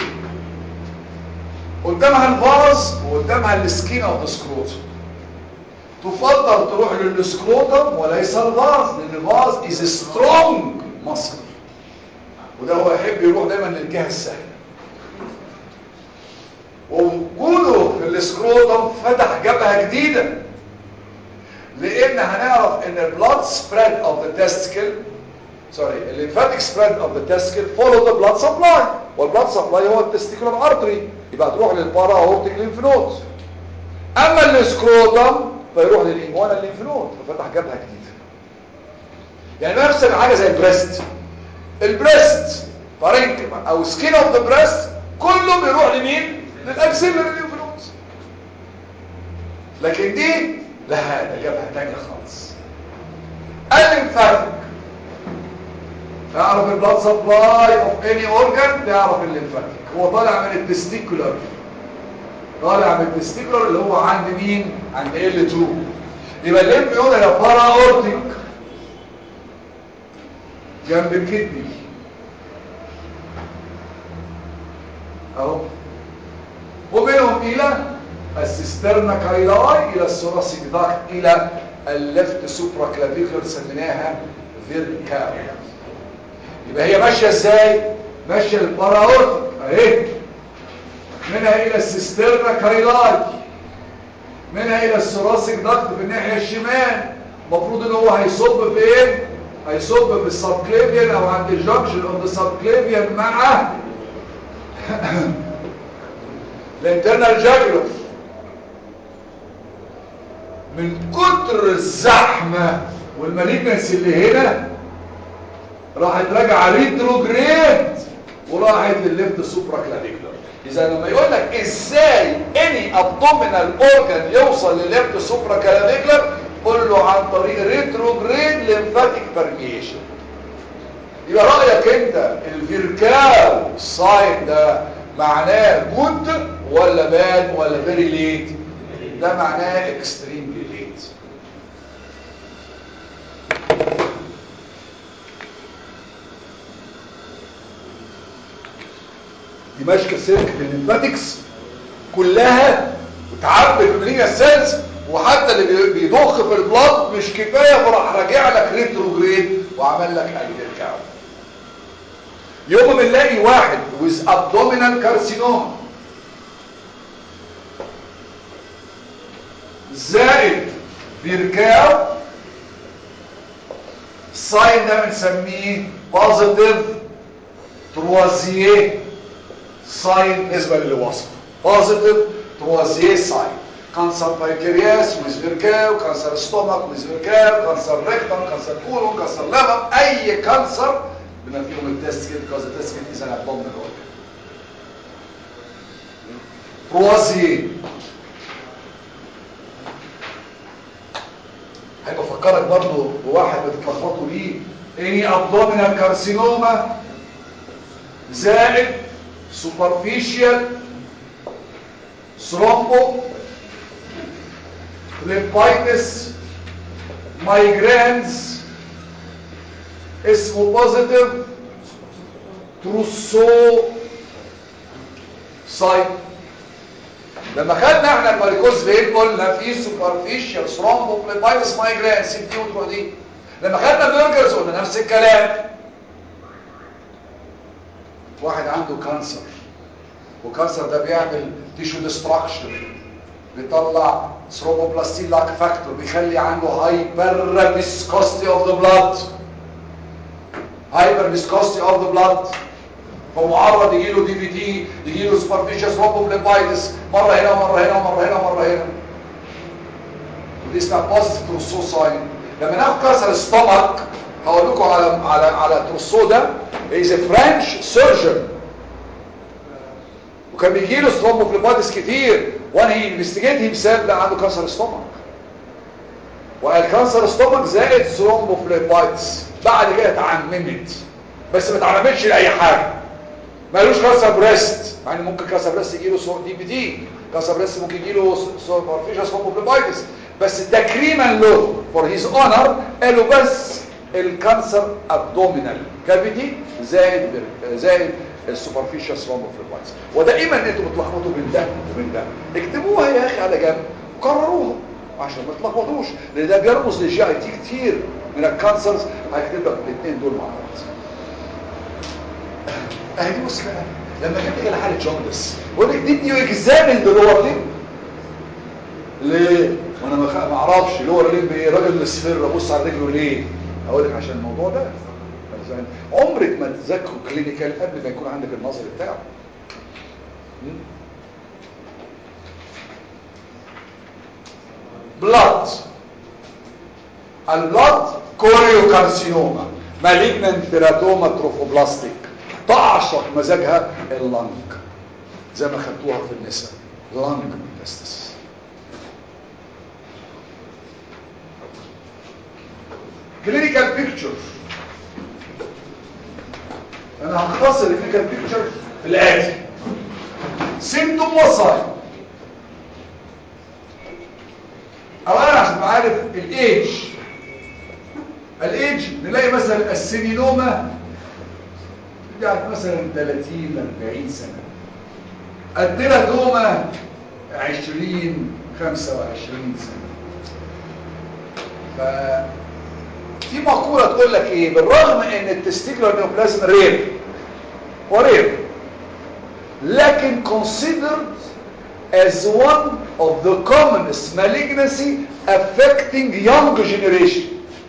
قدامها الفاز وقدامها السكين اوف ذا سكروتم تفضل تروح للسكروتم وليس الفاز لان الفاز از سترونج ماسكر وده هو يحب يروح دايما للجهه السهله ووجوده في السكروتم فتح جبهه جديده لان هنعرف ان البلاد سبريد اوف ذا تستيكل سوري الليمفاتيك سبريد اوف ذا تستيكل فولو ذا بلاد سبلاي والبلاد سبلاي هو التستيكولار ارتري يبقى تروح للبارا اورتيك ليمف نود اما السكروتم فيروح للانجوانا الليمف نود ففتح جبهه جديده يعني نفس الحاجه زي البريست البريست بارينكما او سكين اوف ذا بريست كله بيروح لمين للاكسيلر الليمف نود لكن دي لها ده جبهه ثانيه خالص الليمفاتيك تعرف البلاد سبلاي اوف اني اورجان تعرف الليمفاتيك هو طالع من التستيكولار طالع من التستيكولار اللي هو عند مين عند L2 يبقى الليمف نود هي بارا اورتيك جنب الكدني اهو وبينهم الى السيسترنا كايلاي الى الثوراسيك داكت الى الليفت سوبرا كلافيكولر سميناها فيركال يبقى هي ماشيه ازاي ماشيه الباراورتيك اهي منها الى السيسترنا كايلاي منها الى الثوراسيك داكت في الناحيه الشمال المفروض ان هو هيصب في ايه هيصب في السبكليفيان او عند الجنكشن اوف ذا سبكليفيان مع الانترنال جاجولر من كتر الزحمه والمالجنس اللي هنا راحت راجعه ريتروجريد وراحت للليفت سوبرا كلافيكولار اذا لما يقول لك ازاي اني ابدومينال اورجان يوصل للليفت سوبرا كلافيكولار قول له عن طريق ريتروجريد ليمفاتيك برميشن يبقى رايك انت الفيركاو الساين ده معناه جود ولا باد ولا فيري ليت ده معناه اكستريملي ليت دي ماشيه سيركت الليمفاتكس كلها وتعبي باللينيا سيلز وحتى اللي بيضخ في البلاد مش كفايه فراح راجع لك ريتروجريد وعمل لك الفيركاو يوم ما بنلاقي واحد with abdominal carcinoma زائد بيركاو الساين ده بنسميه بوزيتيف تروازيه ساين بالنسبه للي وصف بوزيتيف تروازيه ساين كانسر بانكرياس ويز فيركاو كانسر ستومك ويز فيركاو كانسر ريكتم كانسر كولون كانسر لبن اي كانسر بما فيهم التستكت كوز التستكت از ان ابدومينال اورجن تروازيه هيبقى افكرك برضو بواحد بتتلخبطوا ليه اني ابدومينال كارسينوما زائد سوبرفيشال ثرومبو ليمفايتس مايجرينز اسمه بوزيتيف تروسو سايت لما خدنا احنا الماريكوز فين قلنا في سوبرفيشال ثرومبوبليبايتس مايجرين سي دي وتروح دي لما خدنا برجرز قلنا نفس الكلام واحد عنده كانسر وكانسر ده بيعمل تيشو ديستراكشن بيطلع ثرومبوبلاستين لاك فاكتور بيخلي عنده هايبر فيسكوستي اوف ذا بلاد هايبر فيسكوستي اوف ذا بلاد فمعرض يجي له دي في تي يجي له سوبرفيشال ثرومبوبليبايتس مره هنا ومره هنا ومره هنا ومره هنا ودي اسمها بوزيتيف تروسو ساين لما ناخد كانسر ستومك هقول لكم على على على تروسو ده از فرنش سيرجن وكان بيجي له ثرومبوبليبايتس كتير وانا هي انفستيجيت هيمسيلف لا عنده كانسر ستومك وقال كانسر ستومك زائد ثرومبوبليبايتس بعد كده اتعممت بس ما اتعممتش لاي حاجه مالوش كانسر بريست مع ان ممكن كانسر بريست يجي له دي بي دي كانسر بريست ممكن يجي له سوبرفيشال ثرومبوبليبايتس بس تكريما له فور هيز اونر قالوا بس الكانسر ابدومينال كافيتي زائد زائد السوبرفيشال ثرومبوفليبايتس ودائما انتوا بتلخبطوا بين ده وبين ده اكتبوها يا اخي على جنب وكرروها عشان ما تلخبطوش لان ده بيرمز للجي اي تي كتير من الكانسرز هكتب لك الاثنين دول مع بعض اهي دي بص بقى لما جبت لي حاله جوندس بقول لك دي نيو اكزامين ذا لور ليم ليه وانا ما اعرفش لور ليم ايه راجل مصفر ابص على رجله ليه اقول لك عشان الموضوع ده عمرك ما تذاكروا كلينيكال قبل ما يكون عندك النظر بتاعه بلاد البلاد كوريوكارسينوما مالجنانت تيراتوما تروفوبلاستيك تعشق مزاجها اللنج زي ما خدتوها في النساء لنج ميتاستس كلينيكال بيكتشر انا هختصر الكلينيكال بيكتشر في الاتي سيمتوم وساين اولا عشان عارف الايدج الايدج نلاقي مثلا السينينوما بتاعت مثلا 30 40 سنه التيراتوما 20 25 سنه ف في مقولة تقول لك ايه بالرغم ان التستيكولار نيوبلازم رير ورير لكن considered as one of the commonest malignancy affecting young generation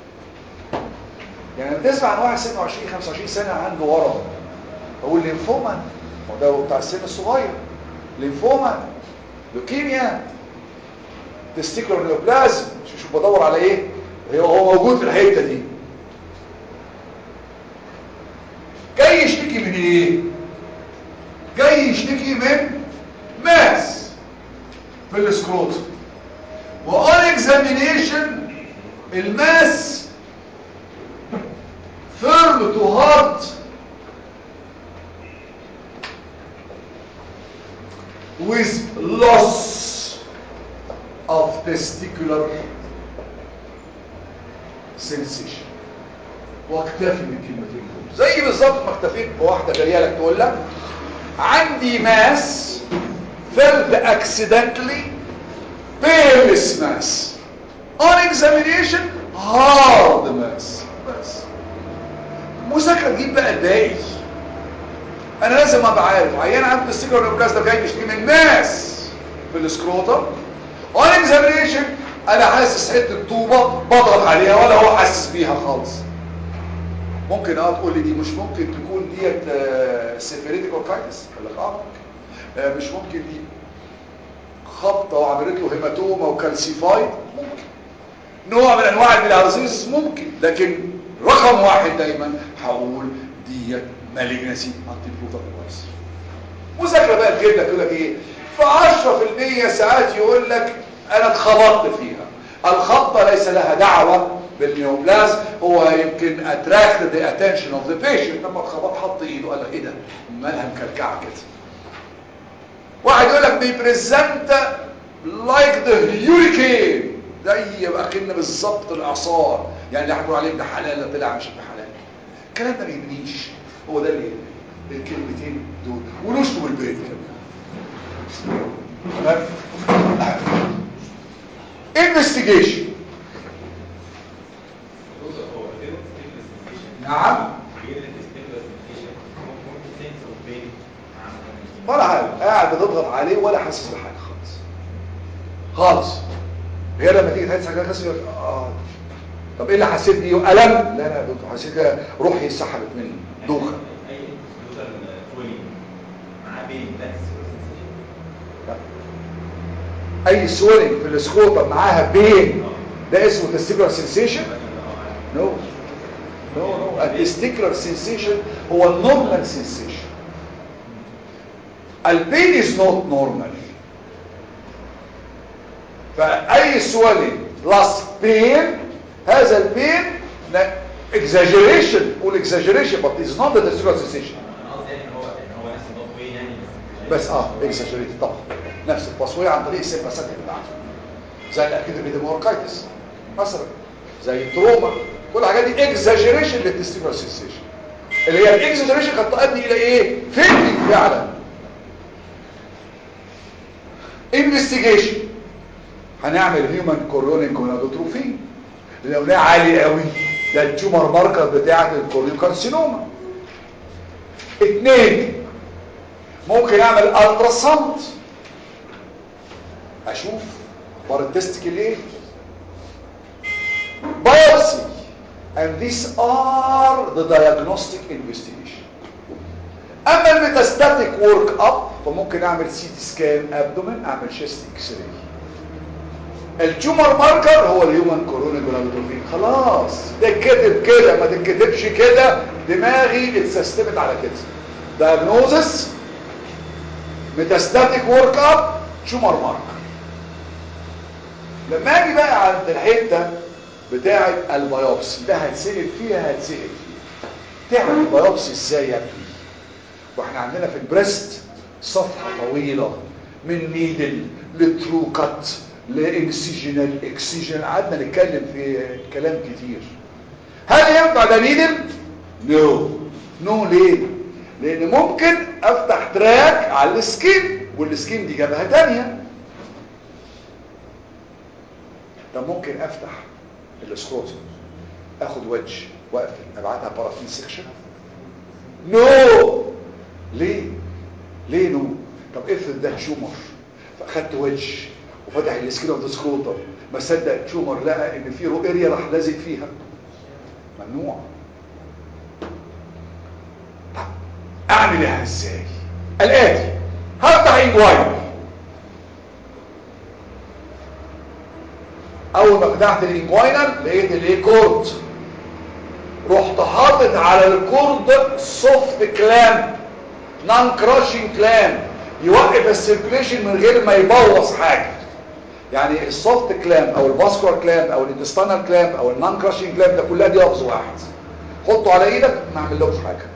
يعني بتسمع عن واحد سنه 20 25 سنة عنده ورم اقول لينفوما وده بتاع السن الصغير لينفوما لوكيميا تستيكولار نيوبلازم شوف بدور على ايه هو موجود في الحته دي جاي يشتكي من ايه جاي يشتكي من ماس في السكروت وان اكزامينيشن الماس فيرم تو هارد with loss of testicular sensation واكتفي بالكلمتين دول زي بالظبط ما اكتفيت بواحده جايه لك تقول لك عندي ماس felt accidentally painless mass on examination hard mass بس مذاكره تجيب بقى الباقي انا لازم ابقى عارف عيان عنده السيكولار نيوبلاس ده جاي يشتكي من ماس في السكروتم on examination انا حاسس حته طوبه بضغط عليها ولا هو حاسس بيها خالص ممكن اه تقول لي دي مش ممكن تكون ديت سيفيريتيك اوركايتس ولا اه ممكن آه، مش ممكن دي خبطه وعملت له هيماتوما وكالسيفايد ممكن نوع من انواع الميلارزيز ممكن لكن رقم واحد دايما هقول ديت مالجنسي انتي بروفا كويس مذاكره بقى تجيب لك يقول لك ايه في 10% ساعات يقول لك انا اتخبطت فيها الخبطه ليس لها دعوه بالنيوبلاز هو يمكن attract the attention of the patient لما اتخبط حط ايده قال لك ايه ده مالها مكلكعه كده واحد يقول لك بيبريزنت لايك ذا هيوريكين زي يبقى كأن بالظبط الاعصار يعني اللي هنقول عليه ابن حلال ده طلع مش ابن حلال الكلام ده ما يبنيش هو ده اللي الكلمتين دول ونشطب البيت تمام انفستيجيشن
هو غير الستيبل
نعم
غير الستيبل ممكن سنس اوف بين
ولا حاجه قاعد بتضغط عليه ولا حاسس بحاجه خالص خالص هي لما تيجي تحس حاجه خالص يقول اه طب ايه اللي حسيت بيه الم لا لا يا دكتور حسيت كده روحي سحبت مني دوخه
اي انترودر فولي مع بين ده سنسيشن
اي سويلنج في السكوتر معاها بين ده اسمه testicular sensation نو نو نو التستيكولار سensation هو النورمال sensation البين is not normal فاي سويلنج بلس بين هذا البين exaggeration قول exaggeration but it's not the testicular sensation
انا قصدي يعني ان هو ان هو نفس النوت وين يعني
بس اه exaggerated طبعا نفس التصوير عن طريق السيمباساتيك اللي عنده زي الاكيد ريديموركايتس مثلا زي التروما كل الحاجات دي exaggeration للتستيكولار سنسيشن اللي هي الاكزاجريشن قد تؤدي الى ايه فيلمينج فعلا انفستيجيشن هنعمل هيومن كورونيك جونادوتروفين لو ده عالي قوي ده التيومر ماركر بتاعه الكوريو كارسينوما اتنين ممكن اعمل الترا ساوند اشوف بار التستيكل ايه biopsy and these are the diagnostic investigation اما الميتاستاتيك ورك اب فممكن اعمل سي تي سكان ابدومين اعمل شيست اكس راي التيومر ماركر هو الهيومن كورونا جرانولوفين خلاص ده كتب كده ما تتكتبش كده دماغي اتسيستمت على كده diagnosis ميتاستاتيك ورك اب تيومر ماركر لما اجي بقى عند الحته بتاعه البيوبسي ده هتسال فيها هتسال فيها تعمل البيوبسي ازاي يا ابني واحنا عندنا في البريست صفحه طويله من نيدل لترو كات لانسيجنال اكسيجن قعدنا نتكلم في كلام كتير هل ينفع ده نيدل نو نو ليه لان ممكن افتح تراك على السكين والسكين دي جبهه تانية طب ممكن افتح الاسكروتم اخد وجه واقفل ابعتها بارافين سيكشن نو ليه ليه نو طب افرض ده تيومر فاخدت وجه وفتح السكين اوف ذا سكروتم ما صدق تيومر لقى ان في رو اريا راح لازق فيها ممنوع طب اعملها ازاي الاتي هفتح انجواينر اول ما فتحت الانجواينر لقيت الايه كورد رحت حاطط على الكورد سوفت كلام نان كراشنج كلام يوقف السيركيليشن من غير ما يبوظ حاجه يعني السوفت كلام او الفاسكولار كلام او الانتستانال كلام او النان كراشنج كلام ده كلها دي لفظ واحد حطه على ايدك ما اعملوش حاجه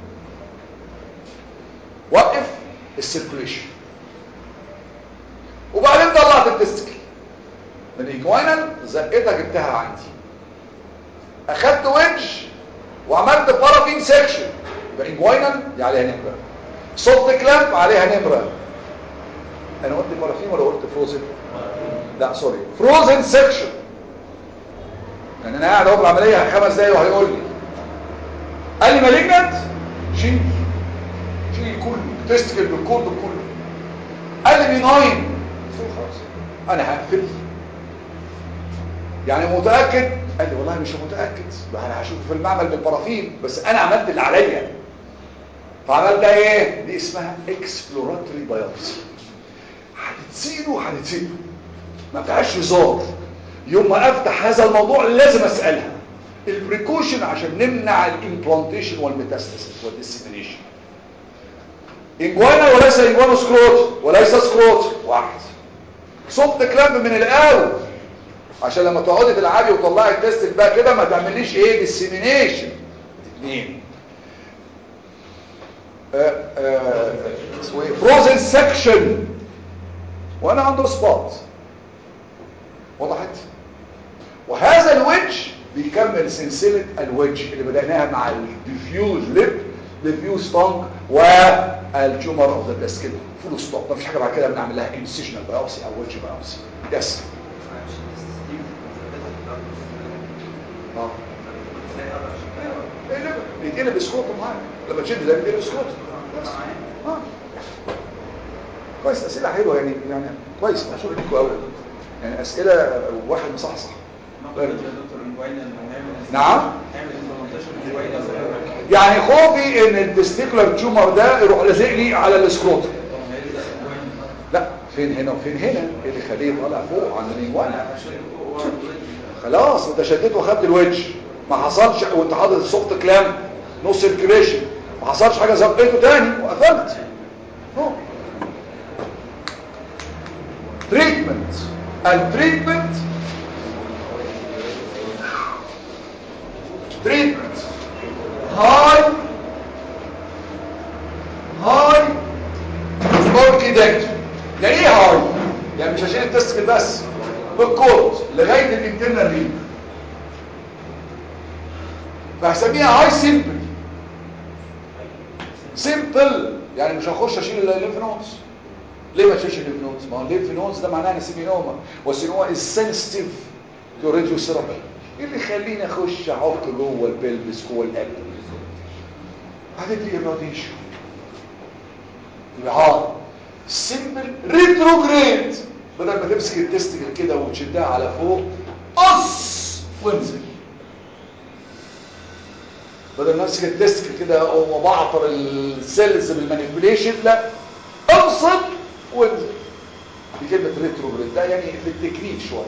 وقف السيركيليشن وبعدين طلعت التستكل من الاجوانال زقتها جبتها عندي اخدت ويدج وعملت بارافين سيكشن يبقى اجوانال دي عليها نمره صوت كلامب عليها نمره انا قلت بارافين ولا قلت فروزن لا سوري فروزن سيكشن يعني انا قاعد اهو بالعمليه خمس دقايق وهيقول لي قال لي مالجنت شيل شيل كله تستكل بالكود كله قال لي بيناين قلت له خلاص انا هقفل يعني متاكد قال لي والله مش متاكد ما انا هشوفه في المعمل بالبرافين بس انا عملت اللي عليا فعملت ايه دي اسمها اكسبلوراتوري بايوبسي هتتسيله هتتسيله ما فيهاش هزار يوم ما افتح هذا الموضوع لازم اسالها البريكوشن عشان نمنع الامبلانتيشن والميتاستاسيس والديسيمينيشن انجوانا وليس انجوانا سكروت وليس سكروت واحد صوت كلامب من القاو عشان لما تقعدي تلعبي وتطلعي التست بقى كده ما تعمليش ايه ديسيمينيشن اثنين اسمه ايه فروزن سكشن وانا عنده سبوت وضحت وهذا الوجه بيكمل سلسلة الوجه اللي بدأناها مع الديفيوز ليب ديفيوز تونج والتيومر اوف ذا بلاسكيت فول ستوب مفيش حاجه بعد كده بنعمل لها انسيشنال بايوبسي او وجه بايوبسي يس اه بيتقلب سكوت معاك لما تشد ده بيتقلب سكوت بس. اه كويس اسئله حلوه يعني يعني كويس مشهور ليكوا قوي يعني اسئله واحد مصحصح نعم يعني خوفي ان التستيكولار تيومر ده يروح لازق لي على السكروت لا فين هنا وفين هنا ايه اللي خليه طالع فوق عن الانجوانا خلاص انت شديت واخدت الوجه ما حصلش وانت حاطط السوفت كلام نو سيركيوليشن ما حصلش حاجه زقيته تاني وقفلت تريتمنت التريتمنت تريتمنت هاي هاي اوركيدكت يعني ايه هاي يعني مش هشيل التستكل بس بالكورت لغايه الانترنال ريب فهسميها هاي سيمبل سيمبل يعني مش هخش اشيل الليمف نودز ليه ما تشيلش الليمف نودز ما هو الليمف نودز ده معناه ان سيمينوما والسينوما از سنسيتيف تو راديو ثيرابي ايه اللي يخليني اخش اعك جوه البلبس جوه الابدن هتدي الراديشن يبقى هار سيمبل ريتروجريد بدل ما تمسك التستكل كده وتشدها على فوق قص وانزل بدل ما امسك التستكل كده وبعطر السيلز بالمانيبيوليشن لا افصل وانزل دي كلمه ريتروجريد ده يعني في التكنيك شويه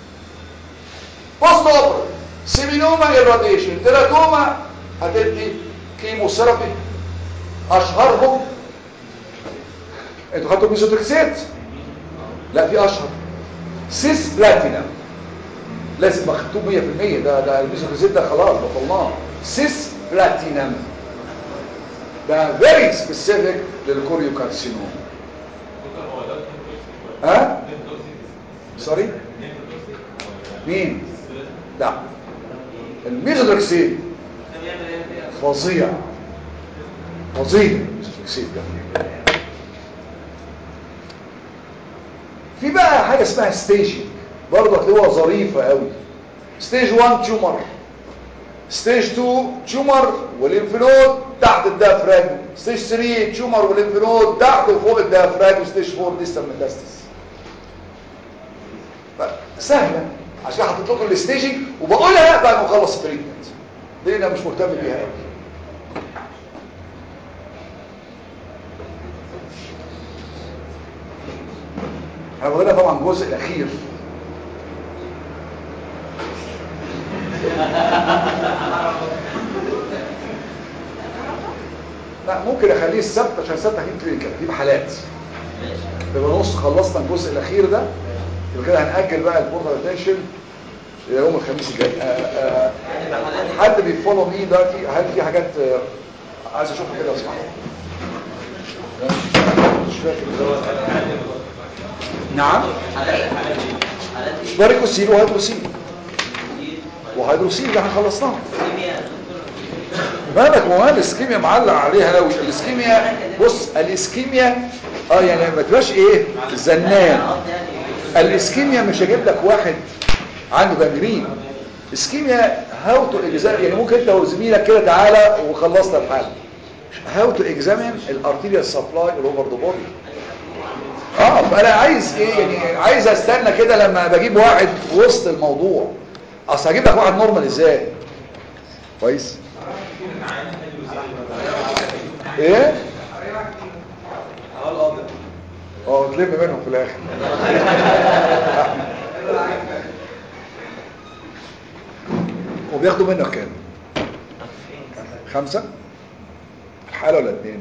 بوست اوبر سيمينوما ايراديشن تيراتوما هتدي كيموثيرابي اشهرهم انتوا خدتوا ميزوتريكسيت لا في اشهر سيس بلاتينم لازم مكتوب 100% ده ده الميزوتريكسيت ده خلاص بطلناه سيس بلاتينم ده فيري سبيسيفيك للكوريو كارسينوم ها سوري مين لا الميزوتريكسيت فظيع فظيع الميزوتريكسيت ده في بقى حاجه اسمها ستيجنج برضه هتلاقوها ظريفه قوي ستيج 1 تيومر ستيج 2 تيومر والانفلود تحت الديافراجم ستيج 3 تيومر والانفلود تحت وفوق الديافراجم ستيج 4 ديستال ميتاستس سهله عشان حطيت لكم الستيجنج وبقولها بعد ما اخلص التريتمنت دي انا مش مهتم بيها قوي احنا بقولنا طبعا الجزء الاخير لا ممكن اخليه السبت عشان السبت هجيب كلينيكال هجيب حالات يبقى نص خلصنا الجزء الاخير ده يبقى كده هنأجل بقى البورتال اتنشن الى يوم الخميس الجاي آه، آه، حد بيفولو مي دلوقتي هل في حاجات آه، عايز اشوفها كده اسمعها مش فاكر نعم باريكوسيل وهيدروسيل وهيدروسيل ده احنا خلصناه بالك ما الاسكيميا معلق عليها قوي الاسكيميا بص الاسكيميا اه يعني ما تبقاش ايه زنان الاسكيميا مش هجيب لك واحد عنده جانجرين اسكيميا هاو تو اكزامين يعني ممكن انت وزميلك كده تعالى وخلصنا الحاله هاو تو اكزامين الارتيريال سبلاي اوفر ذا بودي اه فانا عايز ايه يعني عايز استنى كده لما بجيب واحد في وسط الموضوع اصل هجيب لك واحد نورمال ازاي كويس ايه
اه الابيض
اه تلم منهم في الاخر وبياخدوا منك كام خمسة حالة ولا اتنين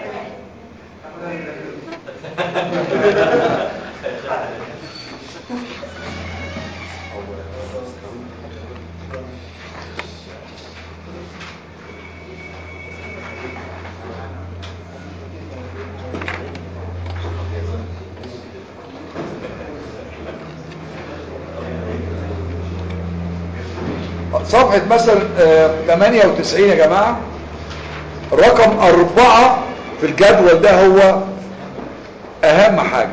صفحة مثلا آه، 98 يا جماعة رقم أربعة في الجدول ده هو أهم حاجة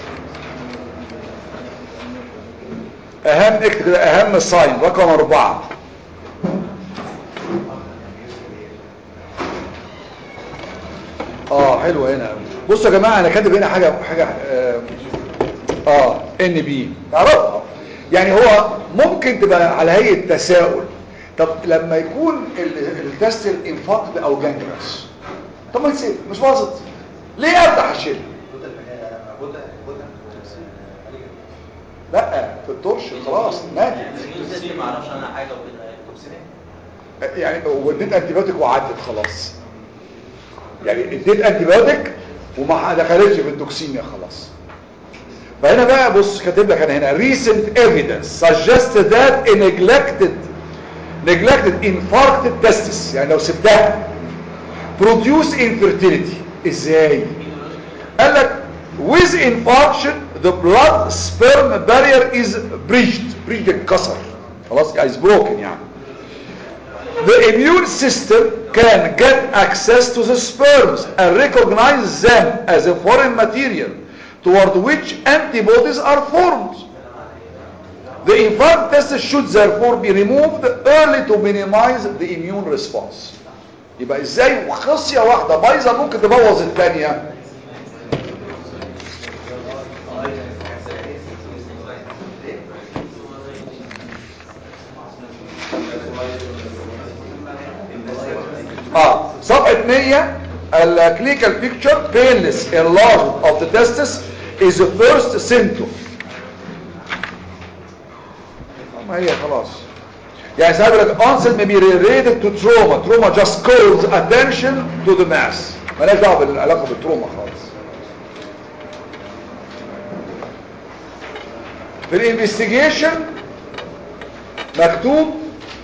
أهم اكتب كده أهم ساين رقم أربعة اه حلوة هنا أوي. بصوا يا جماعة أنا كاتب هنا حاجة حاجة اه, آه ان بي تعرفها يعني هو ممكن تبقى على هيئة تساؤل طب لما يكون ال- التست انفاقد او جانجرس طب ما يصير مش باظت ليه افتح الشيل
بوتا بوتا بوتا
لا في الطرش خلاص نادي
النيو سيستم ما اعرفش عنها حاجه وكده
يعني وديت انتيبيوتيك وعدت خلاص يعني اديت انتيبيوتيك وما دخلتش في التوكسيميا خلاص فهنا بقى بص كاتب لك انا هنا recent evidence suggested that a neglected neglected infarcted testis يعني لو سبتها produce infertility ازاي قال لك with infarction the blood sperm barrier is breached breached اتكسر خلاص is broken يعني the immune system can get access to the sperms and recognize them as a foreign material toward which antibodies are formed. The infant test should therefore be removed early to minimize the immune response. يبقى ازاي خصية واحدة بايظة ممكن تبوظ الثانية اه صفحة 100 الكلينيكال بيكتشر painless enlargement of the testis is the first symptom ما هي خلاص يعني ساعات يقول لك onset may be related to trauma trauma just calls attention to the mass مالهاش دعوه بالعلاقه بالتروما خالص في الانفستيجيشن مكتوب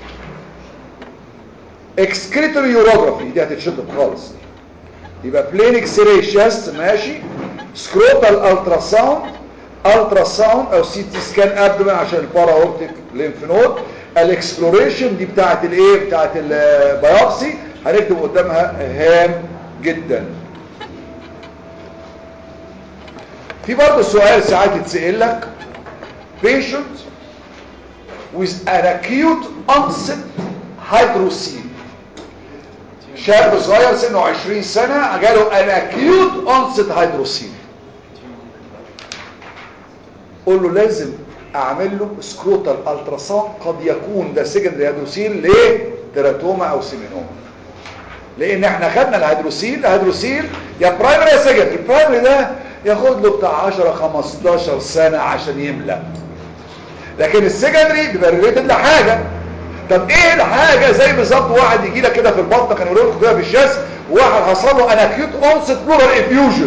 excretory urography دي هتتشطب خالص يبقى بلين اكس راي شاست ماشي سكروتال الترا ساوند الترا ساوند او سي تي سكان ابدومن عشان البارا اورتيك ليمف نود الاكسبلوريشن دي بتاعت الايه بتاعت البيوبسي هنكتب قدامها هام جدا في برضه سؤال ساعات يتسال لك patient with an acute onset hydrocele شاب صغير سنه 20 سنة جاله an acute onset hydrocele قول له لازم اعمل له سكروتال التراساوند قد يكون ده سكندري هيدروسيل ليه تيراتوما او سيمينوما لان احنا خدنا الهيدروسيل الهيدروسيل يا برايمري يا سكندري البرايمري ده ياخد له بتاع 10 15 سنة عشان يملى لكن السكندري بيبقى ريليتد لحاجة طب ايه الحاجة زي بالظبط واحد يجي لك كده في البطن كان يقول لك كده في الشاس وواحد حصل له اناكيوت اونست بلورال افيوجن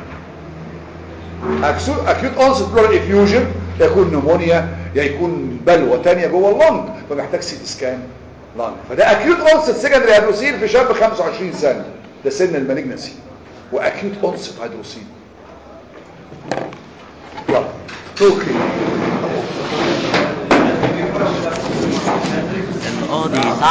اكيوت اونست بلورال افيوجن يكون نمونيا يا يكون بلوى تانية جوه اللنج فمحتاج سي تي سكان لنج فده اكيوت اونست سكندري هيدروسيل في شاب 25 سنة ده سن المالجنسي واكيوت اونست هيدروسيل يلا توكي
القاضي